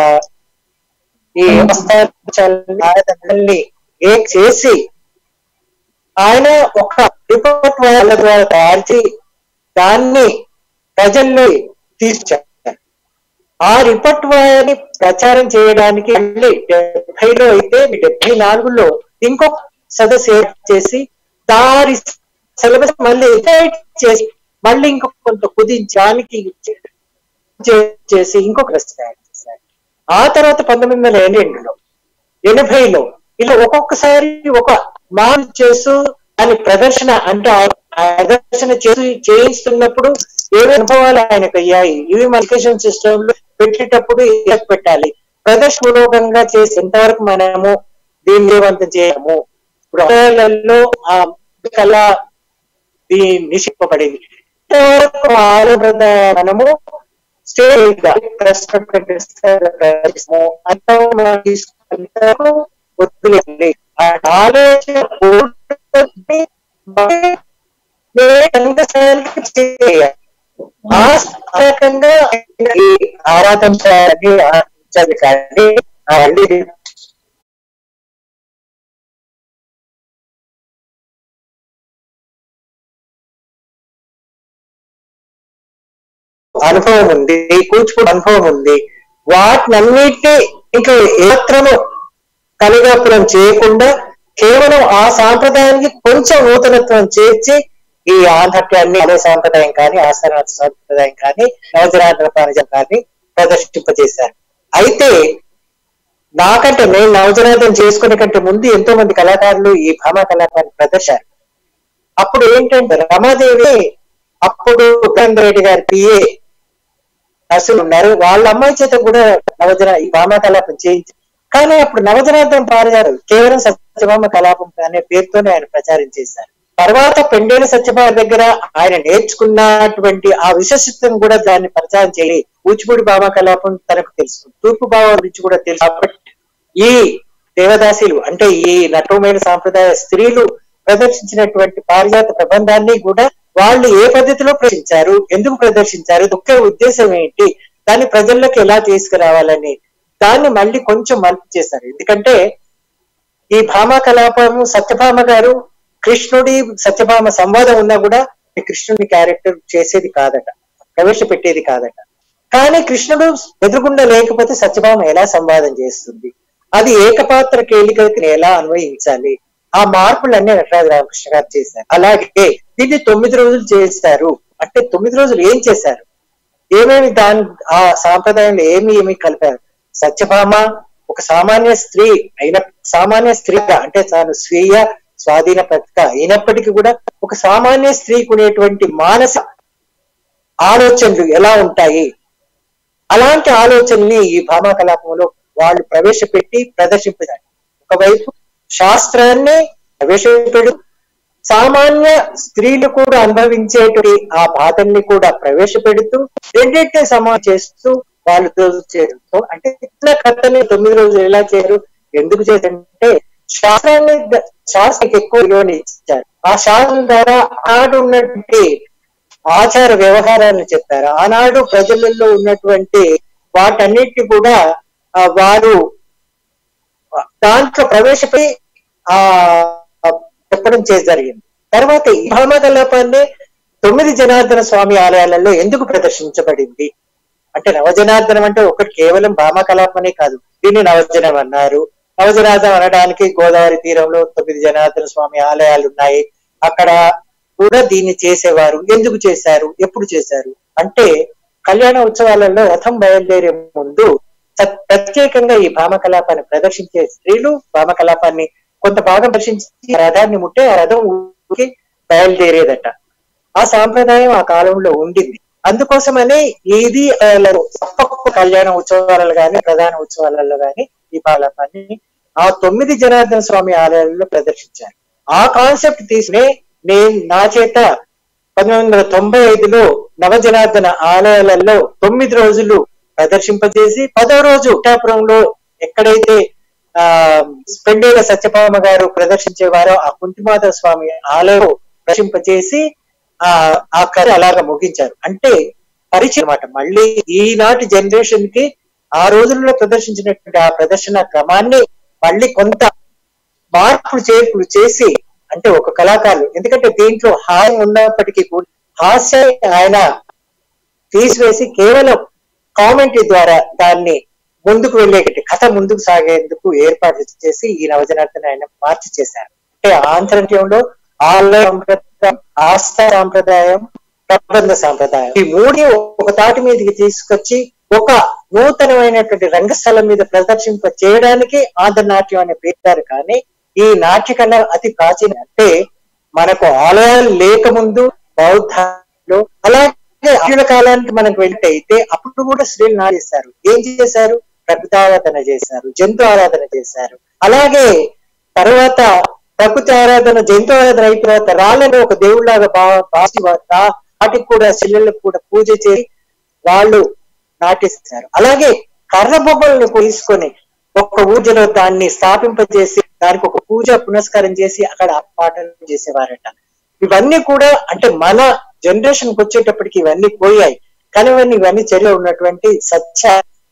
ఈ వ్యవస్థల్ని ఏక్ చేసి ఆయన ఒక రిపోర్ట్ వాళ్ళ ద్వారా తయారు చేసి దాన్ని ప్రజల్లో తీసుకొచ్చారు ఆ రిపోర్ట్ వారిని ప్రచారం చేయడానికి మళ్ళీ డెబ్బైలో అయితే డెబ్బై నాలుగులో ఇంకొక సదస్సు ఏర్పాటు చేసి దారి సిలబస్ మళ్ళీ రిపైట్ చేసి మళ్ళీ ఇంకొక కొంత కుదించడానికి చే- చేసి ఇంకొక రచన తయారు చేశారు ఆ తర్వాత పంతొమ్మిది వందల ఎనభైలో ఎనభైలో ఇలా ఒక్కొక్కసారి ఒక మారు చేస్తూ దాని ప్రదర్శన అంటే ఆ ప్రదర్శన చేసి చేయిస్తున్నప్పుడు ఏవే అనుభవాలు ఆయనకు అయ్యాయి ఇవి మన ఎడ్యుకేషన్ సిస్టమ్ లో పెట్టేటప్పుడు ఇలా పెట్టాలి ప్రదర్శనపూర్వకంగా చేసి ఎంతవరకు మనము దీన్ని విజయవంతం చేయము ఇప్పుడు ఆలయాలలో ఆ కళ దీన్ని నిషిప్పబడింది ఇంతవరకు ఆలయ మనము స్టేజ్ అంతకు వదిలేయండి ఆ ఆలోచన పూర్తి రంగశాలకి చేయాలి. ఆ రకంగా ఈ ఆరాధన చేయాలని ఆరాధించాలి కానీ అవన్నీ అనుభవం ఉంది కూచిపూడి అనుభవం ఉంది వాటినన్నిటినీ ఇంకా ఏమాత్రము కలిగాపురం చేయకుండా కేవలం ఆ సాంప్రదాయానికి కొంచెం నూతనత్వం చేర్చి ఈ ఆంధ్రత్యాన్ని అదే సాంప్రదాయం కానీ ఆస్థాన సాంప్రదాయం కానీ నవజరాధన పానజం కానీ ప్రదర్శింపజేశారు అయితే నాకంటే నేను నవజనాథం చేసుకునే కంటే ముందు ఎంతో మంది కళాకారులు ఈ భామా కళాకారులు ప్రదర్శారు అప్పుడు ఏంటంటే రమాదేవి అప్పుడు ఉపేంద్ర రెడ్డి గారి పిఏ అసలు ఉన్నారు వాళ్ళ అమ్మాయి చేత కూడా నవజన ఈ భామా కలాపం చేయించి కానీ అప్పుడు నవజనార్థం పారారు కేవలం సత్యభామ కలాపం అనే పేరుతోనే ఆయన ప్రచారం చేశారు తర్వాత పెండేల సత్యభామ దగ్గర ఆయన నేర్చుకున్నటువంటి ఆ విశేషత్వం కూడా దాన్ని ప్రచారం చేయాలి కూచిపూడి భామ కలాపం తనకు తెలుసు తూర్పు భావం గురించి కూడా తెలుసు కాబట్టి ఈ దేవదాసీలు అంటే ఈ నటోమేల సాంప్రదాయ స్త్రీలు ప్రదర్శించినటువంటి పారిజాత ప్రబంధాన్ని కూడా వాళ్ళు ఏ పద్ధతిలో ప్రదర్శించారు ఎందుకు ప్రదర్శించారు ముఖ్య ఉద్దేశం ఏంటి దాన్ని ప్రజల్లోకి ఎలా తీసుకురావాలని దాన్ని మళ్ళీ కొంచెం మలుపు చేశారు ఎందుకంటే ఈ భామ కలాపము సత్యభామ గారు కృష్ణుడి సత్యభామ సంవాదం ఉన్నా కూడా ఈ కృష్ణుడి క్యారెక్టర్ చేసేది కాదట ప్రవేశపెట్టేది కాదట కానీ కృష్ణుడు ఎదురుగుండా లేకపోతే సత్యభామ ఎలా సంవాదం చేస్తుంది అది ఏకపాత్ర కేలికకి ఎలా అన్వయించాలి ఆ మార్పులన్నీ నటరాజ రామకృష్ణ గారు చేశారు అలాగే దీన్ని తొమ్మిది రోజులు చేశారు అంటే తొమ్మిది రోజులు ఏం చేశారు ఏమేమి దాని ఆ సాంప్రదాయంలో ఏమి ఏమి కలిపారు సత్యభామ ఒక సామాన్య స్త్రీ అయిన సామాన్య స్త్రీగా అంటే తాను స్వీయ స్వాధీన ప్రతిక అయినప్పటికీ కూడా ఒక సామాన్య స్త్రీకి ఉండేటువంటి మానస ఆలోచనలు ఎలా ఉంటాయి అలాంటి ఆలోచనల్ని ఈ భామా కలాపంలో వాళ్ళు ప్రవేశపెట్టి ప్రదర్శించారు ఒకవైపు శాస్త్రాన్ని ప్రవేశపెడు సామాన్య స్త్రీలు కూడా అనుభవించేటువంటి ఆ బాధల్ని కూడా ప్రవేశపెడుతూ రెండింటిని సమా చేస్తూ వాళ్ళు చేయడంతో అంటే ఇట్లా కథని తొమ్మిది రోజులు ఎలా చేయరు ఎందుకు చేశారంటే శాస్త్రాన్ని ద- శాస్త్రానికి ఎక్కువ విలువని ఇచ్చారు ఆ శాస్త్రం ద్వారా ఆడు ఉన్నటువంటి ఆచార వ్యవహారాలను చెప్పారు ఆనాడు ప్రజలలో ఉన్నటువంటి వాటన్నిటిని కూడా ఆ, వారు దాంట్లో ప్రవేశపడి ఆ చెప్పడం చేసి జరిగింది తర్వాత ఈ భామకలాపాన్ని తొమ్మిది జనార్దన స్వామి ఆలయాలలో ఎందుకు ప్రదర్శించబడింది అంటే నవజనార్దనం అంటే ఒకటి కేవలం భామకలాపనే కాదు దీన్ని నవజనం అన్నారు నవజనార్దనం అనడానికి గోదావరి తీరంలో తొమ్మిది జనార్దన స్వామి ఆలయాలు ఉన్నాయి అక్కడ కూడా దీన్ని చేసేవారు ఎందుకు చేశారు ఎప్పుడు చేశారు అంటే కళ్యాణ ఉత్సవాలలో రథం బయలుదేరే ముందు స- ప్రత్యేకంగా ఈ భామకలాపాన్ని ప్రదర్శించే స్త్రీలు భామకలాపాన్ని కొంత భాగం దర్శించి రథాన్ని ముట్టే ఆ రథం ఊరికి బయలుదేరేదట ఆ సాంప్రదాయం ఆ కాలంలో ఉండింది అందుకోసమనే ఏది ఆ, తప్పక కళ్యాణ ఉత్సవాలలో గాని ప్రధాన ఉత్సవాలలో గాని ఈ పాలపాన్ని ఆ తొమ్మిది జనార్దన స్వామి ఆలయాలలో ప్రదర్శించారు ఆ కాన్సెప్ట్ తీసుకునే నేను నా చేత పంతొమ్మిది వందల తొంభై ఐదులో నవజనార్దన ఆలయాలలో తొమ్మిది రోజులు ప్రదర్శింపజేసి పదో రోజు పిఠాపురంలో ఎక్కడైతే ఆ స్పెండేల సత్యభామ గారు ప్రదర్శించేవారో ఆ కుంటిమాత స్వామి ఆలయం ప్రదర్శింపజేసి ఆ ఆ కథ అలాగా ముగించారు అంటే పరిచయం అన్నమాట మళ్ళీ ఈనాటి జనరేషన్ కి ఆ రోజుల్లో ప్రదర్శించినటువంటి ఆ ప్రదర్శన క్రమాన్ని మళ్ళీ కొంత మార్పులు చేర్పులు చేసి అంటే ఒక కళాకారులు ఎందుకంటే దీంట్లో హాస్యం ఉన్నప్పటికీ కూడా హాస్యం ఆయన తీసివేసి కేవలం కామెంటరీ ద్వారా దాన్ని ముందుకు వెళ్ళేటి కథ ముందుకు సాగేందుకు ఏర్పాట్లు చేసి ఈ నవజనార్దన ఆయన మార్చి చేశారు అంటే ఆంధ్రలో ఆలయ సంప్రదాయం ఆస్థా సాంప్రదాయం ప్రబంధ సాంప్రదాయం ఈ మూడు ఒక తాటి మీదకి తీసుకొచ్చి ఒక నూతనమైనటువంటి రంగస్థలం మీద ప్రదర్శింప చేయడానికి ఆంధ్రనాట్యం అనే పేరు కానీ ఈ నాట్యకళ అతి ప్రాచీన అంటే మనకు ఆలయాలు లేకముందు బౌద్ధలో అలాగే ఆధునిక కాలానికి మనకు వెళ్ళితే అప్పుడు కూడా స్త్రీలు నా చేశారు ఏం చేశారు ప్రకృతి ఆరాధన చేశారు జంతు ఆరాధన చేశారు అలాగే తర్వాత ప్రకృతి ఆరాధన జంతు ఆరాధన అయిన తర్వాత రాళ్ళని ఒక దేవుళ్ళగా భా- భావించి వా- రా- వాటికి కూడా శిలలకు కూడా పూజ చేసి వాళ్ళు నాటిస్తారు అలాగే కర్ర బొమ్మలను తీసుకొని ఒక్క ఊజలో దాన్ని స్థాపింపజేసి దానికి ఒక పూజ పునస్కారం చేసి అక్కడ పాటలు చేసేవారట ఇవన్నీ కూడా అంటే మన జనరేషన్ కి వచ్చేటప్పటికి ఇవన్నీ పోయాయి కానీ ఇవన్నీ ఇవన్నీ చర్యలో ఉన్నటువంటి సత్య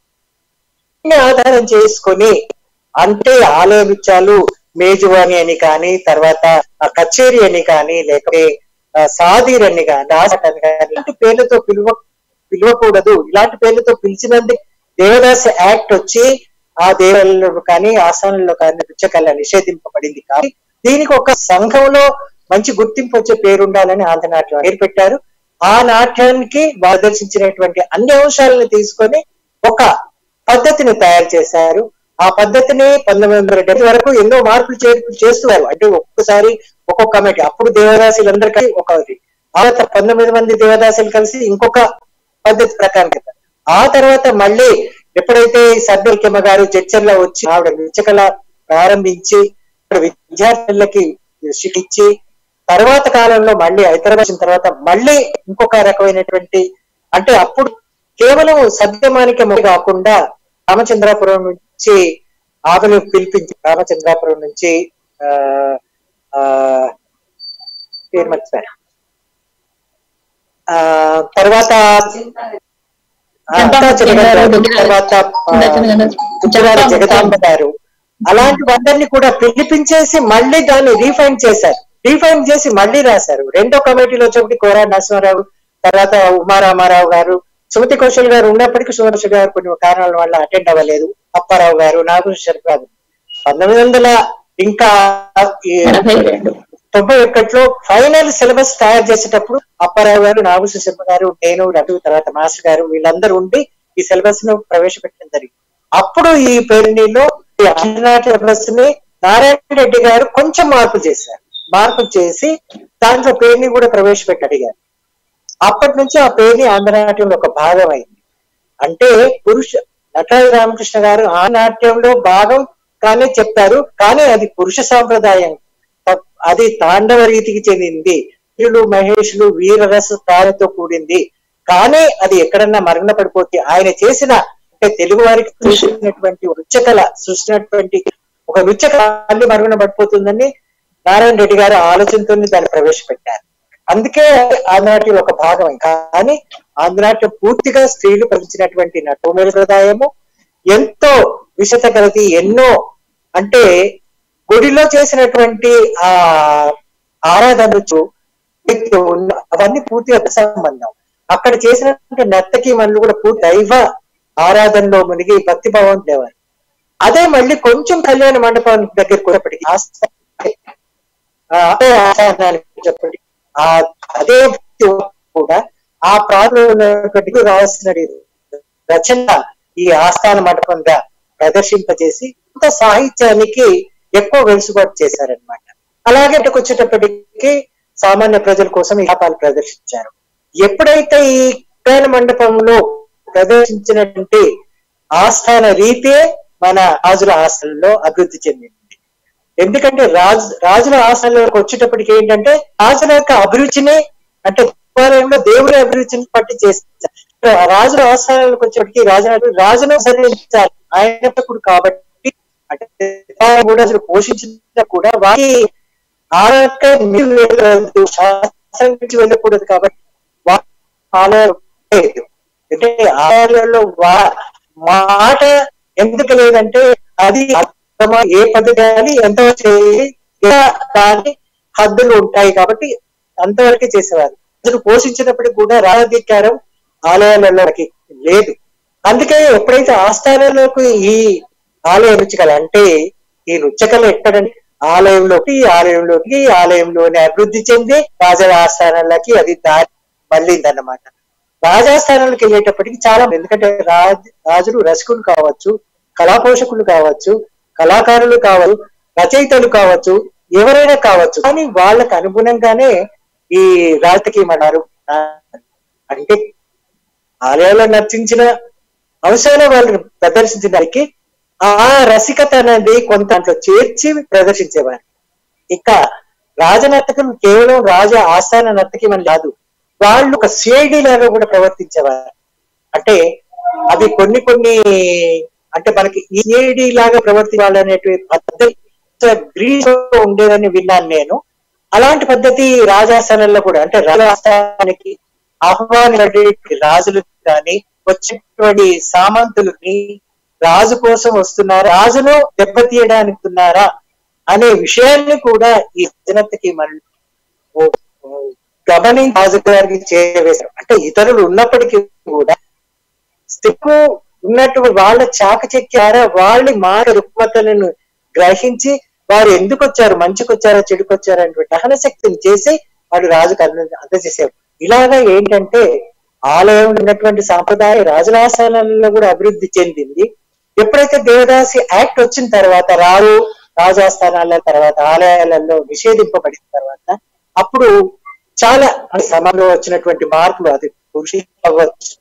ఆధారం చేసుకొని అంటే ఆలయ విత్యాలు మేజువాణి అని కానీ తర్వాత ఆ కచేరి అని కానీ లేకపోతే ఆ, సాదీర్ అని కానీ రాజట్ అని కానీ ఇలాంటి పేర్లతో పిలువ పిలవకూడదు ఇలాంటి పేర్లతో పిలిచినందుకు దేవదాస్ యాక్ట్ వచ్చి ఆ దేవాలలో కానీ ఆస్థానంలో కానీ నృత్యకళ నిషేధింపబడింది కానీ దీనికి ఒక సంఘంలో మంచి గుర్తింపు వచ్చే పేరు ఉండాలని ఆంధ్రనాట్యం పేరు పెట్టారు ఆ నాట్యానికి వారు దర్శించినటువంటి అన్ని అంశాలను తీసుకొని ఒక పద్ధతిని తయారు చేశారు ఆ పద్ధతిని పంతొమ్మిది వందల డెబ్బై వరకు ఎన్నో మార్పులు చేర్పులు చేస్తున్నారు అంటే ఒక్కొక్కసారి ఒక్కొక్క కమిటీ అప్పుడు దేవదాసులందరికీ ఒకటి ఆ తర్వాత పంతొమ్మిది మంది దేవదాసులు కలిసి ఇంకొక పద్ధతి ప్రకారం కదా ఆ తర్వాత మళ్ళీ ఎప్పుడైతే సర్దల్కెమ్మ గారు చర్చల్లో వచ్చి ఆవిడ నృత్యకళ ప్రారంభించి ఇక్కడ విద్యార్థులకి శిక్షించి తర్వాత కాలంలో మళ్ళీ హైదరాబాద్ వచ్చిన తర్వాత మళ్ళీ ఇంకొక రకమైనటువంటి అంటే అప్పుడు కేవలం సత్యమానికం కాకుండా రామచంద్రాపురం నుంచి ఆమెను పిలిపించి రామచంద్రాపురం నుంచి ఆ ఆ పేరు మర్చిపోయాను ఆ తర్వాత ఆ, తర్వాత ఆ, గుజ్జరాల జగదాంబ గారు అలాంటి వాళ్ళని కూడా పిలిపించేసి మళ్ళీ దాన్ని రీఫైన్ చేశారు రీఫైన్ చేసి మళ్ళీ రాశారు రెండో కమిటీలో వచ్చేప్పటి కోరా నరసింహారావు తర్వాత ఉమారామారావు గారు సుమతి కౌశల్ గారు ఉన్నప్పటికీ సుమతి కౌశల్ గారు కొన్ని కారణాల వల్ల అటెండ్ అవ్వలేదు అప్పారావు గారు నాగేశ్వర గారు పంతొమ్మిది వందల ఇంకా ఈ ఎనభై రెండు తొంభై ఒకటిలో ఫైనల్ సిలబస్ తయారు చేసేటప్పుడు అప్పారావు గారు నాగేశ్వర శర్మ గారు నేను రఘు తర్వాత మాస్టర్ గారు వీళ్ళందరూ ఉండి ఈ సిలబస్ ను ప్రవేశపెట్టడం జరిగింది అప్పుడు ఈ పేరునిలో ఈ ఆంధ్రనాట్య సిలబస్ ని నారాయణ రెడ్డి గారు కొంచెం మార్పు చేశారు మార్పు చేసి దాంట్లో పేరుని కూడా ప్రవేశపెట్టి అడిగారు అప్పటి నుంచి ఆ పేరుని ఆంధ్రనాట్యంలో ఒక భాగం అయింది అంటే పురుష నటరాజ రామకృష్ణ గారు ఆ నాట్యంలో భాగం కానీ చెప్తారు కానీ అది పురుష సాంప్రదాయం త- అది తాండవ రీతికి చెందింది వీరులు మహేషులు వీరరస తారతో కూడింది కానీ అది ఎక్కడన్నా మరణ పడిపోతే ఆయన చేసిన అంటే తెలుగు వారికి సృష్టించినటువంటి నృత్యకళ సృష్టించినటువంటి ఒక నృత్యకళ మళ్ళీ మరుగున పడిపోతుందని నారాయణ రెడ్డి గారు ఆలోచనతో దాన్ని ప్రవేశపెట్టారు అందుకే ఆంధ్రనాట్యం ఒక భాగం కానీ ఆంధ్రనాట్యం పూర్తిగా స్త్రీలు ప్రవచించినటువంటి నటోమేల హృదయము ఎంతో విశత కలిగి ఎన్నో అంటే గుడిలో చేసినటువంటి ఆ ఆరాధన వ్యక్తి ఉన్న అవన్నీ పూర్తిగా సంబంధం అక్కడ చేసినటువంటి నర్తకి మనులు కూడా పూర్తి దైవ ఆరాధనలో మునిగి భక్తి భావం ఉండేవారు అదే మళ్ళీ కొంచెం కళ్యాణ మండపం దగ్గరికి వచ్చేప్పటికి ఆస్థ- ఆ, అదే ఆస్థానానికి చెప్పండి ఆ అదే భక్తి కూడా ఆ ప్రాంతంలో ఉన్నప్పటికీ రావాల్సిన రచన ఈ ఆస్థాన మండపంగా ప్రదర్శింపజేసి కొంత సాహిత్యానికి ఎక్కువ వెలుసుబాటు చేశారనమాట అలాగే ఇక్కడికి వచ్చేటప్పటికి సామాన్య ప్రజల కోసం ఈ వ్యాపారాలు ప్రదర్శించారు ఎప్పుడైతే ఈ కళ్యాణ మండపంలో ప్రదర్శించినటువంటి ఆస్థాన రీతే మన రాజుల ఆస్థానంలో అభివృద్ధి చెందింది ఎందుకంటే రాజు రాజుల ఆస్థానంలోకి వచ్చేటప్పటికి ఏంటంటే రాజుల యొక్క అభిరుచిని అంటే దేవాలయంలో దేవుడి అభిరుచిని పట్టి చేస్తారు రాజుల ఆస్థానాలకు వచ్చేప్పటికి రాజు రాజును సరించాలి ఆయన భక్తుడు కాబట్టి అంటే దేవాలయం కూడా అసలు పోషించిన కూడా వారి ఆరాక మీరు వెళ్ళదు శాస్త్రం నుంచి వెళ్ళకూడదు కాబట్టి వా- ఆలయాలు లేదు అంటే ఆలయాల్లో వా- మాట ఎందుకు లేదంటే అది అర్థమా ఏ పద్ధతి చేయాలి ఎంత చేయాలి ఎలా దాని హద్దులు ఉంటాయి కాబట్టి అంతవరకే చేసేవారు అసలు పోషించినప్పటికీ కూడా రాజాధికారం ఆలయాలలోకి లేదు అందుకే ఎప్పుడైతే ఆస్థానాలకు ఈ ఆలయ రుచికలు అంటే ఈ రుచికలు ఎక్కడంటే ఆలయంలోకి ఆలయంలోకి ఆలయంలోనే అభివృద్ధి చెంది రాజా ఆస్థానాలకి అది దారి మళ్ళీందన్నమాట రాజాస్థానాలకు వెళ్ళేటప్పటికి చాలా మంది, ఎందుకంటే రాజు రాజులు రసికులు కావచ్చు కళాపోషకులు కావచ్చు కళాకారులు కావచ్చు రచయితలు కావచ్చు ఎవరైనా కావచ్చు కానీ వాళ్ళకి అనుగుణంగానే ఈ రాతకి మన్నారు అంటే ఆలయాల్లో నర్చించిన అంశాలు వాళ్ళు ప్రదర్శించడానికి ఆ రసికత అనేది కొంత దాంట్లో చేర్చి ప్రదర్శించేవారు ఇక రాజనర్తకులు కేవలం రాజ ఆస్థాన నర్తకి మన కాదు వాళ్ళు ఒక సిఐడి లాగా కూడా ప్రవర్తించేవారు అంటే అవి కొన్ని కొన్ని అంటే మనకి ఈఐడి లాగా ప్రవర్తించాలనేటువంటి పద్ధతి గ్రీస్ లో ఉండేదని విన్నాను నేను అలాంటి పద్ధతి రాజాసనంలో కూడా అంటే రాజాస్థానానికి ఆహ్వానించే రాజులు కానీ వచ్చేటువంటి సామంతులని రాజు కోసం వస్తున్నారా రాజును దెబ్బతీయడానికి ఉన్నారా అనే విషయాన్ని కూడా ఈ జనతకి మన ఓ- ఓ గమనించి రాజుగారికి చేరవేశారు అంటే ఇతరులు ఉన్నప్పటికీ కూడా స్థికు ఉన్నట్టు వాళ్ళ చాకచక్యారా వాళ్ళ మాట రుక్మతలను గ్రహించి వారు ఎందుకు వచ్చారు మంచికి వచ్చారా చెడుకు వచ్చారా అనేటువంటి దహన శక్తిని చేసి వాడు రాజుకు అంద అందజేశారు ఇలాగా ఏంటంటే ఆలయంలో ఉన్నటువంటి సాంప్రదాయ రాజరాశాలలో కూడా అభివృద్ధి చెందింది ఎప్పుడైతే దేవదాసి యాక్ట్ వచ్చిన తర్వాత రారు రాజాస్థానాల తర్వాత ఆలయాలలో నిషేధింపబడిన తర్వాత అప్పుడు చాలా అంటే సమాజంలో వచ్చినటువంటి మార్పులు అది కృషి అవ్వచ్చు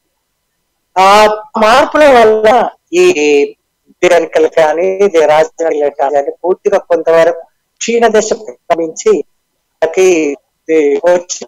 ఆ మార్పుల వల్ల ఈ దేనికలు కానీ దే- రాజధానులు కానీ పూర్తిగా కొంతవరకు క్షీణ దశ ప్రారంభించి మనకి ఇది వచ్చి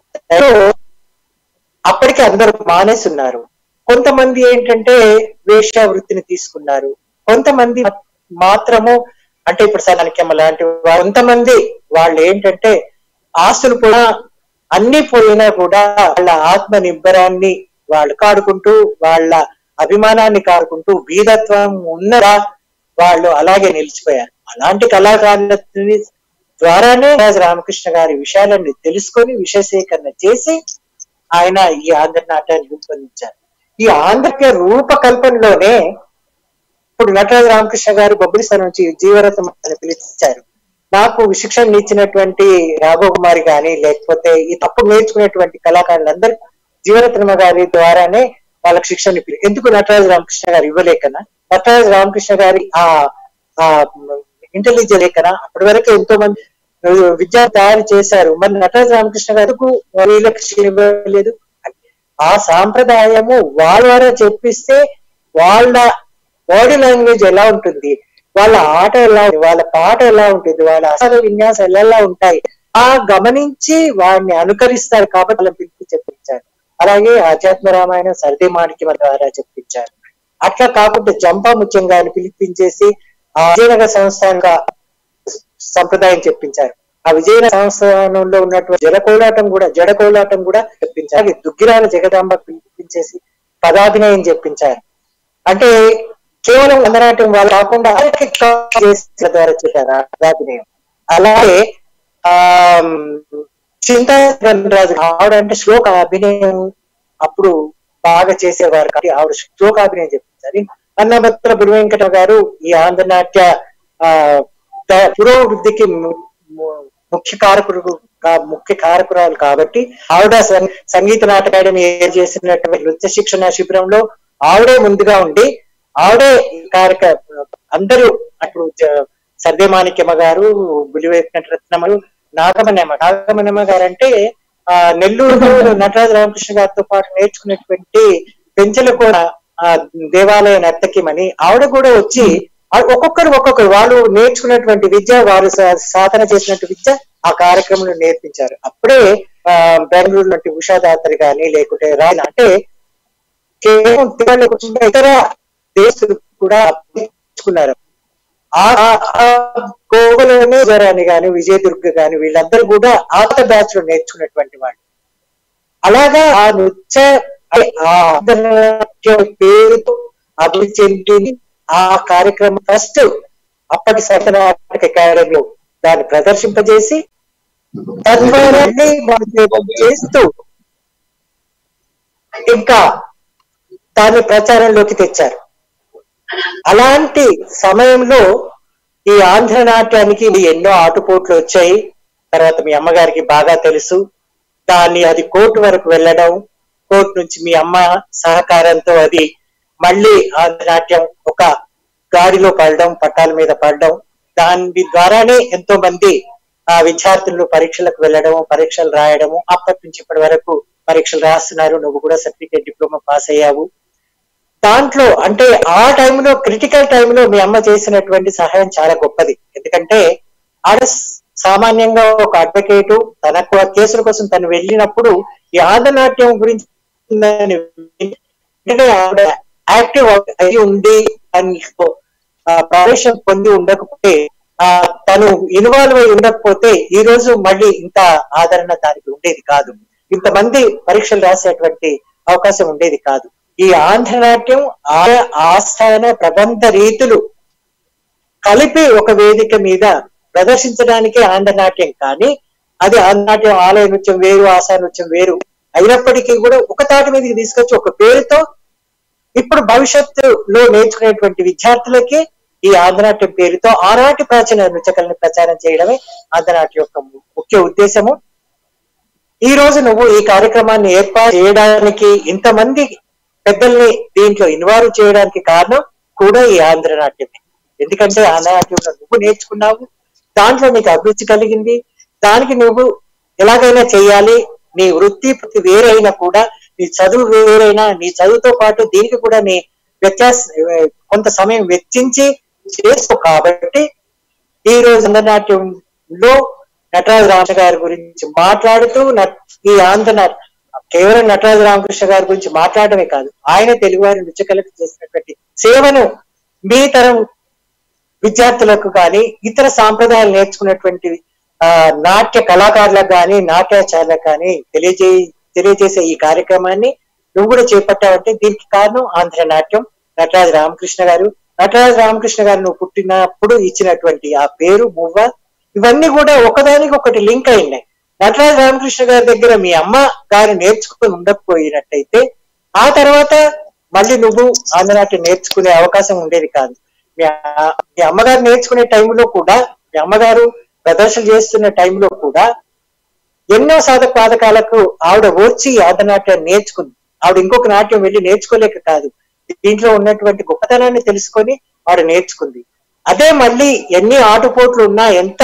అప్పటికి అందరూ మానేస్తున్నారు కొంతమంది ఏంటంటే వేశ్యా వృత్తిని తీసుకున్నారు కొంతమంది మాత్రము అంటే ఇప్పుడు సనానికమ్మ లాంటి వా- కొంతమంది వాళ్ళు ఏంటంటే ఆస్తులు కూడా అన్ని పోయినా కూడా వాళ్ళ ఆత్మ నిబ్బరాన్ని వాళ్ళు కాడుకుంటూ వాళ్ళ అభిమానాన్ని కాడుకుంటూ బీదత్వం ఉన్నరా వాళ్ళు అలాగే నిలిచిపోయారు అలాంటి కళాకారుల ద్వారానే రాజు రామకృష్ణ గారి విషయాలన్నీ తెలుసుకొని విషయ సేకరణ చేసి ఆయన ఈ ఆంధ్ర నాట్యాన్ని రూపొందించారు ఈ ఆంధ్రకే రూపకల్పనలోనే ఇప్పుడు నటరాజ రామకృష్ణ గారు బొబ్బిలిస్థానం నుంచి జీవరథం అని పిలిచారు నాకు శిక్షణ ఇచ్చినటువంటి రాఘవ కుమారి గాని లేకపోతే ఈ తప్పు నేర్చుకునేటువంటి కళాకారులందరూ జీవరత్నమ్మ గారి ద్వారానే వాళ్ళకి శిక్షణ ఇప్పి ఎందుకు నటరాజ రామకృష్ణ గారు ఇవ్వలేకనా నటరాజ రామకృష్ణ గారి ఆ ఆ ఇంటెలిజెన్స్ లేకనా అప్పటి వరకు ఎంతో మంది విద్య తయారు చేశారు మరి నటరాజ రామకృష్ణ గారికి వీళ్ళకి శిక్షణ ఇవ్వలేదు ఆ సాంప్రదాయము వాళ్ళ ద్వారా చెప్పిస్తే వాళ్ళ బాడీ లాంగ్వేజ్ ఎలా ఉంటుంది వాళ్ళ ఆట ఎలా ఉంది వాళ్ళ పాట ఎలా ఉంటుంది వాళ్ళ అసలు విన్యాసాలు ఎలా ఉంటాయి ఆ గమనించి వాడిని అనుకరిస్తారు కాబట్టి వాళ్ళని పిలిపి చెప్పించారు అలాగే ఆధ్యాత్మ రామాయణం సరది మాణిక్యం ద్వారా చెప్పించారు అట్లా కాకుండా జంపా ముత్యం గారిని పిలిపించేసి ఆ విజయనగర సంస్థానంగా సంప్రదాయం చెప్పించారు ఆ విజయనగర సంస్థానంలో ఉన్నటువంటి జడ కోలాటం కూడా జడ కోలాటం కూడా చెప్పించారు అలాగే దుగ్గిరాల జగదాంబ పిలిపించేసి పదాభినయం చెప్పించారు అంటే కేవలం వందనాట్యం వాళ్ళు కాకుండా చేసిన ద్వారా చేశారు ఆ పదాభినయం అలాగే ఆ చింతామణి రాజు ఆవిడ అంటే శ్లోక అభినయం అప్పుడు బాగా చేసేవారు కాబట్టి ఆవిడ శ్లోక అభినయం చెప్పించారు అన్నభద్ర గురువెంకట గారు ఈ ఆంధ్రనాట్య ఆ త- పురోభివృద్ధికి ము- ము- ముఖ్య కారకుడు కా- ముఖ్య కారకురాలు కాబట్టి ఆవిడ సం- సంగీత నాటక అకాడమీ ఏర్పాటు చేసినటువంటి నృత్య శిక్షణ శిబిరంలో ఆవిడే ముందుగా ఉండి ఆవిడే ఈ కార్యక అందరూ అప్పుడు జ- సర్వేమాణిక్యమ్మ గారు బులివేకినట రత్నమ్మలు నాగమణమ్మ నాగమణమ్మ గారు అంటే ఆ నెల్లూరులో నటరాజ రామకృష్ణ గారితో పాటు నేర్చుకున్నటువంటి పెంచల కూడా ఆ దేవాలయ నర్తకిమని ఆవిడ కూడా వచ్చి ఆ ఒక్కొక్కరు ఒక్కొక్కరు వాళ్ళు నేర్చుకున్నటువంటి విద్య వారు సా- సాధన చేసినటువంటి విద్య ఆ కార్యక్రమంలో నేర్పించారు అప్పుడే ఆ బెంగళూరు నుండి ఉషాదాత్రి కానీ లేకుంటే రాయన అంటే కేవలం తిరుమల కాకుండా ఇతర దేశాలు కూడా నేర్చుకున్నారు ఆ ఆ- ఆ గోగులనే జరాని గాని విజయదుర్గ గాని వీళ్ళందరూ కూడా ఆత బ్యాచ్ లో నేర్చుకున్నటువంటి వాళ్ళు అలాగా ఆ నృత్య అంటే ఆ ఆంధ్రనాట్యం పేరుతో అభివృద్ధి చెందింది ఆ కార్యక్రమం ఫస్ట్ అప్పటి సత్యనాటక అకాడమీలో దాన్ని ప్రదర్శింపజేసి తద్వారా అన్ని బలోపేతం చేస్తూ ఇంకా దాన్ని ప్రచారంలోకి తెచ్చారు అలాంటి సమయంలో ఈ ఆంధ్ర నాట్యానికి ఎన్నో ఆటుపోట్లు వచ్చాయి తర్వాత మీ అమ్మగారికి బాగా తెలుసు దాన్ని అది కోర్టు వరకు వెళ్ళడం కోర్టు నుంచి మీ అమ్మ సహకారంతో అది మళ్ళీ ఆంధ్ర నాట్యం ఒక గాడిలో పడడం పట్టాల మీద పడడం దాని ద్వారానే ఎంతో మంది ఆ విద్యార్థులు పరీక్షలకు వెళ్ళడం పరీక్షలు రాయడము అప్పటి నుంచి ఇప్పటి వరకు పరీక్షలు రాస్తున్నారు నువ్వు కూడా సర్టిఫికేట్ డిప్లొమా పాస్ అయ్యావు దాంట్లో అంటే ఆ టైంలో క్రిటికల్ టైంలో మీ అమ్మ చేసినటువంటి సహాయం చాలా గొప్పది ఎందుకంటే ఆడ స్- సామాన్యంగా ఒక అడ్వకేట్ తన కో- కేసుల కోసం తను వెళ్ళినప్పుడు ఈ ఆంధ్రనాట్యం గురించి ఉందని వెంటనే ఆవిడ యాక్టివ్ అయి ఉండి దానిలో ఆ, ప్రవేశం పొంది ఉండకపోతే ఆ తను ఇన్వాల్వ్ అయి ఉండకపోతే ఈ రోజు మళ్ళీ ఇంత ఆదరణ దానికి ఉండేది కాదు ఇంతమంది పరీక్షలు రాసేటువంటి అవకాశం ఉండేది కాదు ఈ ఆంధ్రనాట్యం ఆ ఆస్థాన ప్రబంధ రీతులు కలిపి ఒక వేదిక మీద ప్రదర్శించడానికే ఆంధ్రనాట్యం కానీ అది ఆంధ్రనాట్యం ఆలయ నృత్యం వేరు ఆశా నృత్యం వేరు అయినప్పటికీ కూడా ఒక తాటి మీదకి తీసుకొచ్చి ఒక పేరుతో ఇప్పుడు భవిష్యత్తులో నేర్చుకునేటువంటి విద్యార్థులకి ఈ ఆంధ్రనాట్యం పేరుతో ఆనాటి ప్రాచీన నృత్యకళని ప్రచారం చేయడమే ఆంధ్రనాట్యం యొక్క ము- ముఖ్య ఉద్దేశము ఈ రోజు నువ్వు ఈ కార్యక్రమాన్ని ఏర్పాటు చేయడానికి ఇంతమంది పెద్దల్ని దీంట్లో ఇన్వాల్వ్ చేయడానికి కారణం కూడా ఈ ఆంధ్రనాట్యమే ఎందుకంటే ఆంధ్రనాట్యంలో నువ్వు నేర్చుకున్నావు దాంట్లో నీకు అభిరుచి కలిగింది దానికి నువ్వు ఎలాగైనా చేయాలి నీ వృత్తి వృత్తి వేరైనా కూడా నీ చదువు వేరైనా నీ చదువుతో పాటు దీనికి కూడా నీ వ్యత్యాస కొంత సమయం వెచ్చించి చేసుకో కాబట్టి ఈ రోజు ఆంధ్రనాట్యంలో నటరాజ రామకృష్ణ గారి గురించి మాట్లాడుతూ నట్- ఈ ఆంధ్ర కేవలం నటరాజ రామకృష్ణ గారి గురించి మాట్లాడమే కాదు ఆయన తెలుగువారి నృత్యకళకు చేసినటువంటి సేవను మీ తరం విద్యార్థులకు కానీ ఇతర సాంప్రదాయాలు నేర్చుకున్నటువంటి ఆ, నాట్య కళాకారులకు కానీ నాట్యాచార్యులకు కానీ తెలియజే తెలియజేసే ఈ కార్యక్రమాన్ని నువ్వు కూడా చేపట్టావంటే దీనికి కారణం ఆంధ్ర నాట్యం నటరాజ రామకృష్ణ గారు నటరాజ రామకృష్ణ గారు నువ్వు పుట్టినప్పుడు ఇచ్చినటువంటి ఆ పేరు మువ్వ ఇవన్నీ కూడా ఒకదానికి ఒకటి లింక్ అయినాయి నటరాజ రామకృష్ణ గారి దగ్గర మీ అమ్మ గారు నేర్చుకుని ఉండకపోయినట్టయితే ఆ తర్వాత మళ్ళీ నువ్వు ఆంధ్రనాట్యం నేర్చుకునే అవకాశం ఉండేది కాదు మీ ఆ- మీ అమ్మగారు నేర్చుకునే టైంలో కూడా మీ అమ్మగారు ప్రదర్శన చేస్తున్న టైంలో కూడా ఎన్నో సాధక పాదకాలకు ఆవిడ వచ్చి ఆటనాట్యాన్ని నేర్చుకుంది ఆవిడ ఇంకొక నాట్యం వెళ్ళి నేర్చుకోలేక కాదు దీంట్లో ఉన్నటువంటి గొప్పతనాన్ని తెలుసుకొని ఆవిడ నేర్చుకుంది అదే మళ్ళీ ఎన్ని ఆటుపోట్లు ఉన్నా ఎంత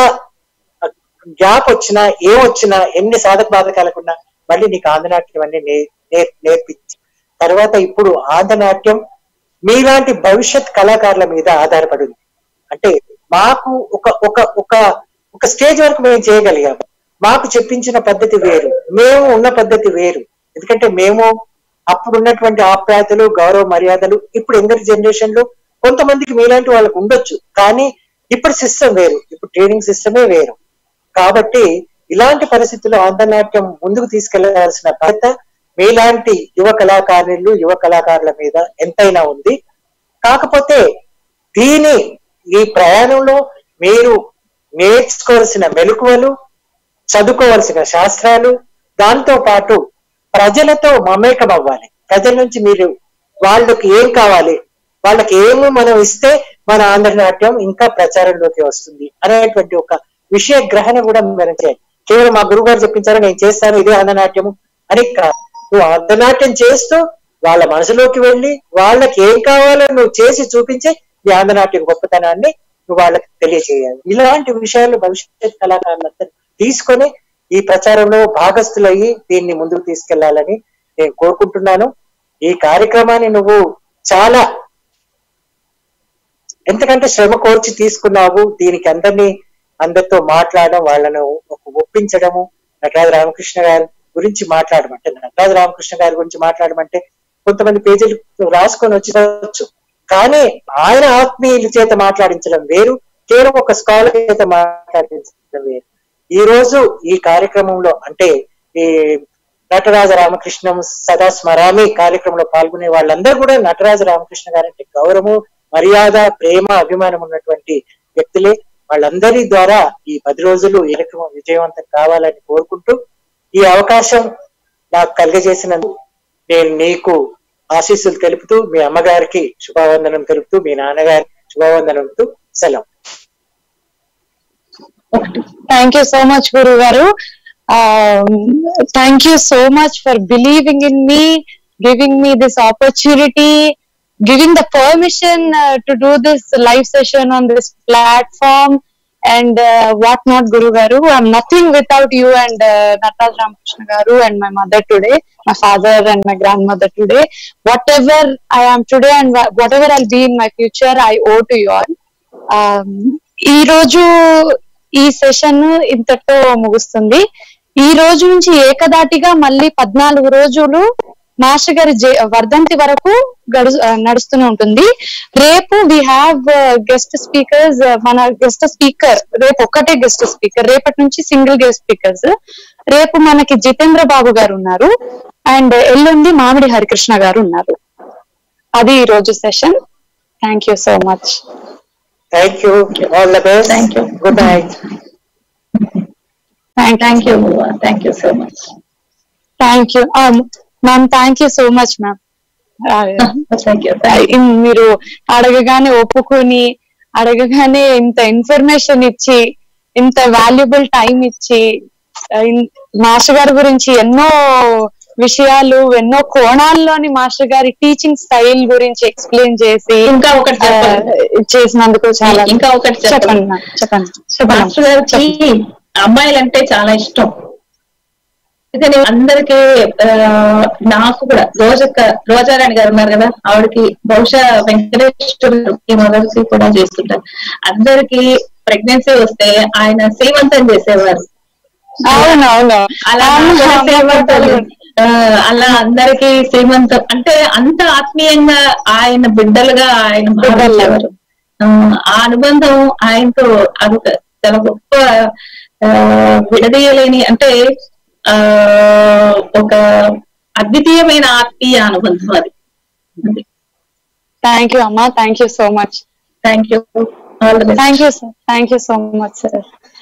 గ్యాప్ వచ్చినా ఏం వచ్చినా ఎన్ని సాధక బాధకాలకున్నా మళ్ళీ నీకు ఆంధ్రనాట్యం అన్ని నే నే- నేర్పించి తర్వాత ఇప్పుడు ఆంధ్రనాట్యం మీలాంటి భవిష్యత్ కళాకారుల మీద ఆధారపడి ఉంది అంటే మాకు ఒక ఒక ఒక ఒక స్టేజ్ వరకు మేము చేయగలిగాము మాకు చెప్పించిన పద్ధతి వేరు మేము ఉన్న పద్ధతి వేరు ఎందుకంటే మేము అప్పుడు ఉన్నటువంటి ఆప్యాయతలు గౌరవ మర్యాదలు ఇప్పుడు యంగర్ జనరేషన్ లో కొంతమందికి మీలాంటి వాళ్ళకు ఉండొచ్చు కానీ ఇప్పుడు సిస్టమ్ వేరు ఇప్పుడు ట్రైనింగ్ సిస్టమే వేరు కాబట్టి ఇలాంటి పరిస్థితుల్లో ఆంధ్రనాట్యం ముందుకు తీసుకెళ్లాల్సిన బాధ్యత మీలాంటి యువ కళాకారులు యువ కళాకారుల మీద ఎంతైనా ఉంది కాకపోతే దీని ఈ ప్రయాణంలో మీరు నేర్చుకోవాల్సిన మెలకువలు చదువుకోవాల్సిన శాస్త్రాలు దాంతో పాటు ప్రజలతో మమేకం అవ్వాలి ప్రజల నుంచి మీరు వాళ్ళకి ఏం కావాలి వాళ్ళకి ఏమి మనం ఇస్తే మన ఆంధ్రనాట్యం ఇంకా ప్రచారంలోకి వస్తుంది అనేటువంటి ఒక విషయ గ్రహణ కూడా మనం చేయాలి కేవలం మా గురువు గారు చెప్పించారు నేను చేస్తాను ఇదే ఆంధ్రనాట్యము అని కాదు నువ్వు ఆంధ్రనాట్యం చేస్తూ వాళ్ళ మనసులోకి వెళ్ళి వాళ్ళకి ఏం కావాలో నువ్వు చేసి చూపించి ఈ ఆంధ్రనాట్యం గొప్పతనాన్ని నువ్వు వాళ్ళకి తెలియజేయాలి ఇలాంటి విషయాలు భవిష్యత్ కళాకారులందరూ తీసుకొని ఈ ప్రచారంలో భాగస్థులయ్యి దీన్ని ముందుకు తీసుకెళ్లాలని నేను కోరుకుంటున్నాను ఈ కార్యక్రమాన్ని నువ్వు చాలా ఎంతకంటే శ్రమ కోర్చి తీసుకున్నావు దీనికి అందరినీ అందరితో మాట్లాడడం వాళ్ళను ఒక ఒప్పించడము నటరాజ రామకృష్ణ గారి గురించి మాట్లాడమంటే నటరాజ రామకృష్ణ గారి గురించి మాట్లాడమంటే కొంతమంది పేజీలు రాసుకొని వచ్చవచ్చు కానీ ఆయన ఆత్మీయుల చేత మాట్లాడించడం వేరు కేవలం ఒక స్కాలర్ చేత మాట్లాడించడం వేరు ఈ రోజు ఈ కార్యక్రమంలో అంటే ఈ నటరాజ రామకృష్ణం సదా స్మరామి కార్యక్రమంలో పాల్గొనే వాళ్ళందరూ కూడా నటరాజ రామకృష్ణ గారంటే గౌరవము మర్యాద ప్రేమ అభిమానం ఉన్నటువంటి వ్యక్తులే వాళ్ళందరి ద్వారా ఈ పది రోజులు ఈ కార్యక్రమం విజయవంతం కావాలని కోరుకుంటూ ఈ అవకాశం నాకు కలుగజేసినందుకు నేను నీకు ఆశీస్సులు తెలుపుతూ మీ అమ్మగారికి శుభావందనం తెలుపుతూ మీ నాన్నగారికి శుభావందనంతో సెలవు thank you so much guru garu thank you so much for believing in me giving me this opportunity giving the permission to do this live session on this platform and what not guru garu I'm nothing without you and Nataraj Ramakrishna garu and my mother today my father and my grandmother today whatever I am today and whatever I'll be in my future I owe to you all ఈ రోజు ఈ సెషన్ ఇంతటితో ముగుస్తుంది ఈ రోజు నుంచి ఏకదాటిగా మళ్ళీ పద్నాలుగు రోజులు మాస్టర్ గారి జే- వర్ధంతి వరకు గడు నడుస్తూనే ఉంటుంది రేపు వి హ్యావ్ గెస్ట్ స్పీకర్స్ మన గెస్ట్ స్పీకర్ రేపు ఒక్కటే గెస్ట్ స్పీకర్ రేపటి నుంచి సింగిల్ గెస్ట్ స్పీకర్స్ రేపు మనకి జితేంద్ర బాబు గారు ఉన్నారు అండ్ ఎల్లుండి మామిడి హరికృష్ణ గారు ఉన్నారు అది ఈ రోజు session thank you so much thank you all the best Thank you. Good night thank thank you thank you so much thank you ma'am thank you so much ma'am thank you మీరు అడగగానే ఒప్పుకొని అడగగానే ఇంత ఇన్ఫర్మేషన్ ఇచ్చి ఇంత వాల్యుబుల్ టైం ఇచ్చి ఆ, ఇన్- మాస్టర్ గారి గురించి ఎన్నో విషయాలు ఎన్నో కోణాల్లోని మాస్టర్ గారి టీచింగ్ స్టైల్ గురించి ఎక్స్ప్లెయిన్ చేసి ఇంకా ఒకటి ఆ, చెప్పాలి. చేసినందుకు చాలా ఇంకా ఒకటి చెప్పాలి. చెప్పండి ma'am, చెప్పండి చెప్పండి మాస్టర్ గారికి అమ్మాయిలంటే చాలా ఇష్టం అందుకని అందరికి ఆ, నాకు కూడా రోజక్క రోజారాణి గారు ఉన్నారు కదా ఆవిడకి బహుశా వెంకటేశ్వర మదర్సి కూడా చేస్తుంటారు అందరికి ప్రెగ్నెన్సీ వస్తే ఆయన శ్రీమంతం చేసేవారు అవును అవును అలా అవును, నాకు కూడా అవును, శ్రీమంతాలు, అవును. ఆ, అలా అందరికి శ్రీమంతం అంటే అంత ఆత్మీయంగా ఆయన బిడ్డలుగా ఆయన భావించేవారు ఆ, ఆ అనుబంధం ఆయనతో అదొక చాలా గొప్ప ఆ, విడదీయలేని అంటే ఆ ఒక అద్వితీయమైన ఆత్మీయ అనుబంధం అది థ్యాంక్ యూ అమ్మా thank you so much thank you all the best thank you sir thank you so much sir